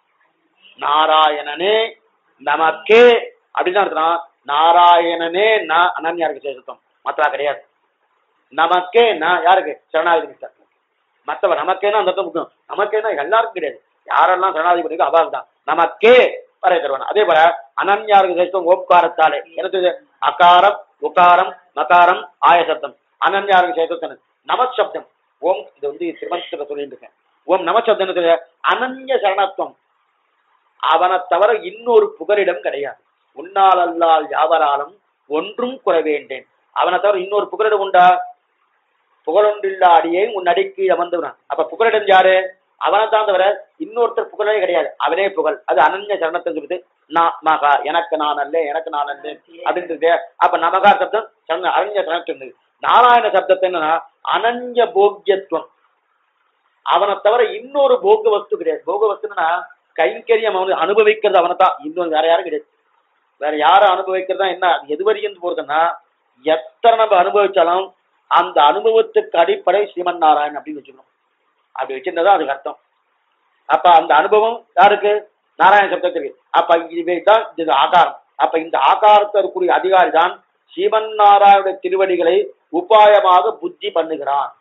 நாராயணனே நமக்கே அப்படின்னு அர்த்தம் நாராயணனே நான் அனன்யாருக்கு சேஷத்துவம் மற்றவா கிடையாது நமக்கே நான் யாருக்கு சரணாகதி மிஸ்டர் மற்றவன் நமக்கேனா அந்த அர்த்தம் முக்கியம் நமக்கேனா எல்லாருக்கும் கிடையாது யாரெல்லாம் சரணாகதி பண்ணிக்கோ அவாக்கு தான் நமக்கே பறை தருவான் அதே போல அனன்யாருக்கு சேஷத்துவம் ஓப்காரத்தாலே எனக்கு அகாரம் உகாரம் மகாரம் ஆயசப்தம் அனன்யாருக்கு சேஷத்துவம் நமசப்தம் ஓம் இது வந்து திருமணத்துல சொல்லிட்டு இருக்கேன் ஓம் நமசப்தம் என்னது? அனன்ய சரணத்துவம் அவனை தவிர இன்னொரு புகலிடம் கிடையாது உன்னால் அல்லால் யாவராலும் ஒன்றும் குற வேண்டேன் அவனை தவிர இன்னொரு புகலிடம் உண்டா புகழொன்றில்லா அடியே உன் அடிக்கு அமர்ந்தவன் அப்ப புகலிடம் யாரு அவனை தான் தவிர இன்னொருத்தர் புகழே கிடையாது அவனே புகழ் அது அனன்ய சரணத்தை சொல்லுது நான் மகா எனக்கு நான் அல்ல எனக்கு நான் அல்ல அப்படின்றது அப்ப நமகார் சப்தம் சரண அனன்ய சரணத்தை நாராயண சப்தத்தை என்னன்னா அனன்ய போக்கியத்துவம் அவனை தவிர இன்னொரு போக வஸ்து கிடையாது போக வஸ்துன்னா கைங்கரியம் அவனு அனுபவிக்கிறது அவனை தான் இன்னொரு வேற யாரும் கிடையாது வேற யாரும் அனுபவிக்கிறதா என்ன அது எது வரையும் போறதுன்னா எத்தனை நம்ம அனுபவிச்சாலும் அந்த அனுபவத்துக்கு அடிப்படை ஸ்ரீமன் நாராயண் அப்படின்னு வச்சுக்கணும் அப்படி வச்சிருந்தா அதுக்கு அர்த்தம் அப்ப அந்த அனுபவம் யாருக்கு நாராயண சப்தத்திற்கு அப்ப இதுதான் இது ஆகாரம் அப்ப இந்த ஆகாரத்தை இருக்கக்கூடிய அதிகாரி தான் ஸ்ரீமன் நாராயண திருவடிகளை உபாயமாக புத்தி பண்ணுகிறான்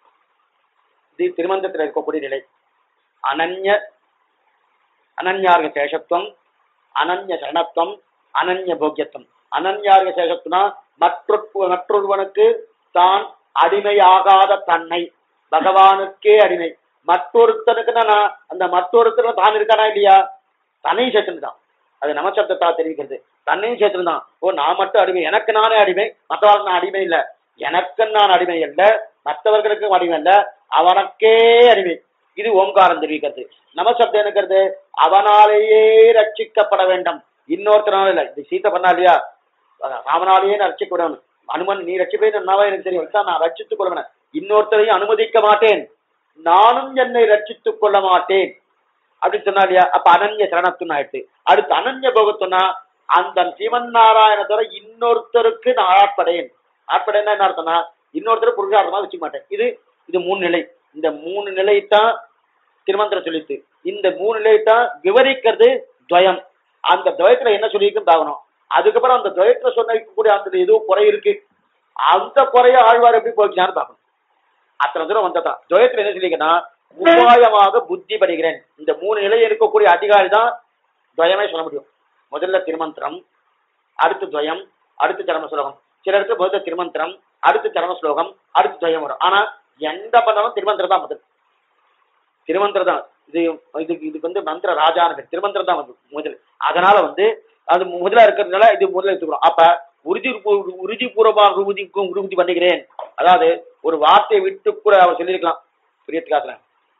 இது திருமந்தத்தில் இருக்கக்கூடிய நிலை அனன்ய அனன்யார்க சேஷத்துவம் அனன்ய சரணத்துவம் அனன்ய போக்கியத்துவம் அனன்யார்க சேஷத்துவம்னா மற்றொரு மற்றொருவனுக்கு தான் அடிமையாகாத தன்னை பகவானுக்கே அடிமை மற்றொருத்தனுக்கு நான் அந்த மற்றொருத்தர் தான் இருக்கானா இல்லையா தன்னையும் சேர்த்துன்னு தான் அது நமசப்தத்தா தெரிவிக்கிறது தன்னையும் சேர்த்துன்னு தான் ஓ நான் மட்டும் அடிமை எனக்கு நானே அடிமை மற்றவர்களுக்கு நான் அடிமை இல்லை எனக்கு நான் அடிமை அல்ல மற்றவர்களுக்கும் அடிமை அல்ல அவனுக்கே அடிமை இது ஓம்காரம் தெரிவிக்கிறது நமசப்தம் என்னக்கிறது அவனாலேயே ரட்சிக்கப்பட வேண்டும் இன்னொருத்தனால இல்ல இது சீத்தை பண்ணா இல்லையா ராமனாலேயே நான் ரட்சிக்கப்படணும் அனுமன் நீ ரட்சிப்பேன் என்னவா எனக்கு தெரியும் இதான் நான் ரட்சித்துக் கொள்வேன் இன்னொருத்தரையும் அனுமதிக்க மாட்டேன் நானும் என்னை ரட்சித்துக் கொள்ள மாட்டேன் அப்படின்னு சொன்னா இல்லையா அப்ப அனன்ய சரணத்துன்னு ஆயிடுச்சு அடுத்து அனன்ய போகத்துனா அந்த சீமன் நாராயணத்தோட இன்னொருத்தருக்கு நான் ஆட்படேன் ஆட்படேன்னா என்ன அர்த்தம்னா இன்னொருத்தர் புருஷார்த்தமா வச்சுக்க மாட்டேன் இது இது மூணு நிலை இந்த மூணு நிலைத்தான் திருமந்திரம் சொல்லித்து இந்த மூணு நிலைத்தான் விவரிக்கிறது துவயம் அந்த துவயத்துல என்ன சொல்லியிருக்குன்னு பார்க்கணும் அதுக்கப்புறம் அந்த துவயத்துல சொன்னிருக்கக்கூடிய அந்த ஏதோ குறை இருக்கு அந்த குறைய ஆழ்வார் எப்படி போய்க்கினான்னு பார்க்கணும் அத்தனை தூரம் வந்ததான் துவயத்துல என்ன சொல்லியிருக்கேன்னா உபாயமாக புத்தி படுகிறேன் இந்த மூணு நிலையில் இருக்கக்கூடிய அதிகாரி தான் துவயமே சொல்ல முடியும் முதல்ல திருமந்திரம் அடுத்து துவயம் அடுத்து சரம ஸ்லோகம் சில இடத்துல முதல்ல திருமந்திரம் அடுத்து சரம ஸ்லோகம் அடுத்து துவயம் வரும் ஆனா எந்த பண்ணாலும் திருமந்திரம் தான் முதல் திருமந்திரம் தான் இது இதுக்கு இதுக்கு வந்து மந்திர ராஜான பேர் திருமந்திரம் தான் வந்து முதல் அதனால வந்து அது முதல்ல இருக்கிறதுனால இது முதல்ல எடுத்துக்கிறோம் அப்ப உறுதி பூ- உறுதிபூர்வமாக உறுதிக்கும் உறுதி பண்ணுகிறேன் அதாவது ஒரு வார்த்தையை விட்டு கூட அவர் சொல்லியிருக்கலாம் பிரியத்துக்காசுல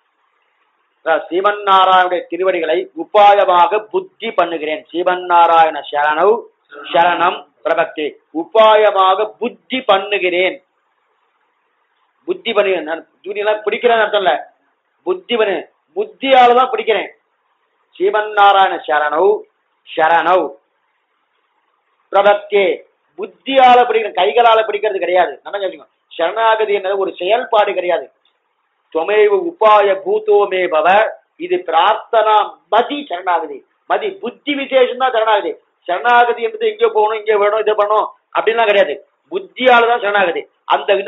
சீமன் நாராயணுடைய திருவடிகளை உபாயமாக புத்தி பண்ணுகிறேன் சீமன் நாராயண சரணவ் சரணம் பிரபக்தி உபாயமாக புத்தி பண்ணுகிறேன் புத்தி பண்ணி நான் ஜூனியெல்லாம் பிடிக்கிறேன்னு அர்த்தம் இல்ல புத்தி பண்ணு புத்தியால தான் பிடிக்கிறேன் ஸ்ரீமன் நாராயண சரணவ் சரணவ் பிரபத்தே புத்தியால பிடிக்கிற கைகளால பிடிக்கிறது கிடையாது நல்லா சொல்லுங்க சரணாகதி என்னது ஒரு செயல்பாடு கிடையாது துவமேவ உபாய பூதோமே பவ இது பிரார்த்தனா மதி சரணாகதி மதி புத்தி விசேஷம் தான் சரணாகதி சரணாகதி என்பது இங்கே போகணும் இங்கே வேணும் இதை பண்ணணும் அப்படின்லாம் கிடையாது புத்தியால தான் சரணாகதி அந்த வித-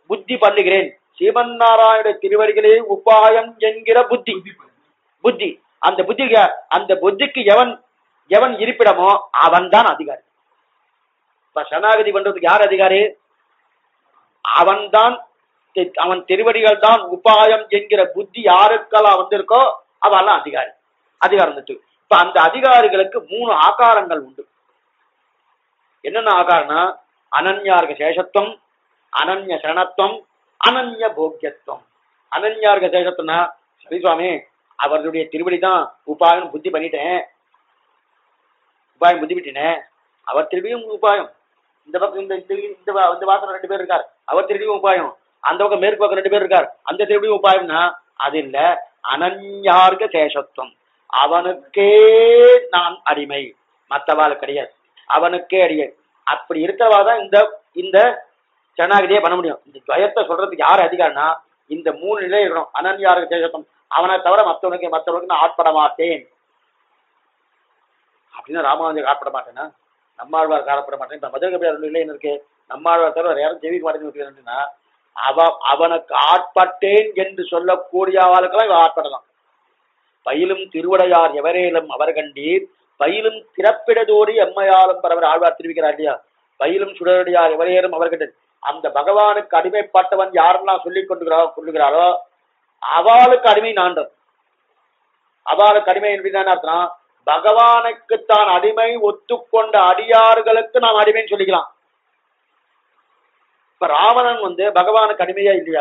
புத்தி பண்ணுகிறேன் சீமன் நாராயண திருவடிகளே உபாயம் என்கிற புத்தி புத்தி அந்த புத்திக்கு அந்த புத்திக்கு எவன் எவன் இருப்பிடமோ அவன் தான் அதிகாரி இப்ப சரணாகதி பண்றதுக்கு யார் அதிகாரி அவன்தான் தி- அவன் திருவடிகள் தான் உபாயம் என்கிற புத்தி யாருக்கெல்லாம் வந்திருக்கோ அவெல்லாம் அதிகாரி அதிகாரம் வந்துட்டு இப்ப அந்த அதிகாரிகளுக்கு மூணு ஆகாரங்கள் உண்டு என்னென்ன ஆகாரம்னா அனன்யார்க சேஷத்துவம் அனன்ய சரணத்துவம் அனன்ய போக்கியத்துவம் அனன்யார்க சேஷத்துவம்னா சரி சுவாமி அவர்களுடைய திருவடி தான் உபாயம் புத்தி பண்ணிட்டேன் உபாயம் புத்தி விட்டேனே அவர் திரும்பியும் உபாயம் இந்த பக்கம் இந்த இந்த இந்த வா- இந்த வாசல் ரெண்டு பேர் இருக்கார் அவர் திரும்பியும் உபாயம் அந்த பக்கம் மேற்கு பக்கம் ரெண்டு பேர் இருக்கார் அந்த திரும்பியும் உபாயம்னா அது இல்ல அனன்யார்க சேஷத்துவம் அவனுக்கே நான் அடிமை மற்றவாள் கிடையாது அவனுக்கே அடிமை அப்படி இருக்கிறவா தான் இந்த இந்த சரணாகதியே பண்ண முடியும் இந்த துவயத்தை சொல்றதுக்கு யார் அதிகாரம்னா இந்த மூணு நிலை இருக்கணும் அனன்யார்க சேஷத்துவம் அவனை தவிர மற்றவனுக்கு மற்றவனுக்கு நான் ஆட்பட மாட்டேன் அப்படின்னு ராமானுஜர் ஆட்பட மாட்டேன்னா நம்மாழ்வார் காணப்பட மாட்டேன் இப்ப மதுரை கபிலர் ரெண்டு நிலையம் இருக்கு நம்மாழ்வார் தவிர வேற யாரும் ஜெயிக்க மாட்டேன்னு அவ அவனுக்கு ஆட்பட்டேன் என்று சொல்லக்கூடிய ஆளுக்கெல்லாம் இவன் ஆட்படலாம் பயிலும் திருவடையார் எவரேலும் அவர் கண்டீர் பயிலும் திறப்பிடதோடி எம்மையாலும் பரவர் ஆழ்வார் தெரிவிக்கிறார் இல்லையா பயிலும் சுடரடியார் எவரேலும் அவர் கண்டீர் அந்த பகவானுக்கு அடிமைப்பட்டவன் யாரெல்லாம் சொல்லிக் கொண்டுகிறா கொள்ளுகிறாரோ அவளுக்கு அடிமை நான்றது அவளுக்கு அடிமை என்பதுதான் அர்த்தம் பகவானுக்கு தான் அடிமை ஒத்துக்கொண்ட அடியார்களுக்கு நாம் அடிமைன்னு சொல்லிக்கலாம் இப்ப ராவணன் வந்து பகவானுக்கு அடிமையா இல்லையா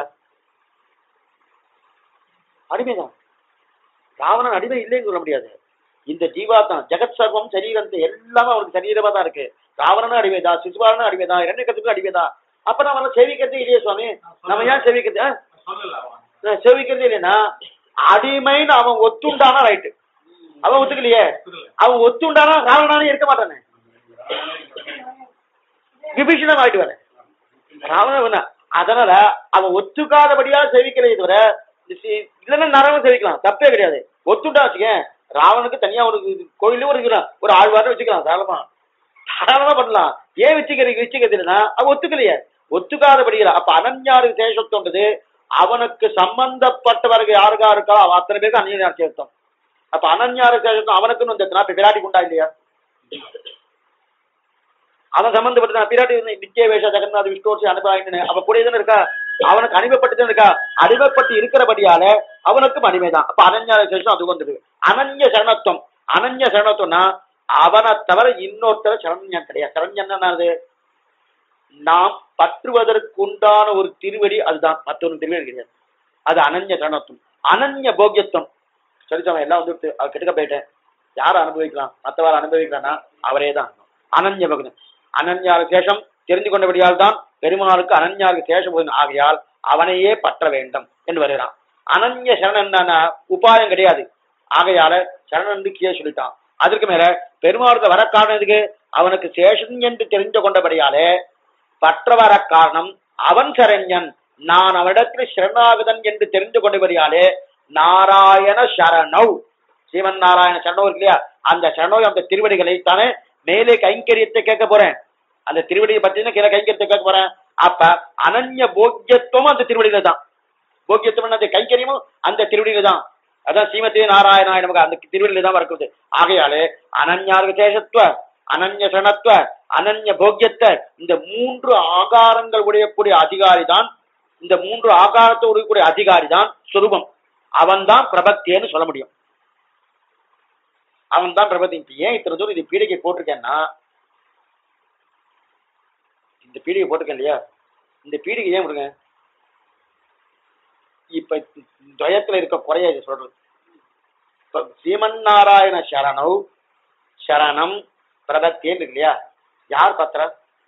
அடிமைதான் ராவணன் அடிமை இல்லைன்னு சொல்ல முடியாது இந்த ஜீவாத்தான் ஜெகத் சர்வம் சரீரத்தை எல்லாமே அவனுக்கு சரீரமா தான் இருக்கு ராவணனும் அடிமைதான் சிசுபாலனும் அடிமைதான் இரண்யக்கத்துக்கும் அடிமைதான் அப்ப நம்ம எல்லாம் சேவிக்கிறதே இல்லையே சுவாமி நம்ம ஏன் சேவிக்கிறது ஆ? சொல்லல அவன் நான் சேவிக்கிறதே இல்லைன்னா அடிமைன்னு அவன் ஒத்துண்டானா ரைட்டு அவன் ஒத்துக்கலையே புரியல. அவன் ஒத்துண்டானா ராவணனாலே இருக்க மாட்டானே விபீஷணம் ஆயிட்டு வரேன் ராவணன் அதனால அவன் ஒத்துக்காதபடியா சேவிக்கலை தவிர சி- இல்லைன்னா நரவன் சேவிக்கலாம் தப்பே கிடையாது ஒத்துட்டா வச்சுக்கேன் ராவனுக்கு தனியா ஒரு கோயிலே ஒரு இருக்கிறான் ஒரு ஆழ்வாரம் வச்சுக்கலாம் தாராளமா தாராளமா பண்ணலாம் ஏன் வச்சுக்கிறது வச்சுக்கிறது இல்லைன்னா அவன் ஒத்துக்கலையே ஒத்துக்காதபடியில அப்ப அனன்யாரு சேஷத்துன்றது அவனுக்கு சம்பந்தப்பட்டவர்கள் யாருக்கா இருக்கா அவன் அத்தனை பேருக்கு அனன்யார் சேர்த்தம் அப்ப அனன்யாரு சேஷத்துவம் அவனுக்குன்னு வந்துச்சுன்னா இப்ப விராட்டி குண்டா இல்லையா அவன் சம்பந்தப்பட்ட பிராட்டி நித்திய வேஷ ஜெகநாத் விஷ்ணோசி அனுபவாயின்னு அவ கூட தானே இருக்கா அவனுக்கு அடிமைப்பட்டு தான் இருக்கா அடிமைப்பட்டு இருக்கிறபடியால அவனுக்கும் அடிமைதான் அப்ப அனன்ய சேஷம் அது வந்தது அனன்ய சரணத்துவம் அனன்ய சரணத்துவம்னா அவனை தவிர இன்னொருத்தர சரண்யன் கிடையாது சரண்யன் என்னது நாம் பற்றுவதற்குண்டான ஒரு திருவடி அதுதான் மற்றொரு திருவடி கிடையாது அது அனன்ய சரணத்துவம் அனன்ய போக்கியத்துவம் சரிசாமி எல்லாம் வந்து அவர் கெட்டுக்க போயிட்டேன் யார் அனுபவிக்கலாம் மற்றவாறு அனுபவிக்கலாம்னா அவரே தான் அனன்ய பக்தன் அனன்யாரு சேஷம் தெரிந்து கொண்டபடியால் தான் பெருமாளுக்கு அனன்யாருக்கு சேஷம் போதும் ஆகையால் அவனையே பற்ற வேண்டும் என்று வருகிறான் அனன்ய சரணன் என்னன்னா உபாயம் கிடையாது ஆகையால சரணன் கீழே சொல்லிட்டான் அதற்கு மேல பெருமாளுக்கு வர காரணம் எதுக்கு அவனுக்கு சேஷன் என்று தெரிந்து கொண்டபடியாலே பற்ற வர காரணம் அவன் சரண்யன் நான் அவனிடத்தில் சரணாகதன் என்று தெரிந்து கொண்டபடியாலே நாராயண சரணவ் சீவன் நாராயண சரணவ் இருக்கு இல்லையா அந்த சரணவ் அந்த திருவடிகளை தானே மேலே கைங்கரியத்தை கேட்க போறேன் அந்த திருவடியை பத்தி தான் கீழே கைங்கரியத்தை கேட்க போறேன் அப்ப அனன்ய போக்கியத்துவம் அந்த திருவடியில தான் போக்கியத்துவம் அந்த கைங்கரியமும் அந்த திருவடியில தான் அதான் ஸ்ரீமதி நாராயணாய நமக்கு அந்த திருவடியில தான் வரக்கூது ஆகையாலே அனன்யார்க சேஷத்துவ அனன்ய சரணத்துவ அனன்ய போக்கியத்த இந்த மூன்று ஆகாரங்கள் உடையக்கூடிய அதிகாரி தான் இந்த மூன்று ஆகாரத்தை உடையக்கூடிய அதிகாரி தான் சுரூபம் அவன் தான் பிரபத்தியன்னு சொல்ல முடியும் அவன் தான் பிரபத்தி இப்ப ஏன் இத்தனை தூரம் இது பீடிகை போட்டிருக்கேன்னா இந்த பீடிகை போட்டிருக்கேன் இல்லையா இந்த பீடிகை ஏன் விடுங்க இப்ப துவயத்துல இருக்க குறைய இது சொல்றது இப்ப சீமன் நாராயண சரணவ் சரணம் பிரபத்தியன்னு இருக்கு இல்லையா யார் பத்திர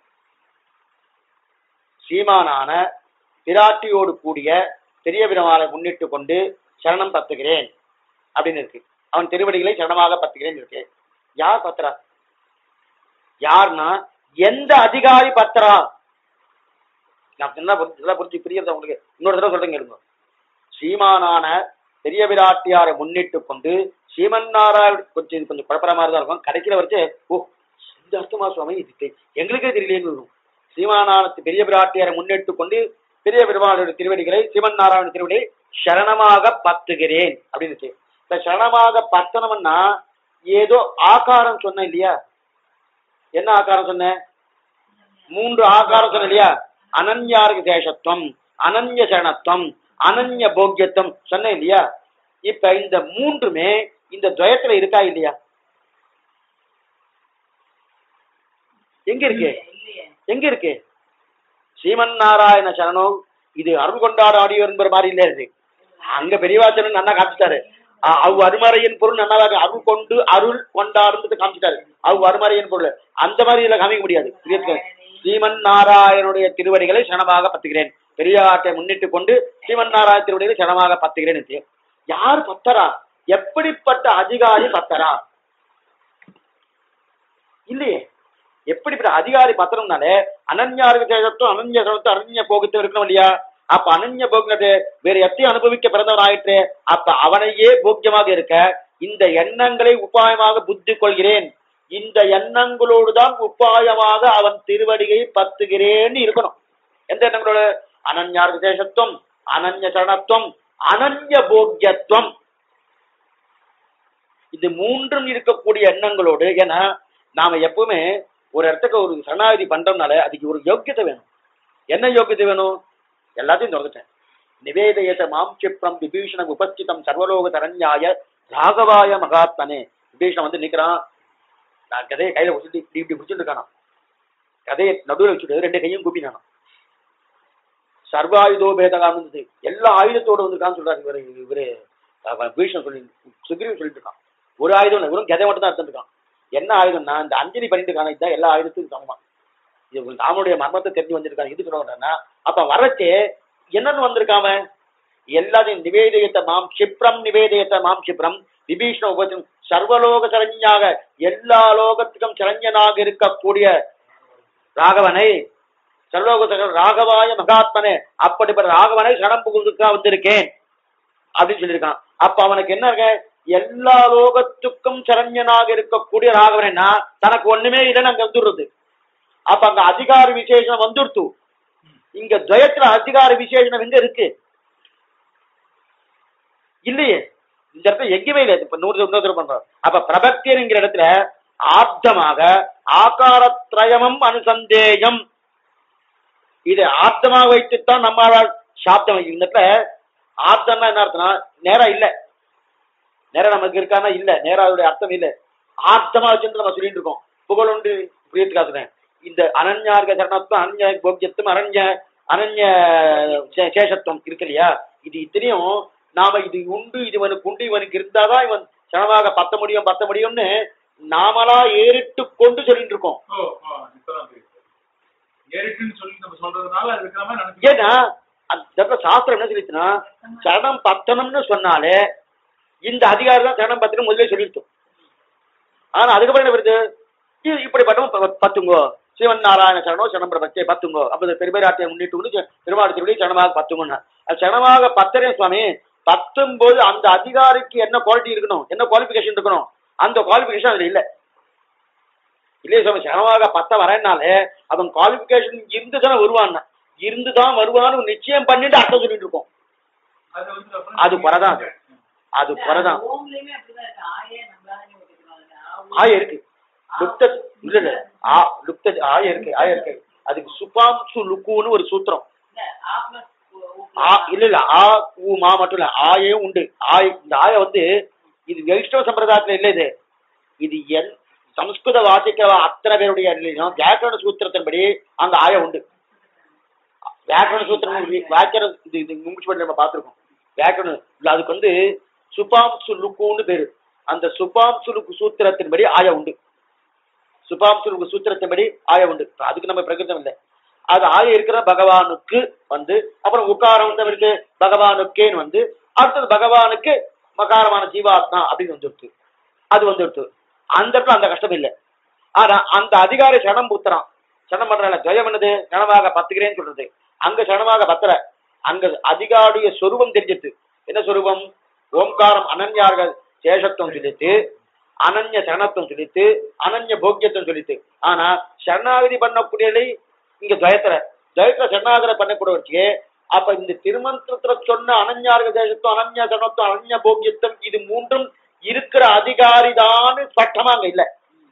சீமானான பிராட்டியோடு கூடிய பெரிய பெருமாளை முன்னிட்டு கொண்டு சரணம் பத்துகிறேன் அப்படின்னு இருக்கு அவன் திருவடிகளை சரணமாக பத்துகிறேன் இருக்கு யார் பத்திரா யார்னா எந்த அதிகாரி பத்திரா நான் நல்லா புரிஞ்சு நல்லா புரிஞ்சு புரியுறதா உங்களுக்கு இன்னொரு தடவை சொல்றேங்க கேளுங்க சீமானான பெரிய விராட்டியாரை முன்னிட்டு கொண்டு சீமன் நாராயண கொஞ்சம் இது கொஞ்சம் குழப்பற மாதிரி தான் இருக்கும் கடைசியில வரைச்சு ஓ இந்த அர்த்தமா சுவாமி இது தெ- எங்களுக்கே தெரியலையேன்னு இருக்கும் சீமானான பெரிய விராட்டியாரை முன்னிட்டு கொண்டு பெரிய பெருமாளுடைய திருவடிகளை சிவன் நாராயண திருவடியை சரணமாக பத்துகிறேன் அப்படின்னு இந்த சரணமாக பத்தனம்னா ஏதோ ஆகாரம் சொன்னேன் இல்லையா என்ன ஆகாரம் சொன்னேன் மூன்று ஆகாரம் சொன்னேன் இல்லையா அனன்யாருக்கு சேஷத்துவம் அனன்ய சரணத்துவம் அனன்ய போக்கியத்துவம் சொன்னேன் இல்லையா இப்ப இந்த மூன்றுமே இந்த துவயத்துல இருக்கா இல்லையா எங்க இருக்கு எங்க இருக்கு ஸ்ரீமன் நாராயண சரணோ இது அருள் கொண்டாட ஆடியோ என்பற மாதிரி இல்ல இருக்கு அங்க பெரியவாச்சரன் நல்லா காமிச்சிட்டாரு அ- அவ் அருமறையின் பொருள் நல்லாதாக அருள் கொண்டு அருள் கொண்டாடுறது காமிச்சிட்டாரு அவ் அருமறையின் பொருள் அந்த மாதிரி இதுல காமிக்க முடியாது புரியுதுங்க? ஸ்ரீமன் நாராயணனுடைய திருவடிகளை சரணமாக பத்துகிறேன் பெரியாட்டை முன்னிட்டு கொண்டு ஸ்ரீமன் நாராயண திருவடிகளை சரணமாக பத்துகிறேன் என்று. யார் பத்தரா எப்படிப்பட்ட அதிகாரி பத்தரா இல்லையே எப்படிப்பட்ட அதிகாரி பத்திரம்னாலே அனன்யாருக்கு சேதத்தும் அனன்ய சதத்தும் அனன்ய போகத்தும் இருக்கணும் இல்லையா அப்ப அனன்ய போகிறது வேற எத்தையும் அனுபவிக்க பிறந்தவன் ஆயிற்று அப்ப அவனையே போக்கியமாக இருக்க இந்த எண்ணங்களை உபாயமாக புத்தி கொள்கிறேன் இந்த எண்ணங்களோடு தான் உபாயமாக அவன் திருவடியை பத்துகிறேன்னு இருக்கணும் எந்த எண்ணங்களோட அனன்யார் விசேஷத்துவம் அனன்ய சரணத்துவம் அனன்ய போக்கியத்துவம் இது மூன்றும் இருக்கக்கூடிய எண்ணங்களோடு ஏன்னா நாம எப்பவுமே ஒரு இடத்துக்கு ஒரு சரணாகதி பண்றோம்னால அதுக்கு ஒரு யோக்கியத்தை வேணும் என்ன யோக்கியத்தை வேணும் எல்லாத்தையும் திறந்துட்டேன் நிவேதயத மாம் சிப்ரம் விபீஷணம் உபஸ்திதம் சர்வலோக தரண்யாய ராகவாய மகாத்மனே விபீஷணன் வந்து நிக்கிறான் நான் கதையை கையில வச்சுட்டு இப்படி இப்படி பிடிச்சிட்டு இருக்கானா கதையை நடுவில் வச்சுட்டு ரெண்டு கையும் கூப்பினானா சர்வாயுதோ பேதகான்னு இருந்தது எல்லா ஆயுதத்தோட வந்திருக்கான்னு சொல்றாரு இவரு இவரு அஹ், பீஷ்ணன் சொல்லி சுக்ரீவன் சொல்லிட்டு இருக்கான் ஒரு ஆயுதம் இல்லை வெறும் கதை மட்டும் தான் எடுத்துட்டு இருக்கான் என்ன ஆயுதம்னா இந்த அஞ்சலி பண்ணிட்டு இருக்கான இதுதான் எல்லா ஆயுதத்துக்கும் சமமா இது தாமனுடைய மர்மத்தை தெரிஞ்சு வந்திருக்காங்க இது சொல்ல அப்ப வரச்சே என்னன்னு வந்திருக்காம எல்லாத்தையும் நிவேதயத்தை மாம் சிப்ரம் நிவேதயத்தை மாம் சிப்ரம் விபீஷ்ண உபதம் சர்வலோக சரண்யாக எல்லா லோகத்துக்கும் சரண்யனாக இருக்கக்கூடிய ராகவனை சர்வலோக சர- ராகவாய மகாத்மனே அப்படிப்பட்ட ராகவனை சரணம் புகுதுக்கா வந்திருக்கேன் அப்படின்னு சொல்லியிருக்கான் அப்ப அவனுக்கு என்ன இருக்கு எல்லா லோகத்துக்கும் சரண்யனாக இருக்கக்கூடிய ராகவனா தனக்கு ஒண்ணுமே இல்லைன்னு அங்க வந்துடுறது அப்ப அங்க அதிகார விசேஷம் வந்துடுத்து இங்க துவயத்துல அதிகார விசேஷம் எங்க இருக்கு இல்லையே இந்த இடத்துல எங்கேயுமே இல்லை இப்ப நூறு நூறு தடவை பண்றோம் அப்ப பிரபக்தியன்ங்கிற இடத்துல ஆப்தமாக ஆகாரத்ரயமும் அனுசந்தேயம் இது ஆப்தமாக வைத்துத்தான் நம்மளால் சாப்தம் இந்த இடத்துல ஆப்தம்னா என்ன அர்த்தம்னா நேரம் இல்ல நேரம் நமக்கு இருக்கானா இல்ல நேரம் அதோட அர்த்தம் இல்ல ஆப்தமா வச்சுட்டு நம்ம சொல்லிட்டு இருக்கோம் புகழுண்டு புரியத்துக்காக இந்த அனன்யார்க சரணத்துவம் அனன்ய போக்கியத்துவம் அனன்ய அனன்ய சே- சேஷத்துவம் இருக்கு இல்லையா இது இத்தனையும் நாம இது உண்டு இது இவனுக்கு உண்டு இவனுக்கு இருந்தாதான் இவன் சனமாக பத்த முடியும் பத்த முடியும்னு நாமளா ஏறிட்டு கொண்டு சொல்லிட்டு இருக்கோம் ஓ ஆ, இப்பதான் புரியுது ஏறிட்டுன்னு சொல்லி நம்ம சொல்றதுனால அது இருக்கிற மாதிரி நினைச்சு ஏன்னா அந்த இடத்துல சாஸ்திரம் என்ன சொல்லிச்சுன்னா சரணம் பத்தனம்னு சொன்னாலே இந்த அதிகாரம் தான் சரணம் பத்தனம் முதல்ல சொல்லிட்டோம் ஆனா அதுக்கப்புறம் என்ன வருது இது இப்படிப்பட்டவன் ப- பத்துங்கோ சிவன் நாராயண சரணோ சரணம் பச்சை பத்துங்கோ அப்ப பெருமைராட்டியை முன்னிட்டு கொண்டு திருமாடு திருவிழி சரணமாக பத்துங்கன்னு அது சரணமாக பத்தரே சுவாமி பத்தும் போது அந்த அதிகாரிக்கு என்ன குவாலிட்டி இருக்கணும் என்ன குவாலிஃபிகேஷன் இருக்கணும் அந்த குவாலிஃபிகேஷன் அதுல இல்ல இல்லையே சுவாமி சரணமாக பத்த வரேன்னாலே அவன் குவாலிஃபிகேஷன் இருந்து தானே வருவான் இருந்து தான் வருவான்னு நிச்சயம் பண்ணிட்டு அர்த்தம் சொல்லிட்டு இருக்கோம் அது வந்து அப்புறம் அது குறைதான் அது. அது குறைதான் ஓம்லயுமே அப்படிதான் இருக்கு ஆயே நம்மளால ஒத்துக்கிறாங்க ஆய இருக்கு லுப்த இல்ல இல்ல ஆ லுப்த ஆய இருக்கு ஆய இருக்கு அதுக்கு சுபாம்சு லுக்குன்னு ஒரு சூத்திரம் இல்ல ஆ பிளஸ் ஆ இல்ல இல்ல ஆ ஊ மா மட்டும் இல்ல ஆயும் உண்டு ஆய் இந்த ஆய வந்து இது வைஷ்ணவ சம்பிரதாயத்துல இல்ல இது இது என் சம்ஸ்கிருத வாசிக்கிற அத்தனை பேருடைய இல்லையும் வியாக்கரண சூத்திரத்தின்படி அங்க ஆய உண்டு வியாக்கரண சூத்திரம் வியாக்கரண இது இது மும்பிச்சு பண்ணி நம்ம பார்த்திருக்கோம் வியாக்கரணம் இல்ல அதுக்கு வந்து சுபாம்சு லுக்குன்னு பேரு அந்த சுபாம்சு லுக்கு சூத்திரத்தின்படி ஆய உண்டு சுபாம்சு லுக்கு சூத்திரத்தின்படி ஆய உண்டு அதுக்கு நம்ம பிரகிருதம் இல்லை அது ஆய இருக்கிற பகவானுக்கு வந்து அப்புறம் உக்காரம் வந்து அவருக்கு பகவானுக்கேன்னு வந்து அடுத்தது பகவானுக்கு மகாரமான ஜீவாத்மா அப்படின்னு வந்துடுத்து அது வந்துடுத்து அந்த இடத்துல அந்த கஷ்டம் இல்லை ஆனா அந்த அதிகாரி சனம் புத்துறான் சனம் பண்றாங்க ஜெயம் என்னது சனமாக பத்துக்கிறேன்னு சொல்றது அங்க சனமாக பத்தல அங்க அதிகாரிய சொரூபம் தெரிஞ்சிட்டு என்ன சொரூபம் ஓம்காரம் அனன்யார்கள் சேஷத்துவம் சொல்லிட்டு அனன்ய சரணத்துவம் சொல்லிட்டு அனன்ய போக்கியத்துவம் சொல்லிட்டு ஆனா சரணாகதி பண்ணக்கூடியதை இங்க துவயத்துல துவயத்துல சரணாகதி பண்ணக்கூடியவருக்கு அப்ப இந்த திருமந்திரத்துல சொன்ன அனன்யார்க தேசத்துவம் அனன்யா சனத்துவம் அனன்ய போக்கியத்துவம் இது மூன்றும் இருக்கிற அதிகாரிதான் சட்டமாங்க இல்ல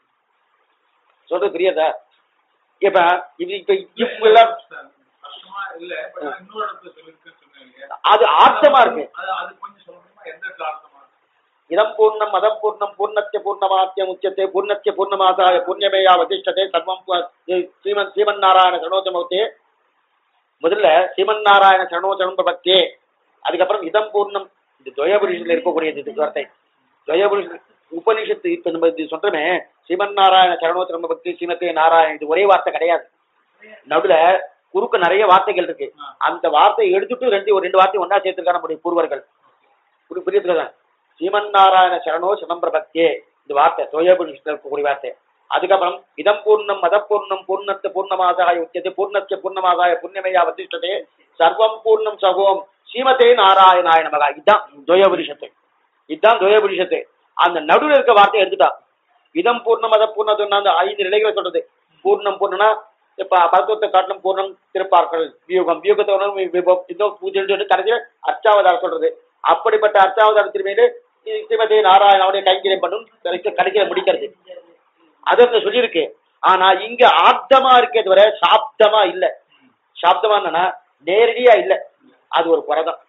சொல்றது புரியுதா இப்ப இது இப்ப இவங்கெல்லாம் கஷ்டமா இல்ல பட் நான் இன்னொரு இடத்துல சொல்லிருக்கேன்னு சொன்னேன் இல்லையா அது ஆர்த்தமா இருக்கு அது அது கொஞ்சம் சொல்ல முடியுமா எந்த இடத்துல அர்த்தமா இருக்கு இதம் பூர்ணம் மதம் பூர்ணம் பூர்ணத்திய பூர்ணமாத்தியம் உச்சத்தை பூர்ணத்திய பூர்ணமாசாய புண்ணியமேயா வதிஷ்டத்தை சர்வம் பு- ஸ்ரீமன் ஸ்ரீமன் நாராயண சரணோஜமௌத்தே முதல்ல ஸ்ரீமன் நாராயண சரணோஜனம் பக்தே அதுக்கப்புறம் இதம் பூர்ணம் இது துவயபுருஷத்தில் இருக்கக்கூடியது இது வார்த்தை துவயபுருஷ உபனிஷத்து இப்ப நம்ம இது சொல்றோமே ஸ்ரீமன் நாராயண சரணோஜனம் பக்தி ஸ்ரீமதி நாராயண இது ஒரே வார்த்தை கிடையாது நடுவுல குறுக்க நிறைய வார்த்தைகள் இருக்கு அந்த வார்த்தையை எடுத்துட்டு ரெண்டு ஒரு ரெண்டு வார்த்தை ஒன்னா சேர்த்திருக்காங்க நம்முடைய பூர்வர்கள் புரி- புரியுதுங்களா ஸ்ரீமன் நாராயண சரணோ சனம் பிரபக்தியே இந்த வார்த்தை துவயபுருஷத்தில் இருக்கக்கூடிய வார்த்தை அதுக்கப்புறம் இதம் பூர்ணம் மத பூர்ணம் பூர்ணத்து பூர்ணமாதாய உச்சத்தை பூர்ணத்திய பூர்ணமாதாய புண்ணியமையா வசிஷ்டதே சர்வம் பூர்ணம் சகோம் ஸ்ரீமதே நாராயணாய நமகா இதுதான் துவயபுருஷத்து இதுதான் துவயபுருஷத்து அந்த நடுவில் இருக்க வார்த்தையை எடுத்துட்டா இதம் பூர்ணம் மத பூர்ணத்துன்னா அந்த ஐந்து நிலைகளை சொல்றது பூர்ணம் பூர்ணனா இப்ப பரத்துவத்தை காட்டிலும் பூர்ணம் திருப்பார்கள் வியூகம் வியூகத்தை உணர்வு விபவம் இதோ பூஜைன்னு சொல்லி கடைசியில் அர்ச்சாவதாரம் சொல்றது அப்படிப்பட்ட அர்ச்சாவதாரம் திரும்பிட்டு ஸ்ரீமதி நாராயணாவுடைய கைங்கரியம் பண்ணும் கடைசியில் கடைசியில் முடிக்கிறது அது அங்க சொல்லியிருக்கு ஆனா இங்க ஆப்தமா இருக்கே தவிர சாப்தமா இல்ல சாப்தமா என்னன்னா நேரடியா இல்ல அது ஒரு குறைதான்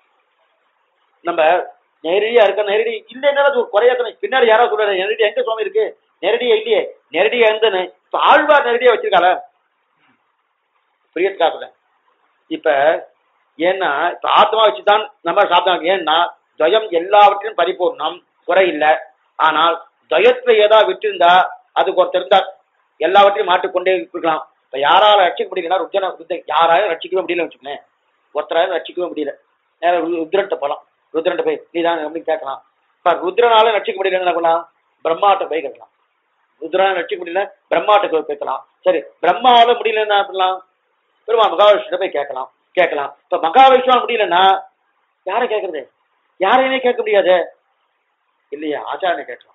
நம்ம நேரடியா இருக்க நேரடி இல்லைன்னா அது ஒரு குறையா தானே பின்னாடி யாரோ சொல்றாரு நேரடி எங்க சுவாமி இருக்கு நேரடியா இல்லையே நேரடியா இருந்தேன்னு இப்ப ஆழ்வார் நேரடியா வச்சிருக்காள பிரியத்துக்கா சொல்றேன் இப்ப ஏன்னா இப்ப ஆத்மா வச்சுதான் நம்ம சாப்பிட்டாங்க ஏன்னா துவயம் எல்லாவற்றிலும் பரிபூர்ணம் குறை இல்லை ஆனால் துவயத்துல ஏதாவது விட்டிருந்தா அதுக்கு ஒருத்தர் இருந்தா எல்லாவற்றையும் மாட்டிக்கொண்டே இருக்கலாம் இப்ப யாரால ரட்சிக்க முடியலன்னா ருத்ரனை ருத்ர யாராலும் ரட்சிக்கவே முடியல வச்சுக்கோங்களேன் ஒருத்தராலும் ரட்சிக்கவே முடியல நேரம் ரு- ருத்ரன்ட்ட போலாம் ருத்ரன்ட்ட போய் நீ தான் அப்படின்னு கேட்கலாம் இப்ப ருத்ரனால ரட்சிக்க முடியலன்னு என்ன பண்ணலாம் பிரம்மாட்ட போய் கேட்கலாம் ருத்ரனால ரட்சிக்க முடியல பிரம்மாட்ட போய் கேட்கலாம் சரி பிரம்மாவால முடியலன்னா என்ன பண்ணலாம் பெருமா மகாவிஷ்ணுட்ட போய் கேட்கலாம் கேட்கலாம் இப்ப மகாவிஷ்ணுவால முடியலன்னா யாரை கேட்கறது யாரையுமே கேட்க முடியாது இல்லையா ஆச்சாரனை கேட்கலாம்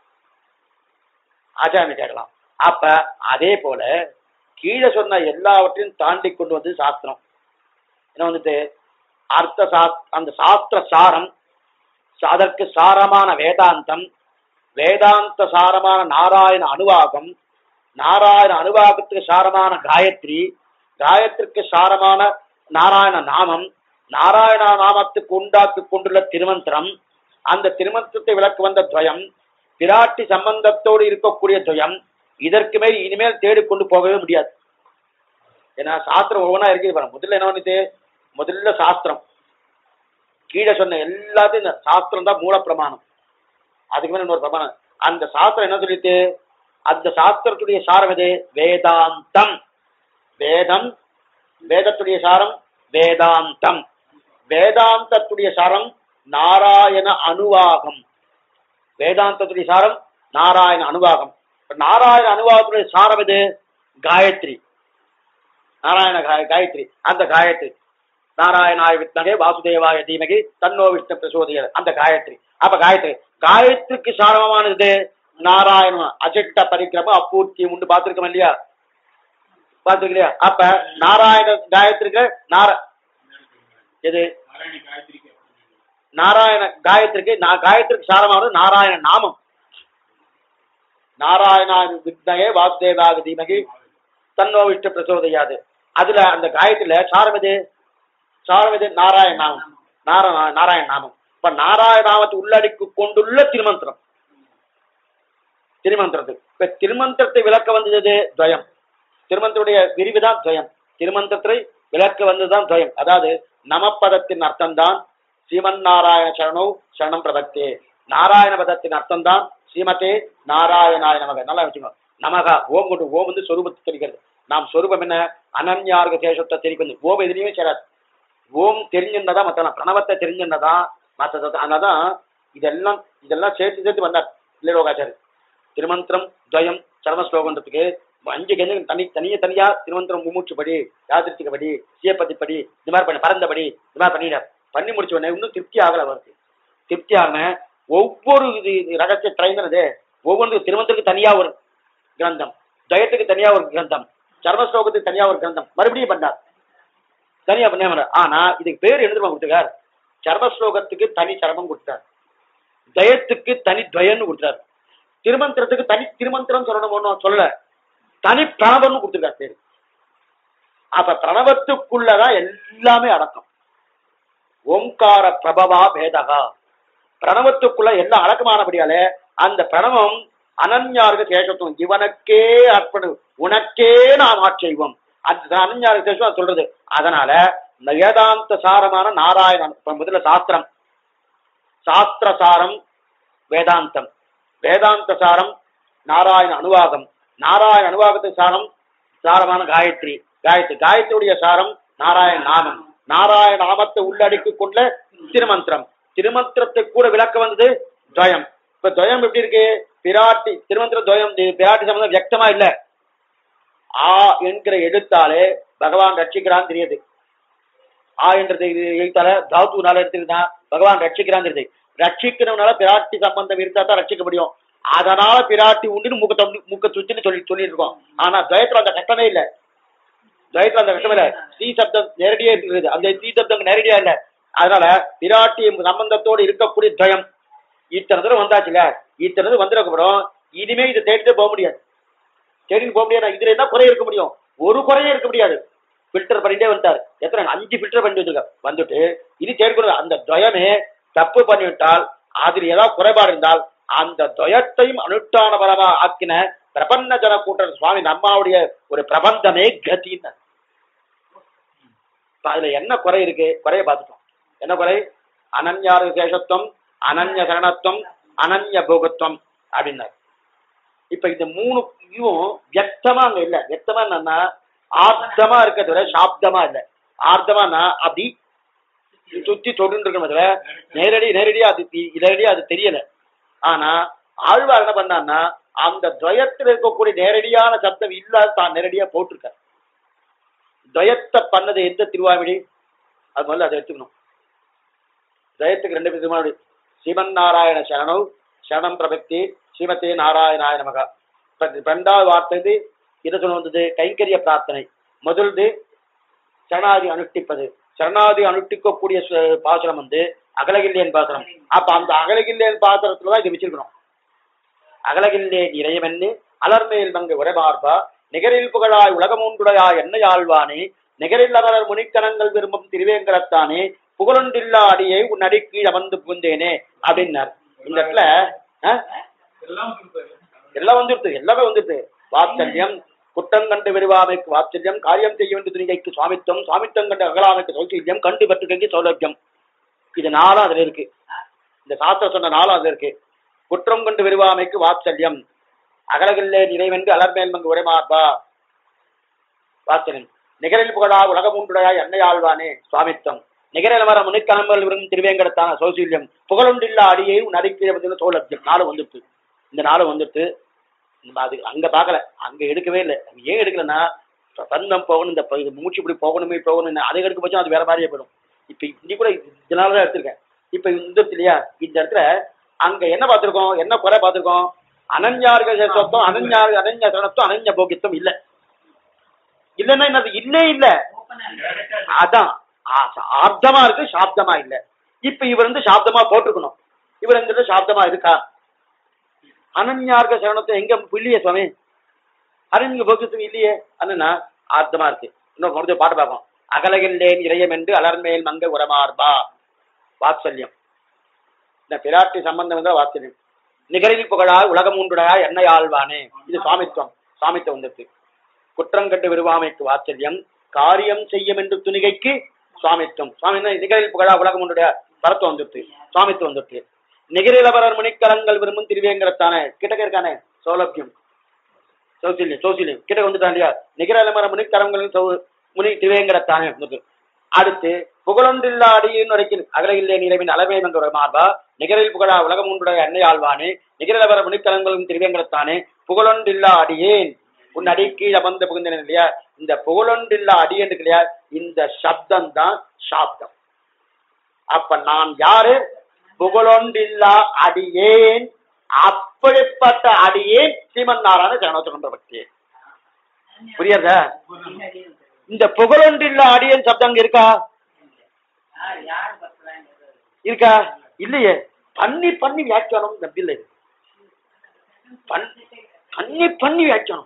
ஆச்சாரனை கேட்கலாம் அப்ப அதே போல கீழே சொன்ன எல்லாவற்றையும் தாண்டி கொண்டு வந்து சாஸ்திரம் என்ன வந்துட்டு அர்த்த சாஸ் அந்த சாஸ்திர சாரம் அதற்கு சாரமான வேதாந்தம் வேதாந்த சாரமான நாராயண அனுவாகம் நாராயண அனுவாகத்துக்கு சாரமான காயத்ரி காயத்ரிக்கு சாரமான நாராயண நாமம் நாராயண நாமத்துக்கு உண்டாக்கி கொண்டுள்ள திருமந்திரம் அந்த திருமந்திரத்தை விளக்கு வந்த துவயம் பிராட்டி சம்பந்தத்தோடு இருக்கக்கூடிய துவயம் இதற்கு மேல் இனிமேல் தேடிக்கொண்டு போகவே முடியாது ஏன்னா சாஸ்திரம் ஒவ்வொன்றா இருக்குது பாருங்க முதல்ல என்ன பண்ணுது முதல்ல சாஸ்திரம் கீழே சொன்ன எல்லாத்தையும் இந்த சாஸ்திரம் தான் மூல பிரமாணம் அதுக்கு மேல இன்னொரு பிரமாணம் அந்த சாஸ்திரம் என்ன சொல்லிட்டு அந்த சாஸ்திரத்துடைய சாரம் எது வேதாந்தம் வேதம் வேதத்துடைய சாரம் வேதாந்தம் வேதாந்தத்துடைய சாரம் நாராயண அனுவாகம் வேதாந்தத்துடைய சாரம் நாராயண அனுவாகம் இப்ப நாராயண அனுவாகத்துடைய சாரம் எது காயத்ரி நாராயண காய- காயத்ரி அந்த காயத்ரி நாராயணாய வித்மகே வாசுதேவாய தீமகி தன்னோ விஷ்ணு பிரசோதிய அந்த காயத்ரி அப்ப காயத்ரி காயத்ரிக்கு சாரமானது நாராயண அஜட்ட பரிக்கிரம அப்பூர்த்தி உண்டு பார்த்திருக்கோம் இல்லையா பார்த்திருக்கலையா அப்ப நாராயண காயத்ரிக்கு நார எது நாராயணி காயத்ரிக்கு நாராயண காயத்ரிக்கு நான் காயத்ரிக்கு சாரமானது நாராயண நாமம் நாராயணா வித்மகே வாசுதேவாக தீமகி தன்னோ விஷ்ணு பிரசோதையாது அதுல அந்த காயத்துல சாரம் எது சாரம் எது நாராயண நாமம் நாராயண நாராயண நாமம் இப்ப நாராயண நாமத்தை உள்ளடக்கி கொண்டுள்ள திருமந்திரம் திருமந்திரத்துக்கு இப்ப திருமந்திரத்தை விளக்க வந்தது எது? துவயம் திருமந்திரத்துடைய விரிவுதான் துவயம் திருமந்திரத்தை விளக்க வந்ததுதான் துவயம் அதாவது நமப்பதத்தின் அர்த்தம்தான் ஸ்ரீமன் நாராயண சரணோ சரணம் பிரபத்தே நாராயண பதத்தின் அர்த்தம்தான் ஸ்ரீமதே நாராயணாய நமக நல்லா வச்சுக்கோங்க நமக ஓம் கொண்டு ஓம் வந்து சொரூபத்தை தெரிகிறது நாம் சொரூபம் என்ன அனன்யார்க சேஷத்தை தெரிவிக்கிறது ஓம் எதுலையுமே சேராது ஓம் தெரிஞ்சிருந்ததா மற்ற பிரணவத்தை தெரிஞ்சிருந்ததா மற்ற அதனாலதான் இதெல்லாம் இதெல்லாம் சேர்த்து சேர்த்து வந்தார் இல்லையோகாச்சாரி திருமந்திரம் துவயம் சரம ஸ்லோகன்றதுக்கு அஞ்சு கஞ்சு தனி தனியே தனியா திருமந்திரம் மும்மூச்சுப்படி யாதிருத்திகப்படி சியப்பதிப்படி இந்த மாதிரி பண்ணி பறந்தபடி இந்த மாதிரி பண்ணிட்டார் பண்ணி முடிச்ச உடனே இன்னும் திருப்தி ஆகல அவருக்கு திருப்தி ஆகல ஒவ்வொரு இது இது ரகசிய ட்ரைனது ஒவ்வொன்றுக்கும் திருமந்திரத்துக்கு தனியா ஒரு கிரந்தம் துவயத்துக்கு தனியா ஒரு கிரந்தம் சர்ம ஸ்லோகத்துக்கு தனியா ஒரு கிரந்தம் மறுபடியும் பண்ணார் தனியா பண்ண ஆனா இதுக்கு பேர் எழுதுமா கொடுத்துருக்கார் சர்மஸ்லோகத்துக்கு தனி சரமம் கொடுத்தார் தயத்துக்கு தனி துவயன்னு கொடுத்தார் திருமந்திரத்துக்கு தனி திருமந்திரம் சொல்லணும் ஒண்ணும் சொல்லல தனி பிரணவம்னு கொடுத்துருக்கார் பேரு அப்ப பிரணவத்துக்குள்ளதான் எல்லாமே அடக்கம் ஓங்கார பிரபவா பேதகா பிரணவத்துக்குள்ள எல்லாம் அடக்கமானபடியாலே அந்த பிரணவம் அனன்யாருக்கு சேஷத்துவம் இவனுக்கே அர்ப்பணு உனக்கே நாம் ஆட்செய்வோம் அந்த அனன்யாருக்கு சேஷம் அது சொல்றது அதனால இந்த வேதாந்த சாரமான நாராயணன் இப்ப முதல்ல சாஸ்திரம் சாஸ்திர சாரம் வேதாந்தம் வேதாந்த சாரம் நாராயண அனுவாகம் நாராயண அனுவாகத்துக்கு சாரம் சாரமான காயத்ரி காயத்ரி காயத்ரியுடைய சாரம் நாராயண நாமம் நாராயண நாமத்தை உள்ளடக்கி கொண்ட திருமந்திரம் திருமந்திரத்தை கூட விளக்க வந்தது துவயம் இப்ப துவயம் எப்படி இருக்கு பிராட்டி திருமந்திர துவயம் இது பிராட்டி சம்பந்தம் வியக்தமா இல்ல ஆ என்கிற எழுத்தாலே பகவான் ரட்சிக்கிறான் தெரியுது ஆ என்றது இது எழுத்தால தாத்துனால எடுத்துக்கிட்டான் பகவான் ரட்சிக்கிறான் தெரியுது ரட்சிக்கிறவனால பிராட்டி சம்பந்தம் இருந்தா தான் ரட்சிக்க முடியும் அதனால பிராட்டி உண்டுன்னு மூக்க தொண்டு- மூக்க சுத்தின்னு சொல்லி சொல்லிட்டு இருக்கோம் ஆனா துவயத்துல அந்த கட்டமே இல்ல துவயத்துல அந்த கட்டமே இல்ல ஸ்ரீ சப்தம் நேரடியா இருக்குது அந்த ஸ்ரீ சப்தம் நேரடியா இல்ல அதனால பிராட்டி சம்பந்தத்தோடு இருக்கக்கூடிய துவயம் இத்தனை தடவை வந்தாச்சுல இத்தனை தடவை வந்ததுக்கப்புறம் இனிமே இதை தேடிட்டு போக முடியாது தேடிட்டு போக முடியாது இதுல என்ன குறை இருக்க முடியும் ஒரு குறையே இருக்க முடியாது ஃபில்டர் பண்ணிட்டே வந்துட்டார் எத்தனை அஞ்சு ஃபில்டர் பண்ணி வச்சிருக்க வந்துட்டு இனி தேடிக்கொண்டு அந்த துவயமே தப்பு பண்ணிவிட்டால் அதில் ஏதாவது குறைபாடு இருந்தால் அந்த துவயத்தையும் அனுஷ்டான பலமா ஆக்கின பிரபன்ன ஜன கூட்டர் சுவாமி நம்மாவுடைய ஒரு பிரபந்தமே கதின்னு இப்ப அதுல என்ன குறை இருக்கு குறைய பார்த்துட்டோம் என்ன குறை அனன்யார விசேஷத்துவம் அனன்ய சரணத்துவம் அனன்ய போகத்துவம் அப்படின்னாரு இப்ப இந்த மூணு இதுவும் வியக்தமா அங்க இல்ல வியக்தமா என்னன்னா ஆர்த்தமா இருக்கிறத விட சாப்தமா இல்ல ஆர்த்தமானா அப்படி சுத்தி தொட்டு இருக்கணும் நேரடி நேரடியா அது தி- நேரடியா அது தெரியல ஆனா ஆழ்வார் என்ன பண்ணான்னா அந்த துவயத்தில் இருக்கக்கூடிய நேரடியான சப்தம் இல்லாத தான் நேரடியா போட்டிருக்கார் துவயத்தை பண்ணது எந்த திருவாமிடி அது முதல்ல அதை எடுத்துக்கணும் துவயத்துக்கு ரெண்டு பேர் திருவாமிடி ஸ்ரீமன் நாராயண சரணம் சரணம் பிரபக்தி ஸ்ரீமதே நாராயணாய நமகா இப்ப இந்த ரெண்டாவது வார்த்தை இது இதை சொல்ல வந்தது கைங்கரிய பிரார்த்தனை முதல்து சரணாதி அனுஷ்டிப்பது சரணாதி அனுஷ்டிக்கக்கூடிய சு- பாசுரம் வந்து அகலகில்லேன் பாசுரம் அப்ப அந்த அகலகில்லேன் பாசுரத்துல தான் இதை வச்சிருக்கணும் அகலகில்லேன் இறையமென்னு அலர்மேல் மங்கு உரைமார்பா நிகரில் புகழாய் உலகமூன்றுடையாய் என்னை ஆழ்வானே நிகரில் அமரர் முனிக்கணங்கள் விரும்பும் திருவேங்கரத்தானே புகழொன்றில்லா அடியை உன் அடிக்கு அமர்ந்து புகுந்தேனே அப்படின்னார் இந்த இடத்துல ஆ? எல்லாம் இருப்பாரு எல்லாம் வந்துருது எல்லாமே வந்துருது வாத்சல்யம் குற்றம் கண்டு விரிவாமைக்கு வாத்சல்யம் காரியம் செய்ய வேண்டிய துணிகைக்கு சுவாமித்துவம் சுவாமித்துவம் கண்டு அகலாமைக்கு சௌசல்யம் கண்டு பெற்றுக்கைக்கு சௌலபியம் இது நாலும் அதுல இருக்கு இந்த சாஸ்திரம் சொன்ன நாளும் அதுல இருக்கு குற்றம் கண்டு விரிவாமைக்கு வாத்சல்யம் அகலகில்லே நிறைவென்று அலர்மேல் மங்கு உரைமார்பா வாத்சல்யம் நிகரில் புகழா உலகமூன்றுடையா என்னை ஆழ்வானே சுவாமித்துவம் நிகரில் வர முனிக்கணம்பல் விரும்பும் திருவேங்கடத்தான சௌசல்யம் புகழொன்றில்லா அடியை உன் அடிக்கை வந்து சௌலபியம் நாளும் வந்துட்டு இந்த நாளும் வந்துட்டு நம்ம அது அங்க பார்க்கல அங்க எடுக்கவே இல்லை ஏன் எடுக்கலன்னா பந்தம் போகணும் இந்த ப- இது மூச்சு இப்படி போகணுமே போகணும் அதை எடுக்க பட்சம் அது வேற மாதிரியே போயிடும் இப்ப இன்னி கூட இதனால தான் எடுத்திருக்கேன் இப்ப இந்த இடத்துல இல்லையா இந்த இடத்துல அங்க என்ன பார்த்திருக்கோம் என்ன குறை பார்த்திருக்கோம் அனன்யார்க சொத்தம் அனன்யார் அனன்ய சரணத்துவம் அனன்ய போக்கியத்துவம் இல்ல இல்லைன்னா என்னது இல்லே இல்ல அதான் ஆ- ஆர்த்தமா இருக்கு சாப்தமா இல்ல இப்ப இவர் வந்து சாப்தமா போட்டிருக்கணும் இவர் எங்கிட்ட சாப்தமா இருக்கா அனன்யார்க சரணத்தை எங்க இல்லையே சுவாமி அரண்ய போக்கத்துக்கு இல்லையே அண்ணனா ஆர்த்தமா இருக்கு இன்னும் முடிஞ்ச பாட்டு பார்ப்போம் அகலகில்லேன் இறையம் என்று அலர்மேல் மங்க உரமார்பா வாத்சல்யம் இந்த பிராட்டி சம்பந்தம் இருந்தா வாத்சல்யம் நிகரில் புகழா உலகம் உண்டுடையா என்னை ஆழ்வானே இது சாமித்துவம் சாமித்துவம் வந்துருக்கு குற்றம் கண்டு விருவாமைக்கு வாத்சல்யம் காரியம் செய்யும் என்று துணிகைக்கு சுவாமித்துவம் சுவாமி என்ன நிகரில் புகழா உலகம் உண்டுடைய பரத்துவம் வந்துட்டு சுவாமித்துவம் வந்துட்டு நிகரிலவரர் முனிக்கலங்கள் விரும்பும் திருவேங்கரத்தானே கிட்டக்க இருக்கானே சௌலபியம் சௌசில்யம் சௌசில்யம் கிட்ட வந்துட்டான் இல்லையா நிகரிலமர முனிக்கரங்களின் சௌ முனி திருவேங்கரத்தானே வந்துட்டு அடுத்து புகழொன்றில்லா அடியின் வரைக்கும் அகலையில்லே நிலவின் அளவே என்ற மார்பா நிகரில் புகழா உலகம் உண்டுடைய அன்னை ஆழ்வானே நிகரிலவர முனிக்கலங்களும் திருவேங்கரத்தானே புகழொன்றில்லா அடியேன் உன் அடி கீழே வந்து புகுந்தேன் இல்லையா இந்த புகழொன்றில்லா அடியேன் இருக்கு இல்லையா இந்த சப்தம் தான் சாப்தம் அப்ப நான் யாரு புகழொன்றில்லா அடியேன் அப்படிப்பட்ட அடியேன் ஸ்ரீமன் நாராயண ஜனோத்தர பக்தி புரியுதா இந்த புகழொன்றில்ல அடியேன் சப்தம் அங்க இருக்கா யார் யார் பக்தராங்கிறது இருக்கா இல்லையே பண்ணி பண்ணி வியாக்கியானம் இந்த பிள்ளை பண்- பண்ணி பண்ணி வியாக்கியானம்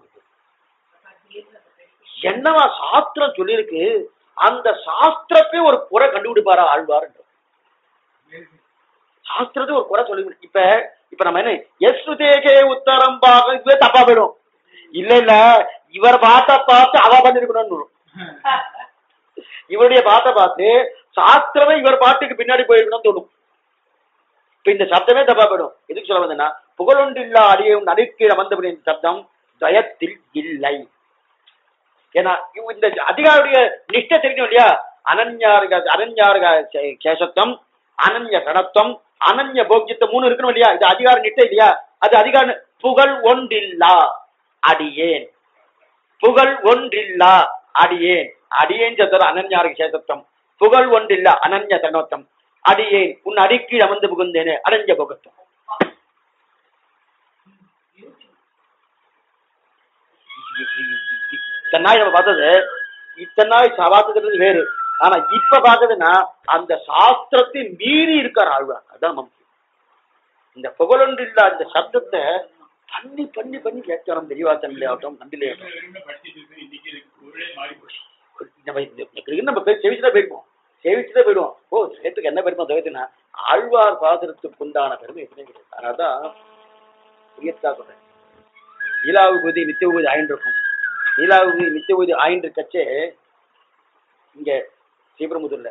என்னவா சாஸ்திரம் சொல்லியிருக்கு அந்த சாஸ்திரத்தை ஒரு குறை கண்டுபிடிப்பாரா ஆழ்வார் சாஸ்திரத்தை ஒரு குறை சொல்லி இப்ப இப்ப நம்ம என்ன எஸ்ருதேகே உத்தரம் பார்க்க இதுவே தப்பா போயிடும் இல்ல இல்ல இவர் பாட்ட பார்த்து அவ பண்ணிருக்கணும்னு இவருடைய பாட்டை பார்த்து சாஸ்திரமே இவர் பாட்டுக்கு பின்னாடி போயிருக்கணும்னு தோணும் இப்ப இந்த சப்தமே தப்பா போயிடும் எதுக்கு சொல்ல வந்தேன்னா புகழொன்றில்லா அடியும் நடுக்கு அமர்ந்தபடி இந்த சப்தம் ஜயத்தில் இல்லை ஏன்னா இவ- இந்த அதிகாரியுடைய நிஷ்டை தெரியும் இல்லையா அனன்யாருக அனன்யாருக சே- சேஷத்துவம் அனன்ய கணத்துவம் அனன்ய போக்கியத்துவம் மூணு இருக்கணும் இல்லையா இது அதிகார நிஷ்டை இல்லையா அது அதிகார புகழ் ஒன்றில்லா அடியேன் புகழ் ஒன்றில்லா அடியேன் அடியேன் சத்தர் அனன்யாருக சேஷத்துவம் புகழ் ஒன்றில்லா அனன்ய தனோத்தம் அடியேன் உன் அடிக்கீழ் அமர்ந்து புகுந்தேனே அனன்ய போகத்துவம் இத்தனை நாள் நம்ம பார்த்தது இத்தனை நாள் ச- பார்த்ததுன்றது வேறு ஆனா இப்ப பார்த்ததுன்னா அந்த சாஸ்திரத்தை மீறி இருக்கார் ஆழ்வார் அதான் நம்ம முக்கியம். இந்த புகழொன்று இல்ல அந்த சப்தத்தை பண்ணி பண்ணி பண்ணி கேட்கணும் தெளிவாத்தன்ல ஆகட்டும் நண்டிலே ஆகட்டும் வெறுமனே படிச்சிட்டு இருக்கு, இன்னைக்கு இருக்கு, பொருளே மாறி போச்சு. நம்ம இந்த- இந்த- நம்ம போய் செவிச்சுதான் போயிருப்போம் செவிச்சுதான் போயிடுவோம் ஓ சேத்துக்கு என்ன பெருமை தவிர்த்துனா ஆழ்வார் பாசுரத்துக்கு உண்டான பெருமை எதுவுமே கிடையாது அதனாலதான் புரியத்தா சொல்றேன் நீலாவுபூதி நித்தியபூதி ஆயின்னு இருக்கும் நீலாவுபூதி நித்தியபூதி ஆயின்னு இருக்கச்சே இங்க ஸ்ரீபெரும்புதூர்ல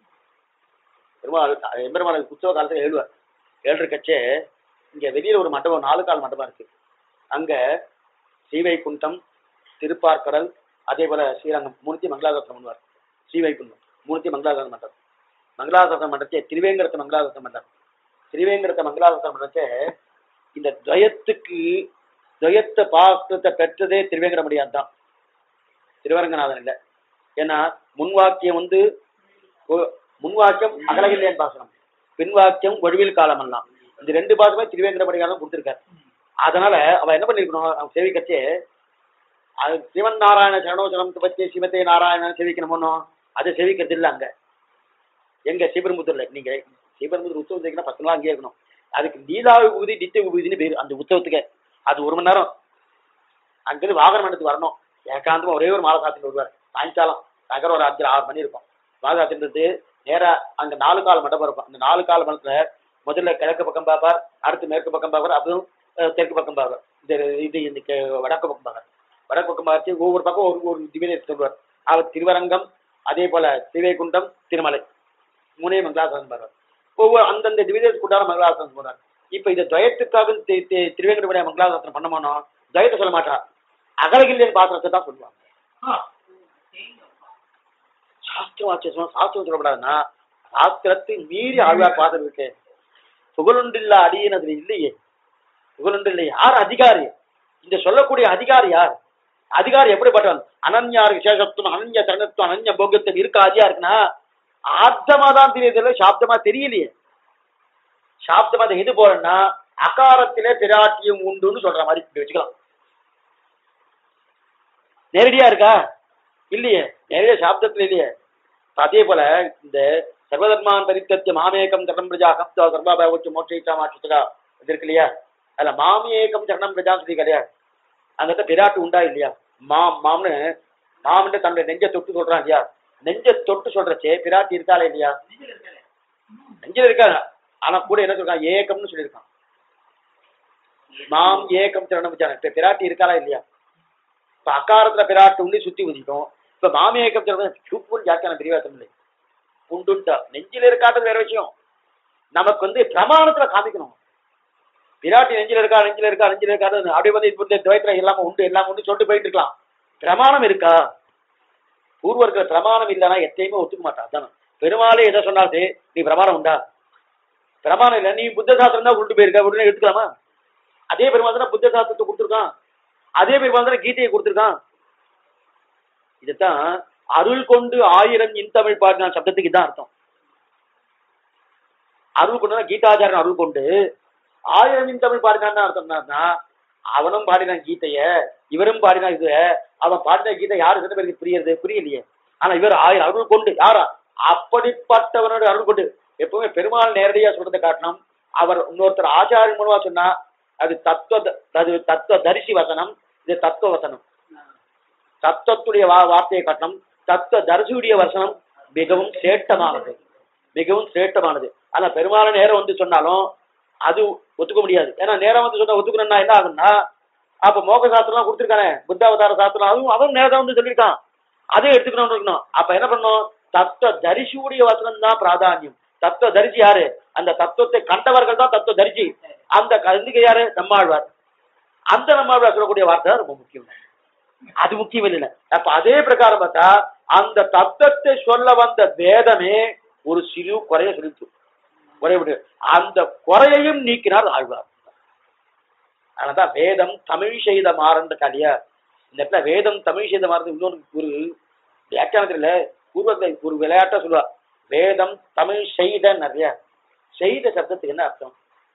பெருமாள் எம்பெருமாள் உற்சவ காலத்துல எழுவார் ஏழு இருக்கச்சே இங்க வெளியில ஒரு மண்டபம் நாலு கால் மண்டபம் இருக்கு அங்க ஸ்ரீவைகுண்டம் திருப்பார்கடல் அதே போல ஸ்ரீரங்கம் மூர்த்தி மங்களாதாசனம் பண்ணுவார் ஸ்ரீவைகுண்டம் மூர்த்தி மங்களாதாசனம் மண்டபம் மங்களாதாசனம் மண்டபத்தை திருவேங்கரத்தை மங்களாதாசனம் மண்டபம் திருவேங்கரத்தை மங்களாதாசனம் மண்டபத்தை இந்த துவயத்துக்கு துவயத்த பாசத்தை பெற்றதே திருவேங்கடமடியான் தான் திருவரங்கநாதன் இல்லை ஏன்னா முன்வாக்கியம் வந்து ஒ- முன்வாக்கியம் அகலகில்லையன் பாசனம் பின்வாக்கியம் ஒழிவில் காலமெல்லாம் இந்த ரெண்டு பாசமே திருவேங்கடமடியான் தான் கொடுத்துருக்காரு அதனால அவ என்ன பண்ணிருக்கணும் அவன் சேவிக்கச்சே அது சிவன் நாராயண சரணோச்சரம் பற்றி சிவத்தை நாராயணன் சேவிக்கணுமோ அதை சேவிக்கிறது இல்லை அங்க எங்க ஸ்ரீபெரும்புத்தூர்ல நீங்க ஸ்ரீபெரும்புத்தூர் உற்சவம் செய்யணும் பத்து நாள் அங்கேயே இருக்கணும் அதுக்கு லீலா விபூதி நித்திய விபூதினு பேரு அந்த உற்சவத்துக்கு அது ஒரு மணி நேரம் அங்கிருந்து வாகன மண்டலத்துக்கு வரணும் ஏகாந்தமா ஒரே ஒரு மாலை சாத்திட்டு வருவார் சாயங்காலம் நகரம் ஒரு அஞ்சு ஆறு மணி இருக்கும் மாலை சாத்திட்டு நேரா அங்க நாலு கால் மண்டபம் இருக்கும் அந்த நாலு கால் மண்டபத்துல முதல்ல கிழக்கு பக்கம் பார்ப்பார் அடுத்து மேற்கு பக்கம் பார்ப்பார் அப்புறம் அஹ், தெற்கு பக்கம் பார்ப்பார் இந்த இது இந்த கே- வடக்கு பக்கம் பார்ப்பார் வடக்கு பக்கம் பார்த்து ஒவ்வொரு பக்கம் ஒரு ஒரு திவ்ய சொல்வார் அவர் திருவரங்கம் அதே போல திரைக்குண்டம் திருமலை மூணே மங்களாசனம் பாருவார் ஒவ்வொரு அந்தந்த திவ்யதேச குண்டான மங்களாசனம் போறார் இப்ப இந்த துவயத்துக்காக தி- தி- திருவேங்கடமுடைய மங்களாசாசனம் பண்ணமானோ துவயத்தை சொல்ல மாட்டா அகலகில்லையன் பாத்திரத்தை தான் சொல்லுவாங்க ஆ, சாஸ்திரம் ஆச்சரியம் சாஸ்திரம் சொல்லப்படாதுன்னா சாஸ்திரத்தை மீறி ஆழ்வார் பாத்திரம் இருக்கு புகழுண்டில்ல அடியேன் அதுல இல்லையே புகழுண்டில்லை யார் அதிகாரி இந்த சொல்லக்கூடிய அதிகாரி யார் அதிகாரி எப்படிப்பட்டவன் அனன்யார் விசேஷத்துவம் அனன்ய தரணத்துவம் அனன்ய போகத்துவம் இருக்க அதிகா இருக்குன்னா ஆப்தமா தான் தெரியுது சாப்தமா தெரியலையே சாப்தமா அது எது போறேன்னா அகாரத்திலே பிராட்டியம் உண்டுன்னு சொல்ற மாதிரி இப்படி வச்சுக்கலாம் நேரடியா இருக்கா இல்லையே நேரடியா சாப்தத்துல இல்லையே அதே போல இந்த சர்வதர்மான் பரித்தத்திய மாமேகம் சரணம் பிரஜா கப்தா சர்வாபாவச்சு மோட்சா மாற்றுதா இது இருக்கு இல்லையா அதுல மாமேகம் சரணம் பிரஜான்னு சொல்லி கிடையாது அங்கிட்ட பிராட்டு உண்டா இல்லையா மாம் மாம்னு மாம்னு தன்னுடைய நெஞ்ச தொட்டு சொல்றான் இல்லையா நெஞ்ச தொட்டு சொல்றச்சே பிராட்டி இருக்காளே இல்லையா நெஞ்சில் இருக்காங்க ஆனா கூட என்ன சொல்றான் ஏகம்னு சொல்லியிருக்கான் மாம் ஏகம் சரணம் பிரஜா இப்ப பிராட்டி இருக்காளா இல்லையா இப்ப அக்காரத்துல பிராட்டு உண்டு சுத்தி உதிக்கும் இப்ப மாமேகம் சரணம் சூப்பர் ஜாத்தியான பிரிவாசம் இல்லை உண்டுன்ட்டா நெஞ்சில இருக்காது வேற விஷயம் நமக்கு வந்து பிரமாணத்துல காமிக்கணும் விராட்டி நெஞ்சில இருக்கா நெஞ்சில இருக்கா நெஞ்சில இருக்காது அப்படியே வந்து இப்ப இந்த துவைத்திரம் எல்லாமே உண்டு எல்லாம் உண்டு சொல்லிட்டு போயிட்டு இருக்கலாம் பிரமாணம் இருக்கா பூர்வர்கள் பிரமாணம் இல்லைன்னா எத்தையுமே ஒத்துக்க மாட்டா அதான் பெருமாளே எதை சொன்னாலும் சரி, நீ பிரமாணம் உண்டா பிரமாணம் இல்லை நீ புத்த சாஸ்திரம் தான் கொண்டு போயிருக்க உடனே எடுத்துக்கலாமா அதே பெருமாள் தானே புத்த சாஸ்திரத்தை கொடுத்துருக்கான் அதே பெருமாள் தானே கீதையை கொடுத்துருக்கான் இதுதான் அருள் கொண்டு ஆயிரம் இன்தமிழ் பாடின சப்தத்துக்கு இதான் அர்த்தம் அருள் கொண்டு கீதாச்சாரன் அருள் கொண்டு ஆயிரம் இன்தமிழ் பாடினான்னு அர்த்தம்னா அவனும் பாடினான் கீதைய இவரும் பாடினா இது அவன் பாடின கீதை யாரு சில பேருக்கு புரியுது புரியலையே ஆனா இவர் ஆயிரம் அருள் கொண்டு யாரா அப்படிப்பட்டவனோட அருள் கொண்டு எப்பவுமே பெருமாள் நேரடியா சொல்றதை காட்டணும் அவர் இன்னொருத்தர் ஆச்சாரியன் மூலமா சொன்னா அது தத்துவ அது தத்துவ தரிசி வசனம் இது தத்துவ வசனம் தத்துவத்துடைய வா வார்த்தையை காட்டணும் தத்துவ தரிசியுடைய வசனம் மிகவும் சேட்டமானது மிகவும் சேட்டமானது ஆனா பெருமாள் நேரம் வந்து சொன்னாலும் அது ஒத்துக்க முடியாது ஏன்னா நேரம் வந்து சொன்னா ஒத்துக்கணும்னா என்ன ஆகும்னா அப்ப மோக சாஸ்திரம்லாம் கொடுத்துருக்கானே புத்தாவதார சாஸ்திரம் அதுவும் அவன் நேரம் வந்து சொல்லியிருக்கான் அதையும் எடுத்துக்கணும்னு இருக்கணும் அப்ப என்ன பண்ணணும் தத்துவ தரிசியுடைய வசனம் தான் பிராதானியம் தத்துவ தரிசி யாரு அந்த தத்துவத்தை கண்டவர்கள் தான் தத்துவ தரிசி அந்த கருந்துக்கு யாரு நம்மாழ்வார் அந்த நம்மாழ்வார் சொல்லக்கூடிய வார்த்தை தான் ரொம்ப முக்கியம் அது முக்கியம் இல்லை அப்ப அதே பிரகாரம் பார்த்தா அந்த தத்துவத்தை சொல்ல வந்த வேதமே ஒரு சிறு குறைய சொல்லிச்சு குறைய விடு அந்த குறையையும் நீக்கினார் ஆழ்வார் அதனாலதான் வேதம் தமிழ் செய்த மாறன்ற கலியா இந்த இடத்துல வேதம் தமிழ் செய்த மாறது இன்னொரு ஒரு வியாக்கியானத்துல பூர்வத்துல ஒரு விளையாட்டா சொல்லுவா வேதம் தமிழ் செய்த நிறைய செய்த சப்தத்துக்கு என்ன அர்த்தம்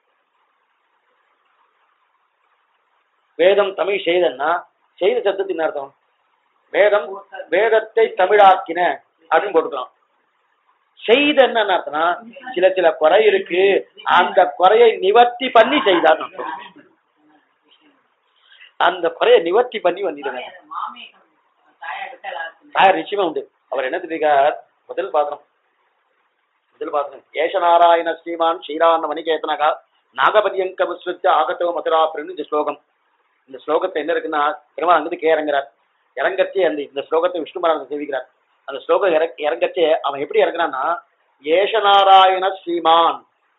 வேதம் தமிழ் செய்தன்னா செய்த சப்தத்துக்கு என்ன அர்த்தம் வேதம் வேதத்தை தமிழாக்கின அப்படின்னு போட்டுக்கலாம் செய்த என்ன அர்த்தம்னா சில சில குறை இருக்கு அந்த குறையை நிவர்த்தி பண்ணி செய்தார் அர்த்தம். அந்த குறையை நிவர்த்தி பண்ணி பண்ணிடுவேன் மாமேகம் தாயா விட்டலாக்கு தாயார் நிச்சயமா உண்டு அவர் என்ன தெரிவிக்கார் முதல் பாத்திரம் முதல் பாத்திரம் ஏஷநாராயண ஸ்ரீமான் ஸ்ரீராம வணிகேத்தனகா நாகபதியங்க விஸ்வத்த ஆகத்தோ மதுராபிரன்னு இந்த ஸ்லோகம் இந்த ஸ்லோகத்தை என்ன இருக்குன்னா பெருமாள் அங்கிருந்து கே இறங்குறார் இறங்கச்சே அந்த இந்த ஸ்லோகத்தை விஷ்ணுமரான சேவிக்கிறார் அந்த ஸ்லோகம் இற இறங்கச்சே அவன் எப்படி இறங்குறான்னா ஏஷநாராயண ஸ்ரீமான்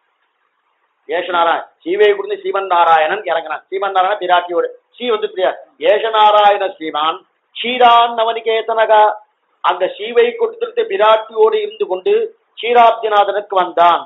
ஏஷநாராயண் சீவை கொடுத்து ஸ்ரீமன் நாராயணன் இறங்கினான் ஸ்ரீமன் நாராயணன் பிராட்டியோடு ஸ்ரீ வந்து பிரியா ஏஷநாராயண ஸ்ரீமான் ஷீரான் நவனிகேதனகா அந்த சீவை கொடுத்து பிராட்டியோடு இருந்து கொண்டு ஷீராப்திநாதனுக்கு வந்தான்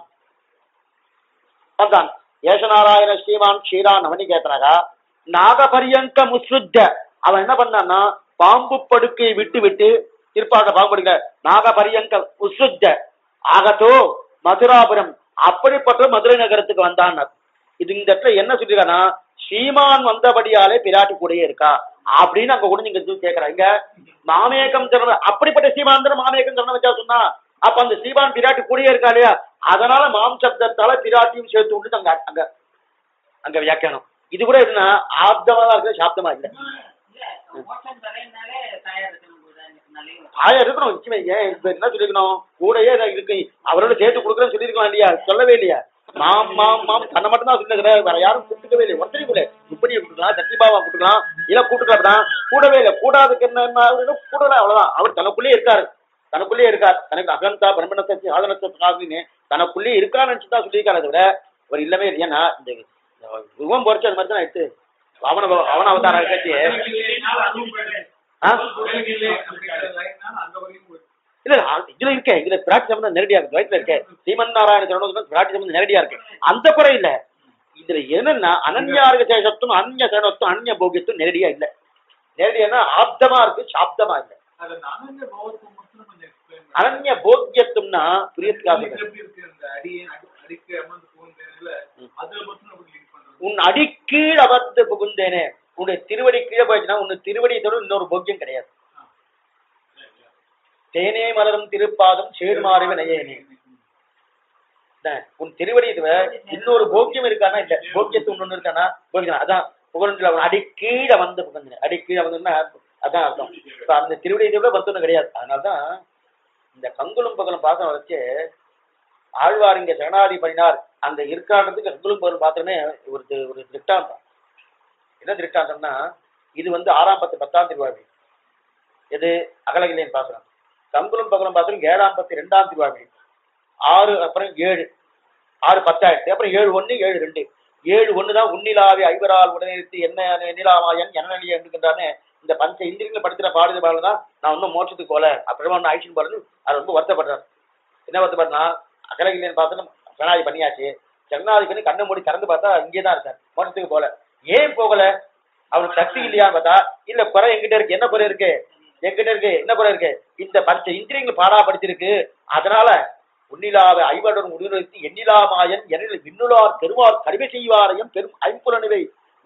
வந்தான் ஏஷநாராயண ஸ்ரீமான் ஷீரா நவனிகேதனகா நாகபரியங்க முஸ்ருத்த அவன் என்ன பண்ணான்னா பாம்பு படுக்கையை விட்டு விட்டு திருப்பாக பாம்பு படுக்க நாகபரியங்க உசுத்த ஆகத்தோ மதுராபுரம் அப்படிப்பட்ட மதுரை நகரத்துக்கு வந்தான் இது இந்த இடத்துல என்ன சொல்லிருக்கானா ஸ்ரீமான் வந்தபடியாலே பிராட்டி கூடயே இருக்கா அப்படின்னு அங்க கூட நீங்க கேக்குறாங்க இங்க மாமேகம் திறன அப்படிப்பட்ட ஸ்ரீமான் தானே மாமேகம் திறன வச்சா சொன்னா அப்ப அந்த ஸ்ரீமான் பிராட்டி கூடயே இருக்கா இல்லையா அதனால மாம் சப்தத்தால பிராட்டியும் சேர்த்து விட்டு அங்க அங்க அங்க வியாக்கியானம் இது கூட என்ன ஆப்தமா தான் இருக்கு சாப்தமா இல்ல இல்ல மோட்சம் தரேன்னாலே தாயா இருக்கணும் போதா எனக்கு நல்ல ஆயா இருக்கணும் நிச்சயமா ஏன் இப்ப என்ன சொல்லிருக்கணும் கூடயே நான் இருக்கு அவரோட சேர்த்து கொடுக்குறேன்னு சொல்லிருக்கலாம் இல்லையா சொல்லவே இல்லையா மாம் மாம் மாம் தன்னை மட்டும் தான் சொல்லிருக்கிறேன் வேற யாரும் கூட்டுக்கவே இல்லை ஒருத்தரையும் கூட இப்படியை கூட்டுக்கலாம் சத்தியபாவா கூட்டுக்கலாம் இல்ல கூட்டுக்கலாம் தான் கூடவே இல்லை கூடாதுக்கு என்ன என்ன ஆகுதுன்னா கூடல அவ்வளவுதான் அவர் தனக்குள்ளேயே இருக்காரு தனக்குள்ளேயே இருக்கார் தனக்கு அகந்தா பிரம்மணத்தை ஆதனத்தை தனக்குள்ளேயே இருக்கான்னு நினைச்சு தான் சொல்லியிருக்காரு தவிர அவர் இல்லவே இல்லை ஏன்னா இந்த உருவம் பொறிச்சு அது மாதிரி தான் எடுத்து அவன அவன அவதாரம் கட்சி அதுவும் போயிட்டேன். ஆ? வேலைக்கு இல்லை அப்படிங்கிற லைன்னால அங்க வரைக்கும் போயிட்டு. இல்ல ஆ- இதுல இருக்கே இதுல பிராட்டி சம்பந்தம் நேரடியா இருக்கு வயிற்றுல இருக்கே சீமன் நாராயண சரணம் பிராட்டி சம்பந்தம் நேரடியா இருக்கு அந்த குறை இல்ல இதுல என்னன்னா அனன்யார்க சேஷத்தும் அந்நிய சேனத்தும் அந்நிய போகியத்தும் நேரடியா இல்ல நேரடியா ஆப்தமா இருக்கு சாப்தமா இல்ல அது அனன்ய பவத்தை மட்டும் கொஞ்சம் explain பண்ணுங்க. அனன்ய போக்கியத்தும்னா புரியத்துக்காக இது எப்படி இருக்கு இந்த அடியை அடி- அடிக்க அமர்ந்து போகுதுல அதுல மட்டும் எப்படி லிங்க் பண்றது உன் அடிக்கீழ் அமர்ந்து புகுந்தேனே உன்னுடைய திருவடி கீழே போயிடுச்சுன்னா உன் திருவடியை தவிர இன்னொரு போக்கியம் கிடையாது தேனே மலரும் திருப்பாதம் சேர்மாறுவே நயனே இதான், உன் திருவடி தவிர இன்னொரு போக்கியம் இருக்கானா இல்ல போக்கியத்து ஒண்ணு இருக்கானா போக்கியம் அதான் புகழ்ந்துல அவன் அடிக்கீழ வந்து புகழ்ந்தேன் அடிக்கீழ வந்துன்னா அதான் அர்த்தம் இப்ப அந்த திருவடி தவிர பத்தொன்னு கிடையாது அதனாலதான் இந்த கங்குலும் பகலும் பாசனம் வச்சு ஆழ்வார் இங்க சரணாதி பண்ணினார் அந்த இருக்காண்டத்துக்கு கங்குலும் பகலும் பாத்திரமே ஒரு தி- ஒரு திருஷ்டாந்தம் என்ன திருஷ்டாந்தம்னா இது வந்து ஆறாம் பத்து பத்தாம் திருவாழி எது அகலகிலேன் பாசனம் கங்குலும் பகலும் பாசனம் ஏழாம் பத்து ரெண்டாம் திருவாழி ஆறு அப்புறம் ஏழு ஆறு பத்தாயிரத்து அப்புறம் ஏழு ஒண்ணு ஏழு ரெண்டு ஏழு ஒண்ணு தான் உன்னிலாவே ஐவரால் உடனிருத்து என்ன நிலாமாயன் என்னநிலைய இருக்கின்றான்னு இந்த பஞ்ச இந்திரியங்களை படுத்துற பாடுது பாடல தான் நான் இன்னும் மோட்சத்துக்கு போல அப்புறமா ஒன்றும் ஆயிடுச்சுன்னு போறது அது ரொம்ப வருத்தப்படுறாரு என்ன வருத்தப்படுறா அகலகிலேன் பாசனம் சரணாதி பண்ணியாச்சு சரணாதி பண்ணி கண்ணை மூடி திறந்து பார்த்தா இங்கே தான் இருக்கார் மோட்சத்துக்கு போல ஏன் போகல அவனுக்கு சக்தி இல்லையான்னு பார்த்தா இல்ல குறை எங்கிட்ட இருக்கு என்ன குறை இருக்கு எங்கிட்ட இருக்கு என்ன குறை இருக்கு இந்த பஞ்ச இந்திரியங்கள் பாடா படிச்சிருக்கு அதனால உன்னிலாவை ஐவருடன் உடனிருத்தி எண்ணிலாமாயன் எண்ணில் விண்ணுளார் பெருமார் கருமை செய்வாரையும் பெரும் ஐம்புலனிவை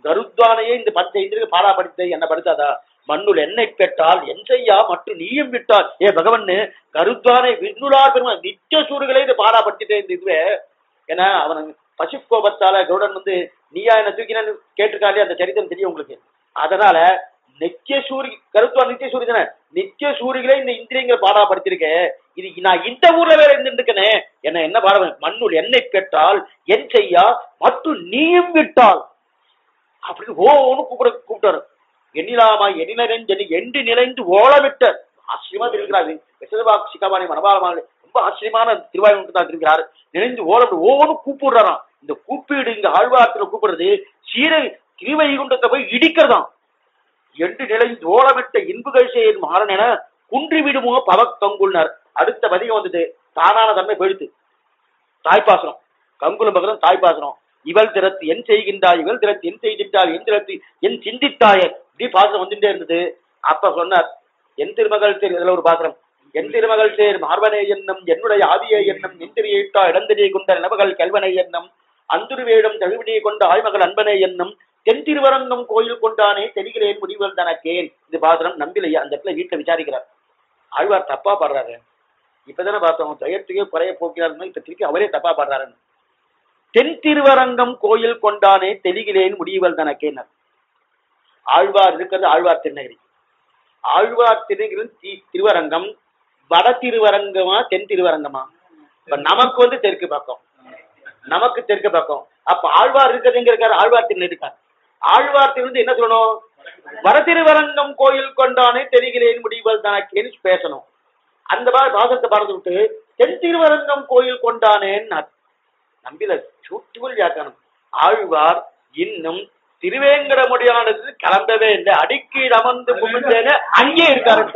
கருத்வானையே இந்த பஞ்ச இந்திரிக்கு பாடாப்படுத்த என்ன படுத்தாதா மண்ணுள் என்னை பெற்றால் என் செய்யா மற்றும் நீயும் விட்டால் ஏ பகவன்னு கருத்வானை விண்ணுளார் பெருமா நித்திய சூடுகளே இது பாடாப்படுத்திட்டே இந்த இதுவே ஏன்னா அவன் பசு கோபத்தால கருடன் வந்து நீயா என்ன தூக்கினு கேட்டிருக்காளே அந்த சரித்திரம் தெரியும் உங்களுக்கு அதனால நித்திய சூரி கருத்துவா நித்திய சூரி தானே நித்திய சூரிகளே இந்த இந்திரியங்களை பாடாப்படுத்திருக்கேன் இது நான் இந்த ஊர்ல வேற இருந்துருக்கனே என்ன என்ன பாடம் மண்ணுள் என்னை பெற்றால் என் செய்யா மற்றும் நீயும் விட்டால் அப்படின்னு ஓன்னு கூப்பிட கூப்பிட்டாரு எண்ணிலாமா எண்ணிலரஞ்சனி என்று நிலைந்து ஓலமிட்ட ஆச்சரியமா தெரிவிக்கிறாரு விசதபா சிகாபாணி மனபாலமான ரொம்ப ஆச்சரியமான திருவாயூர் தான் இருக்கிறார் நினைந்து ஓலம் ஓன்னு கூப்பிடுறாராம் இந்த கூப்பீடு இங்க ஆழ்வாரத்துல கூப்பிடுறது சீரை திருவைகுண்டத்தை போய் இடிக்கிறதாம் என்று நிலைந்து ஓலமிட்ட இன்புகள் செய்யும் மாறன் என குன்றி விடுமோ பவக்கங்குள்னார் அடுத்த பதிகம் வந்துட்டு தானான தன்மை போயிடுத்து தாய்ப்பாசனம் கங்குலம் பகலும் தாய்ப்பாசனம் இவள் திறத்து என் செய்கின்றாய் இவள் திறத்து என் செய்கின்றாய் என் திறத்து என் சிந்தித்தாயே இப்படி பாசனம் வந்துட்டே இருந்தது அப்ப சொன்னார் என் திருமகள் தேர் இதுல ஒரு பாசனம் என் திருமகள் தேர் மார்பனே என்னும் என்னுடைய ஆதியே என்னும் எந்திரியேட்டா இடந்திரியை கொண்ட நிலமகள் கல்வனை என்னும் அந்துருவேடம் தழுவினியை கொண்ட ஆய்மகள் அன்பனே என்னும் தென் திருவரங்கம் கோயில் கொண்டானே தெரிகிறேன் முடிவுகள் தனக்கேன் இது பாசனம் நம்பிலையா அந்த இடத்துல வீட்டுல விசாரிக்கிறார் ஆழ்வார் தப்பா பாடுறாரு இப்பதானே பார்த்தோம் துயரத்துக்கே குறைய போக்கிறாருன்னு இப்ப திருப்பி அவரே தப்பா பாடுறாருன்னு தென் திருவரங்கம் கோயில் கொண்டானே தெளிகிறேன் முடிவுகள் தனக்கேனர் ஆழ்வார் இருக்கிறது ஆழ்வார் திருநகரி ஆழ்வார் திருநகரில் தி- திருவரங்கம் வட திருவரங்கமா தென் திருவரங்கமா இப்ப நமக்கு வந்து தெற்கு பக்கம் நமக்கு தெற்கு பக்கம் அப்ப ஆழ்வார் இருக்கிறது எங்க இருக்காரு ஆழ்வார் திருநெல் இருக்கார் ஆழ்வார் திருந்து என்ன சொல்லணும் வட திருவரங்கம் கோயில் கொண்டானே தெரிகிறேன் முடிவுகள் தனக்கேன்னு பேசணும் அந்த மாதிரி பாசத்தை பாடத்தை விட்டு தென் திருவரங்கம் கோயில் கொண்டானேன்னு நம்பில சூட்டுகள் வியாக்கணும் ஆழ்வார் இன்னும் திருவேங்கடமுடியானது கிளம்பவே இல்லை அடிக்கீழ் அமர்ந்து குமிழ்ந்தேன்னு அங்கே இருக்காரு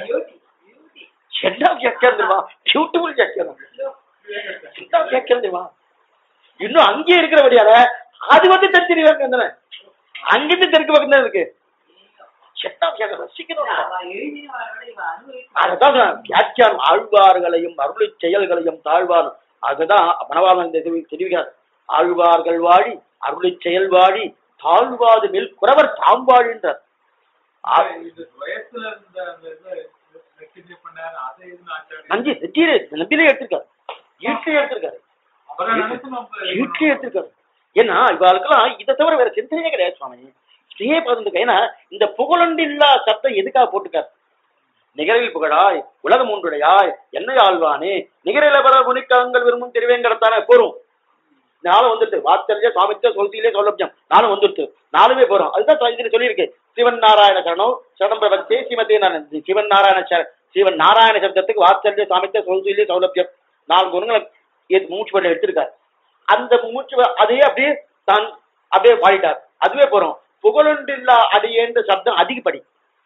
என்ன வியாக்கியம் தெரியுமா பியூட்டிஃபுல் வியாக்கியம் என்ன வியாக்கியம் தெரியுமா இன்னும் அங்கே இருக்கிறபடியால அது வந்து தென் திருவேங்கம் தானே அங்கிருந்து தெற்கு பக்கம் தான் இருக்கு என்ன வியாக்கியம் ரசிக்கணும் அதுதான் சொல்றேன். வியாக்கியானம் ஆழ்வார்களையும் அருளை செயல்களையும் தாழ்வார் அதுதான் மனவாளன் இந்த இது தெரிவிக்கிறார் ஆழ்வார்கள் வாழி அருளை செயல் வாழி தாழ்வாது மேல் குறவர் தாம் வாழின்றார் ஆ- இது வயசுல இருந்த அந்த இது ரெக்டிஃபை பண்ணாரு அதை எதுவும் ஆச்சாரி நஞ்சி நெற்றியிலே நம்பிலே எடுத்திருக்காரு ஈட்டிலே எடுத்திருக்காரு அவரை நினைச்சு நம்ம ஈட்டிலே எடுத்திருக்காரு ஏன்னா இவாளுக்கெல்லாம் இதை தவிர வேற சிந்தனையே கிடையாது சுவாமி ஸ்ரீயே பார்த்துருக்க ஏன்னா இந்த புகழண்டில்லா சத்தம் எதுக்காக போட்டுக்காரு நிகரில் புகழாய் உலகம் ஒன்றுடையாய் என்னை ஆழ்வானே நிகரில பல முனிக்கங்கள் விரும்பும் திருவேங்கடத்தானே போறோம் நாளும் வந்துட்டு வாத்தல்ய சாமித்த சொல்தியிலே சொல்லப்ஜம் நானும் வந்துட்டு நாலுமே போறோம் அதுதான் இதுல சொல்லியிருக்கு சிவன் நாராயண சரணம் சரணம் பிரபத்தே சிவத்தே நான் சிவன் நாராயண சர- சிவன் நாராயண சப்தத்துக்கு வாத்தல்ய சாமித்த சொல்தியிலே சௌலபியம் நாலு குணங்களை ஏத்து மூச்சு பண்ண எடுத்திருக்காரு அந்த மூச்சு வ- அதையே அப்படியே தான் அப்படியே பாடிட்டார் அதுவே போறோம் புகழொன்றில்லா அடியேன்ற சப்தம் அதிகப்படி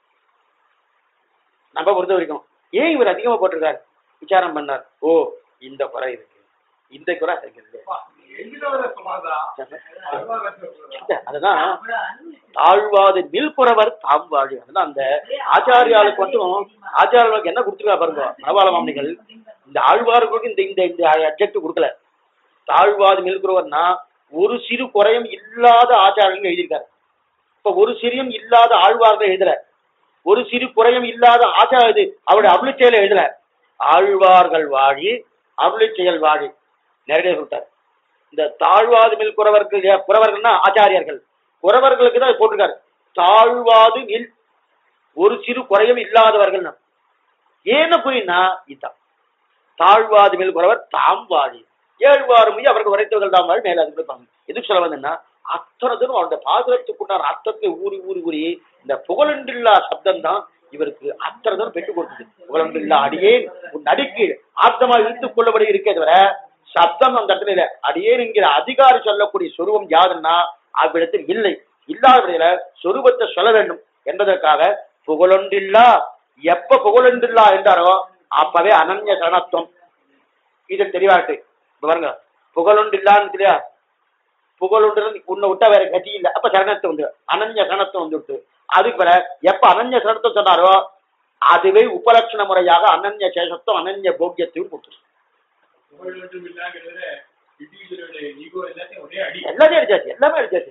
நம்ம பொறுத்த வரைக்கும் ஏன் இவர் அதிகமா போட்டிருக்காரு விசாரம் பண்ணார் ஓ இந்த குறை இருக்கு இந்த குறை இருக்குது எழுதினவரை சொல்லாதா இல்ல, அதுதான் தாழ்வாது மில்புறவர் தாம் வாழி அதுதான் அந்த ஆச்சாரியாளுக்கு மட்டும் ஆச்சாரியாளுக்கு என்ன கொடுத்துருக்கா பாருங்க மனவாள மாமனிகள் இந்த ஆழ்வார்களுக்கு இந்த இந்த இந்த அப்ஜெக்ட் கொடுக்கல தாழ்வாது மில்புறவர்னா ஒரு சிறு குறையும் இல்லாத ஆச்சாரியங்க எழுதியிருக்காரு இப்ப ஒரு சிறியும் இல்லாத ஆழ்வார்கள் எழுதல ஒரு சிறு குறையும் இல்லாத ஆச்சார இது அவருடைய அருளிச்செயலை எழுதல ஆழ்வார்கள் வாழி அருளிச்செயல் வாழி நேரடியாக சொல்லிட்டார் இந்த தாழ்வாது மில் குறவர்கள் ஏ- குறவர்கள்னா ஆச்சாரியர்கள் குறவர்களுக்கு தான் போட்டிருக்காரு தாழ்வாது மில் ஒரு சிறு குறையும் இல்லாதவர்கள் ஏன்னு புரியுனா இதுதான் தாழ்வாது மேல் குறவர் தாம் வாழி ஏழ்வாறு மொழி அவர்கள் உரைத்தவர்கள் தாம் வாழி மேல அதுக்கு இருப்பாங்க எதுக்கு சொல்ல வந்தேன்னா அத்தனை தூரம் அவருடைய பாசுரத்துக்குண்டான அர்த்தத்தை ஊறி ஊறி ஊறி இந்த புகழன்றில்லா சப்தம் தான் இவருக்கு அத்தனை தூரம் பெற்றுக் கொடுத்தது புகழன்றில்லா அடியே உன் நடுக்கு ஆர்த்தமாக இழுத்துக் கொள்ளபடி இருக்கே தவிர சப்தம் அந்த இடத்துல இல்லை அடியேன் என்கிற அதிகாரி சொல்லக்கூடிய சொருவம் யாருன்னா அவ்விடத்தில் இல்லை இல்லாதபடியில சொரூபத்தை சொல்ல வேண்டும் என்பதற்காக புகழொன்றில்லா எப்ப புகழொன்றில்லா என்றாரோ அப்பவே அனன்ய சரணத்துவம் இது தெளிவாட்டு இப்ப பாருங்க புகழொன்றில்லான்னு இல்லையா புகழொன்று உன்னை விட்டா வேற கதி இல்லை அப்ப சரணத்தை வந்து அனன்ய சரணத்துவம் வந்துவிட்டு அதுக்கு பிற எப்ப அனன்ய சரணத்தை சொன்னாரோ அதுவே உபலட்சண முறையாக அனன்ய சேஷத்துவம் அனன்ய போக்கியத்தையும் கொடுத்துரும் புகழ் மட்டும் இல்லாங்கிறதுல இண்டிவிஜுவலோட ஈகோ எல்லாத்தையும் ஒரே அடி எல்லாத்தையும் அடிச்சாச்சு எல்லாமே அடிச்சாச்சு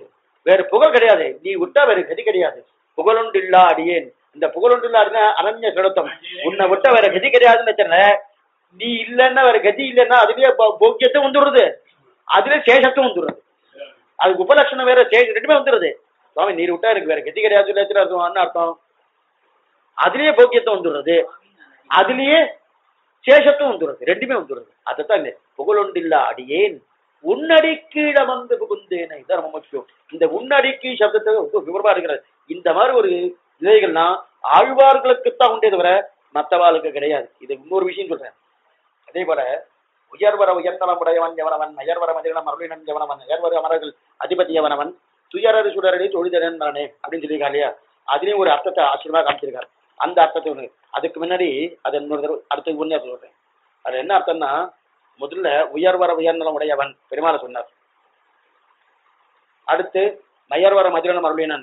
வேற புகழ் கிடையாது நீ விட்டா வேற கதி கிடையாது புகழொண்டில்லா அடியேன் இந்த புகழொண்டில்லா அடினா அனன்ய கிடத்தம் உன்னை விட்டா வேற கதி கிடையாதுன்னு வச்சன நீ இல்லைன்னா வேற கதி இல்லைன்னா அதுலயே போ- போக்கியத்தும் வந்துடுறது அதுல சேஷத்தும் வந்துடுறது அதுக்கு உபலட்சணம் வேற சே ரெண்டுமே வந்துடுது சுவாமி நீர் விட்டா எனக்கு வேற கதி கிடையாது இல்ல அர்த்தம் என்ன அர்த்தம் அதுலயே போக்கியத்தும் வந்துடுறது அதுலயே சேஷத்தும் வந்துடுறது ரெண்டுமே வந்துடுறது அதைத்தான் இல்லை புகழொண்டில்லா அடியேன் உன்னடி கீழே வந்து புகுந்தேனே இதான் ரொம்ப முக்கியம் இந்த உன்னடிக்கு சப்தத்தை ரொம்ப விவரமா இருக்கிறது இந்த மாதிரி ஒரு நிலைகள்னா ஆழ்வார்களுக்குத்தான் உண்டே தவிர மற்றவாளுக்கு கிடையாது இது இன்னொரு விஷயம் சொல்றேன் அதே போல உயர்வர உயர்நலமுடையவன் எவனவன் அயர்வர மதிரணம் அருளினன் எவனவன் அயர்வர அமரர்கள் அதிபதி எவனவன் துயரறு சுடரடி தொழிதரன் நானே அப்படின்னு சொல்லியிருக்கா இல்லையா அதுலயும் ஒரு அர்த்தத்தை ஆச்சரியமா காமிச்சிருக்காரு அந்த அர்த்தத்தை ஒண்ணு அதுக்கு முன்னாடி அது இன்னொரு தடவை அடுத்து ஒண்ணே சொல்றேன் அது என்ன அர்த்தம்னா முதல்ல உயர்வர உயர்நலம் உடையவன் பெருமாளை சொன்னார் அடுத்து மயர்வர மதிரணம் அருளினன்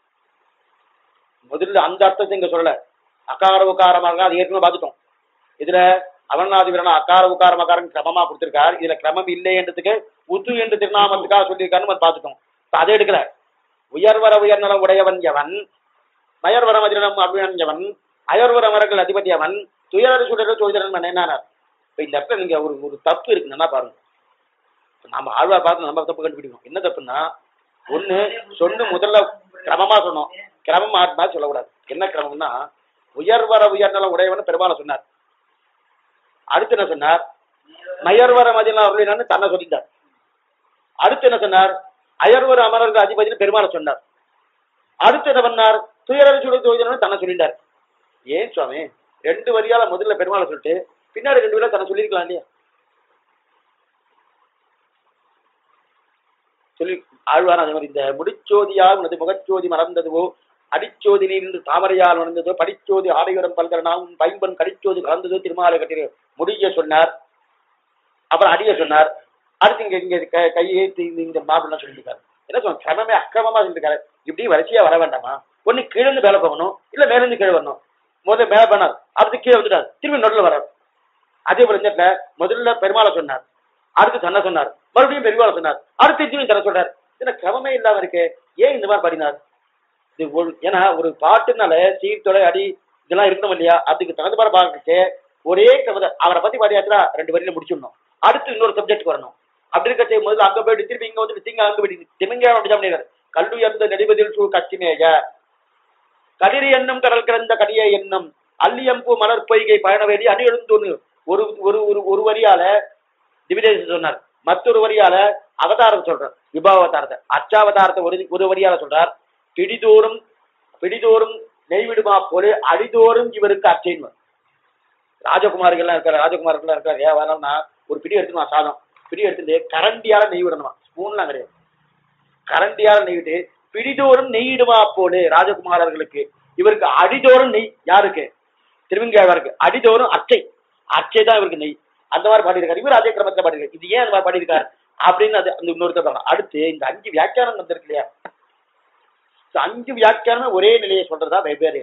முதல்ல அந்த அர்த்தத்தை இங்க சொல்லல அகார உகாரமாக அது ஏற்கனவே பார்த்துட்டோம் இதுல அவனாதி வீரனா அகார உகார மகாரம் கிரமமா கொடுத்திருக்கார் இதுல கிரமம் இல்லை என்றதுக்கு உத்து என்று திருநாமத்துக்காக சொல்லியிருக்காருன்னு நம்ம பார்த்துட்டோம் இப்ப அதை எடுக்கல உயர்வர உயர்நலம் உடையவன் எவன் மயர்வர மதிரணம் அருளினன் எவன் அயர்வர மரங்கள் அதிபதி அவன் துயரறு சுடர் சோதரன் என்னானார் இப்ப இந்த இடத்துல நீங்க ஒரு ஒரு தப்பு இருக்கு நல்லா பாருங்க இப்ப நம்ம ஆழ்வா பார்த்து நம்ம தப்பு கண்டுபிடிக்கணும் என்ன தப்புன்னா ஒண்ணு சொன்னு முதல்ல கிரமமா சொன்னோம் கிரமம் மாற்றி மாற்றி சொல்லக்கூடாது என்ன கிரமம்னா உயர்வர உயர்நலம் உடையவன் பெருமாளை சொன்னார் அடுத்து என்ன சொன்னார் மயர்வர மதியம் அவர்களான்னு தன்னை சொல்லிட்டார் அடுத்து என்ன சொன்னார் அயர்வர அமரர்கள் அதிபதினு பெருமாளை சொன்னார் அடுத்து என்ன பண்ணார் துயரறு சுடு தோஜனு தன்னை சொல்லிட்டார் ஏன் சுவாமி ரெண்டு வரியால முதல்ல பெருமாளை சொல்லிட்டு பின்னாடி ரெண்டு வரியால தன்னை சொல்லியிருக்கலாம் இல்லையா சொல்லி ஆழ்வார் அதே மாதிரி இந்த முடிச்சோதியால் உனது முகச்சோதி மறந்ததுவோ அடிச்சோதி நீர் தாமரையால் வளர்ந்ததோ படிச்சோதி ஆடையுடன் பல்கரனாவும் பைம்பன் கடிச்சோதி கலந்ததோ திருமாலை கட்டிரு முடிய சொன்னார் அப்புறம் அடிய சொன்னார் அடுத்து இங்க இங்க க- கையை தி- இந்த மாப்பிள்ளை சொல்லியிருக்காரு என்ன சொல்ல கிரமமே அக்கிரமமா சொல்லியிருக்காரு இப்படி வரிசையா வர வேண்டாமா ஒண்ணு கீழே இருந்து மேல போகணும் இல்ல மேல இருந்து கீழே வரணும் முதல்ல மேல பண்ணார் அடுத்து கீழே வந்துட்டார் திரும்பி நடுவில் வரார் அதே போல இந்த இடத்துல முதல்ல பெருமாளை சொன்னார் அடுத்து தன்னை சொன்னார் மறுபடியும் பெருமாளை சொன்னார் அடுத்து திரும்பி தன்னை சொல்றார் இதுல கிரமமே இல்லாம இருக்கு ஏன் இந்த மாதிரி பாடினார் இது ஒரு ஏன்னா ஒரு பாட்டுனால சீர்தொடை அடி இதெல்லாம் இருக்கணும் இல்லையா அதுக்கு தகுந்த மாதிரி பாடுறதுக்கு ஒரே கவிதை அவரை பத்தி பாடியாச்சுனா ரெண்டு வரியில முடிச்சிடணும் அடுத்து இன்னொரு சப்ஜெக்ட் வரணும் அப்படி இருக்க செய்யும் போது அங்க போயிட்டு திருப்பி இங்க வந்து திங்க அங்க போயிட்டு திமிங்க அப்படிதான் பண்ணிடுறாரு கல்லுயர்ந்த நெடுவதில் சூ கச்சிமேய கதிரி எண்ணம் கடல் கிடந்த கடிய எண்ணம் அல்லியம்பு மலர் பொய்கை பயணவேலி அணி எழுந்தொன்னு ஒரு ஒரு ஒரு ஒரு வரியால டிவிடேஷன் சொன்னார் மற்றொரு வரியால அவதாரம் சொல்றார் விபாவதாரத்தை அச்சாவதாரத்தை ஒரு ஒரு வரியால சொல்றார் பிடிதோறும் பிடிதோறும் நெய்விடுமா போல அடிதோறும் இவருக்கு அச்சைன்வர் ராஜகுமாரிகள்லாம் இருக்காரு ராஜகுமார்கள்லாம் இருக்காரு ஏன் வரணும்னா ஒரு பிடி எடுத்துமா சாதம் பிடி எடுத்துட்டு கரண்டியால நெய் விடணுமா ஸ்பூன்லாம் கிடையாது கரண்டியால நெய்விட்டு பிடிதோறும் நெய்யிடுமா போல ராஜகுமாரர்களுக்கு இவருக்கு அடிதோறும் நெய் யாருக்கு திருவங்கையாருக்கு அடிதோறும் அச்சை அச்சை தான் இவருக்கு நெய் அந்த மாதிரி பாடியிருக்காரு இவர் அதே கிரமத்துல பாடியிருக்காரு இது ஏன் அந்த மாதிரி பாடியிருக்காரு அப்படின்னு அது அந்த இன்னொருத்தர் சொல்றாங்க. அடுத்து இந்த அஞ்சு வியாக்கியானம் வந்திருக்கு இல்லையா இந்த அஞ்சு வியாக்கியானமே ஒரே நிலையை சொல்றதா வெவ்வேறு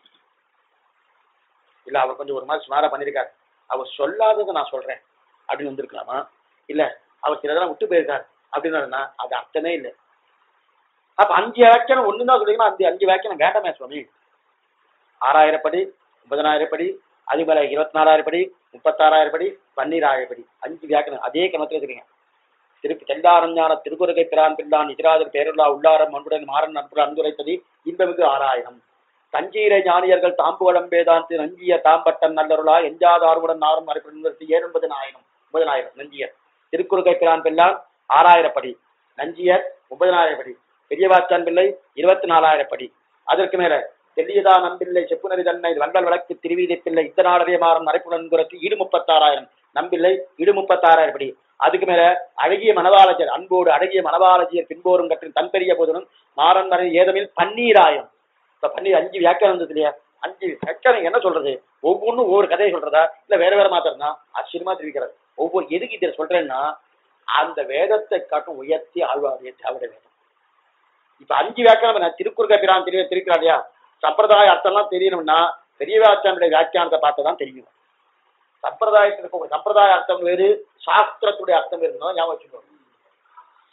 இல்ல அவர் கொஞ்சம் ஒரு மாதிரி சுமாரா பண்ணியிருக்காரு அவர் சொல்லாததை நான் சொல்றேன் அப்படின்னு வந்திருக்கலாமா இல்ல அவர் சிலதெல்லாம் விட்டு போயிருக்காரு அப்படின்னு அது அர்த்தமே இல்லை அப்ப அஞ்சு வியாக்கியானம் ஒண்ணு தான் சொல்லிங்கன்னா அந்த அஞ்சு வியாக்கியானம் வேண்டாமே சுவாமி ஆறாயிரம் படி ஒன்பதனாயிரம் படி அதே போல இருபத்தி நாலாயிரம் படி முப்பத்தாறாயிரம் படி பன்னீராயிரம் படி அஞ்சு வியாக்கியானம் அதே கிணத்துல இருக்கிறீங்க திருப்பி தெல்லாரஞ்ஞான திருக்குறகை பிரான் பிள்ளான் இதிராஜர் பேருள்ளா உள்ளாரம் அன்புடன் மாறன் அன்பு அன்புரைப்பதி இன்பமிகு ஆறாயிரம் தஞ்சீரை ஞானியர்கள் தாம்புவடம் வேதாந்தி நஞ்சிய தாம்பட்டன் நல்லருளா எஞ்சாதார்வுடன் நாரும் மறைப்பின் ஏழு ஒன்பதனாயிரம் ஒன்பதனாயிரம் நஞ்சியர் திருக்குறுகை பிரான் பிள்ளான் ஆறாயிரம் படி நஞ்சியர் ஒன்பதனாயிரம் படி பெரியவாச்சான் பிள்ளை இருபத்தி நாலாயிரம் படி அதற்கு மேல தெல்லியதா நம்பிள்ளை செப்புனரி தன்னை வண்டல் வழக்கு திருவீதி பிள்ளை இந்த நாடவே மாறும் நரைப்புடன் குரத்து இடு முப்பத்தாறாயிரம் நம்பிள்ளை இடு முப்பத்தாறாயிரம் படி அதுக்கு மேல அழகிய மனவாளஜர் அன்போடு அழகிய மனவாளஜியர் பின்போரும் கற்றின் தன் பெரிய போதனும் மாறன் மறை ஏதமில் பன்னீராயிரம் இப்ப பன்னீர் அஞ்சு வியாக்கியானம் வந்தது இல்லையா அஞ்சு வியாக்கியானம் என்ன சொல்றது ஒவ்வொன்றும் ஒவ்வொரு கதையை சொல்றதா இல்ல வேற வேற மாத்திரம்னா ஆச்சரியமா தெரிவிக்கிறார் ஒவ்வொரு எதுக்கு இதை சொல்றேன்னா அந்த வேதத்தை காட்டும் உயர்த்தி ஆழ்வாருடைய திராவிட வேதம் இப்ப அஞ்சு வியாக்கியானம் நான் திருக்குறுக்க பிரான் தெரிய திருக்கிறார் இல்லையா சம்பிரதாய அர்த்தம்லாம் தெரியணும்னா பெரியவாச்சானுடைய வியாக்கியானத்தை பார்த்து தான் தெரியும் சம்பிரதாயத்தில் இருக்க ஒரு சம்பிரதாய அர்த்தம் வேறு சாஸ்திரத்துடைய அர்த்தம் வேறு ஞாபகம் வச்சுக்கணும்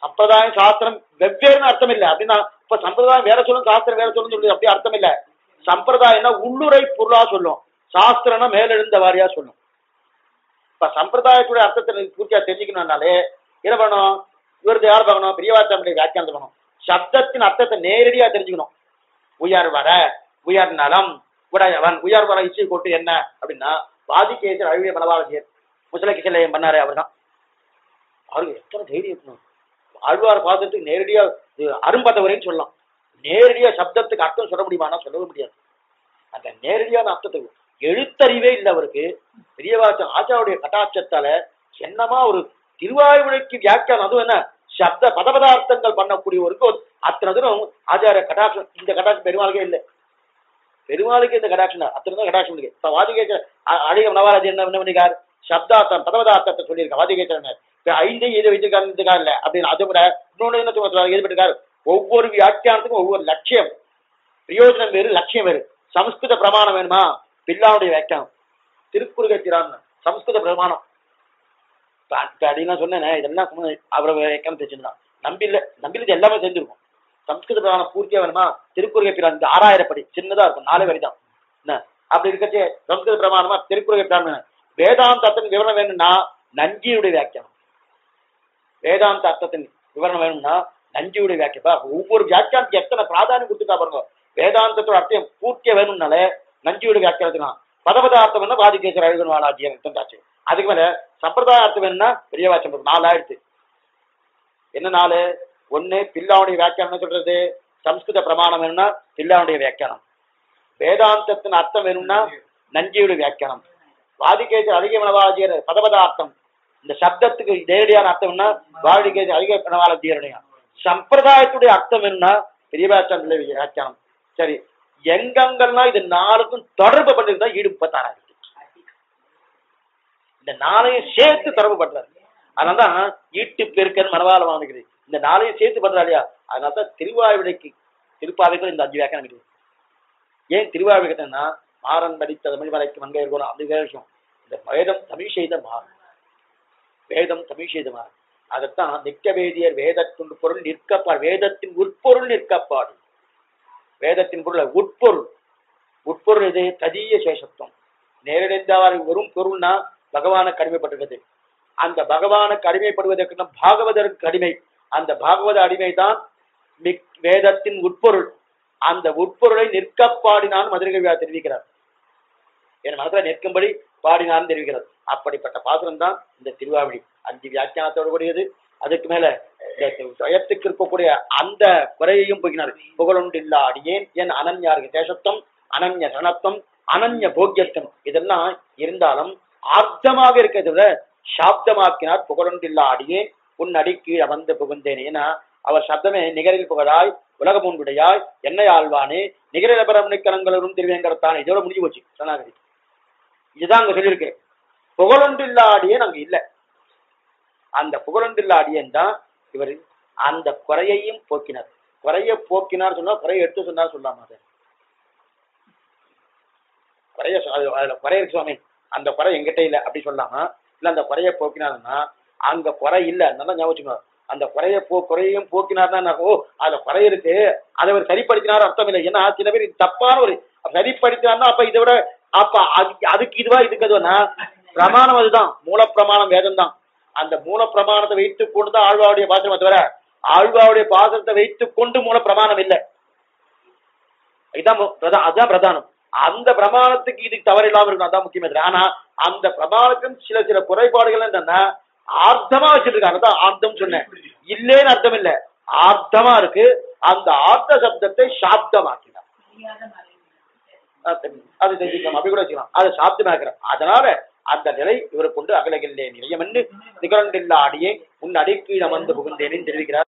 சம்பிரதாயம் சாஸ்திரம் வெவ்வேறுன்னு அர்த்தம் இல்லை அப்படின்னா இப்ப சம்பிரதாயம் வேற சொல்லும் சாஸ்திரம் வேற சொல்லும் சொல்லி அப்படி அர்த்தம் இல்லை சம்பிரதாயம்னா உள்ளுரை பொருளா சொல்லும் சாஸ்திரம்னா மேலெழுந்த வாரியா சொல்லும் இப்ப சம்பிரதாயத்துடைய அர்த்தத்தை நீங்க பூர்த்தியா தெரிஞ்சுக்கணும்னாலே என்ன பண்ணணும் இவரது யார் பார்க்கணும் பிரியவாச்சாரிய வியாக்கியானம் பண்ணணும் சப்தத்தின் அர்த்தத்தை நேரடியா தெரிஞ்சுக்கணும் உயர் வர உயர் நலம் உடையவன் உயர் வர இசை கொட்டு என்ன அப்படின்னா வாதிகேசர் அழுவிய மலபாவசியர் முசலக்கு சிலையம் பண்ணாரு அவர் தான் அவருக்கு எத்தனை தைரியம் இருக்கணும் ஆழ்வார் பாதத்துக்கு நேரடியா இது அரும்பதவரைன்னு சொல்லலாம் நேரடியா சப்தத்துக்கு அர்த்தம் சொல்ல முடியுமானா சொல்லவே முடியாது அந்த நேரடியான அர்த்தத்துக்கு எழுத்தறிவே இல்லை அவருக்கு பெரியவாச்சன் ஆச்சாருடைய கட்டாட்சத்தால என்னமா ஒரு திருவாயுமொழிக்கு வியாக்கியானம் அதுவும் என்ன சப்த பதபதார்த்தங்கள் பண்ணக்கூடியவருக்கு ஒரு அத்தனை தூரம் ஆச்சாரிய கட்டாட்சம் இந்த கட்டாட்சம் பெருமாளுக்கே இல்லை பெருமாளுக்கு இந்த கடாட்சம் தான் அத்தனை தான் கடாட்சம் இருக்கு இப்ப வாதிகேச்ச அழிக நவராஜ் என்ன என்ன பண்ணிக்கார் சப்தார்த்தம் பதவதார்த்தத்தை சொல்லியிருக்க வாதிகேச்சன் இப்ப ஐந்து இது வச்சிருக்காரு இல்ல அப்படின்னு அதை விட இன்னொன்னு என்ன சொல்றாரு எது பண்ணிருக்காரு ஒவ்வொரு வியாக்கியானத்துக்கும் ஒவ்வொரு லட்சியம் பிரயோஜனம் வேறு லட்சியம் வேறு சமஸ்கிருத பிரமாணம் வேணுமா பில்லாவுடைய வியாக்கியானம் திருக்குறுகத்திரான் சமஸ்கிருத பிரமாணம் இப்ப இப்ப அப்படின்னா சொன்னேனே இதெல்லாம் சும்மா அவரை வியாக்கியானம் தெரிஞ்சுதான் நம்பில்ல நம்பில் எல்லாமே தெரிஞ்சிருக்கும் சம்ஸ்கிருத பிரமாணம் பூர்த்தியா வேணுமா திருக்குறுகை பிரான் இந்த ஆறாயிரப்படி சின்னதா இருக்கும் நாலே வரி தான் என்ன அப்படி இருக்கச்சே சம்ஸ்கிருத பிரமாணமா திருக்குறுகை பிரான் வேணும் வேதாந்த அர்த்தத்தின் விவரணம் வேணும்னா நஞ்சியுடைய வியாக்கியானம் வேதாந்த அர்த்தத்தின் விவரணம் வேணும்னா நஞ்சியுடைய வியாக்கியப்பா ஒவ்வொரு வியாக்கியானத்துக்கு எத்தனை பிராதானியம் கொடுத்துட்டா பாருங்க வேதாந்தத்தோட அர்த்தம் பூர்த்தியா வேணும்னாலே நஞ்சியுடைய வியாக்கியானத்துக்கு பதபதார்த்தம் என்ன பாதிகேஸ்வர அழகன் வாழாஜி எனக்கு அதுக்கு மேல சம்பிரதாய அர்த்தம் வேணும்னா பெரியவாச்சம் நாலு ஆயிடுச்சு என்ன நாலு ஒண்ணு பில்லாவுடைய வியாக்கியானம் சொல்றது சம்ஸ்கிருத பிரமாணம் வேணும்னா பில்லாவுடைய வியாக்கியானம் வேதாந்தத்தின் அர்த்தம் வேணும்னா நஞ்சியுடைய வியாக்கியானம் வாதிகேஜ அதிக மனவாஜியர் பதபதார்த்தம் இந்த சப்தத்துக்கு நேரடியான அர்த்தம்னா வாதிகேஜ அதிக மனவாளஜியருடைய சம்பிரதாயத்துடைய அர்த்தம் வேணும்னா பெரியவாச்சான் வியாக்கியானம் சரி எங்கெங்கெல்லாம் இது நாளுக்கும் தொடர்பு பண்ணிருந்தா ஈடு முப்பத்தாறாயிரம் இந்த நாளையும் சேர்த்து தொடர்பு பண்றாரு அதனாலதான் ஈட்டு பெருக்கன் மனவாளம் வாங்குகிறது இந்த நாளையும் சேர்த்து பண்றா இல்லையா அதனால தான் திருவாயுடைக்கு திருப்பாவைகள் இந்த அஞ்சு வியாக்கியானம் இருக்குது ஏன் திருவாயுகத்தன்னா மாறன் படித்த தமிழ் மலைக்கு மங்கை இருக்கணும் அப்படி வேற விஷயம் இந்த வேதம் தமிழ் செய்த மாறும் வேதம் தமிழ் செய்த மாறும் அதைத்தான் நிக்க வேதியர் வேதத்துண்டு பொருள் நிற்கப்பாடு வேதத்தின் உட்பொருள் நிற்கப்பாடு வேதத்தின் பொருள் உட்பொருள் உட்பொருள் இது ததிய சேஷத்துவம் நேரடிந்தவாறு வெறும் பொருள்னா பகவானுக்கு அடிமைப்பட்டிருக்கிறது அந்த பகவானுக்கு அடிமைப்படுவதற்கு பாகவதற்கு அடிமை அந்த பாகவத அடிமை தான் மிக் வேதத்தின் உட்பொருள் அந்த உட்பொருளை நிற்க பாடினான் மதுரை தெரிவிக்கிறார் என் மனதில் நிற்கும்படி பாடினான் தெரிவிக்கிறது அப்படிப்பட்ட பாசுரம் தான் இந்த திருவாவளி அஞ்சு வியாக்கியானத்தோடு கூடியது அதுக்கு மேல இந்த துயத்துக்கு இருக்கக்கூடிய அந்த குறையையும் போகினார் புகழொன்றில்லா அடியேன் என் அனன்யாருக்கு தேசத்துவம் அனன்ய சரணத்துவம் அனன்ய போக்கியத்துவம் இதெல்லாம் இருந்தாலும் ஆப்தமாக இருக்கிறத விட சாப்தமாக்கினார் புகழொன்றில்லா அடியேன் உன் அடிக்கு அமர்ந்து புகுந்தேன் ஏன்னா அவர் சப்தமே நிகரில் புகழாய் உலகமுண்டுடையாய் என்னை ஆழ்வானே நிகரிலபரமணிக்கரங்களும் திருவேங்கரத்தான் இதோட முடிஞ்சு போச்சு சனாகரி இதுதான் அங்க சொல்லியிருக்கு புகழொன்றில்லா அடியேன் அங்க இல்ல அந்த புகழொன்றில்லா அடியேன் தான் இவர் அந்த குறையையும் போக்கினார் குறைய போக்கினார் சொன்னா குறைய எடுத்து சொன்னார் சொல்லாம அதை குறைய சொ- அது- அதுல குறை இருக்கு சுவாமி அந்த குறை எங்கிட்ட இல்ல அப்படி சொல்லாம இல்ல அந்த குறைய போக்கினாருன்னா அங்க குறை இல்ல அதனால ஞாபகம் வச்சுக்கோ. அந்த குறைய போ குறையையும் போக்கினார்னா என்ன? ஓ அதுல குறை இருக்கு அதை அவர் சரிப்படுத்தினார் அர்த்தம் இல்லை ஏன்னா சில பேர் இது தப்பான ஒரு சரிப்படுத்தினார்னா அப்ப இதை விட அப்ப அதுக்கு அதுக்கு இதுவா இதுக்கு அதுவா பிரமாணம் அதுதான் மூல பிரமாணம் வேதம் தான் அந்த மூல பிரமாணத்தை வைத்துக் கொண்டு தான் ஆழ்வாவுடைய பாசனம் தவிர ஆழ்வாவுடைய பாசனத்தை வைத்துக் கொண்டு மூல பிரமாணம் இல்லை இதான் மு- பிரதா- அதுதான் பிரதானம் அந்த பிரமாணத்துக்கு இதுக்கு தவறு இல்லாம இருக்கணும் அதான் முக்கியமானது ஆனா அந்த பிரமாணத்துக்கு சில சில குறைபாடுகள் என்னன்னா ஆர்த்தமா வச்சிருக்காங்க அதான் ஆர்த்தம் சொன்னேன் இல்லேன்னு அர்த்தம் இல்ல ஆர்த்தமா இருக்கு அந்த ஆர்த்த சப்தத்தை சாப்தமாக்கினார் தெரியாத மறைவு அது அது தெரிஞ்சுக்கலாம் அப்படி கூட வச்சுக்கலாம் அதை சாப்தமாக்குறேன் அதனால அந்த நிலை இவரை கொண்டு அகலகில்லே நிலையம் என்று நிகழ்ந்தில்லா அடியே உன் அடிக்கீழ் அமர்ந்து புகுந்தேனேன்னு தெரிவிக்கிறார்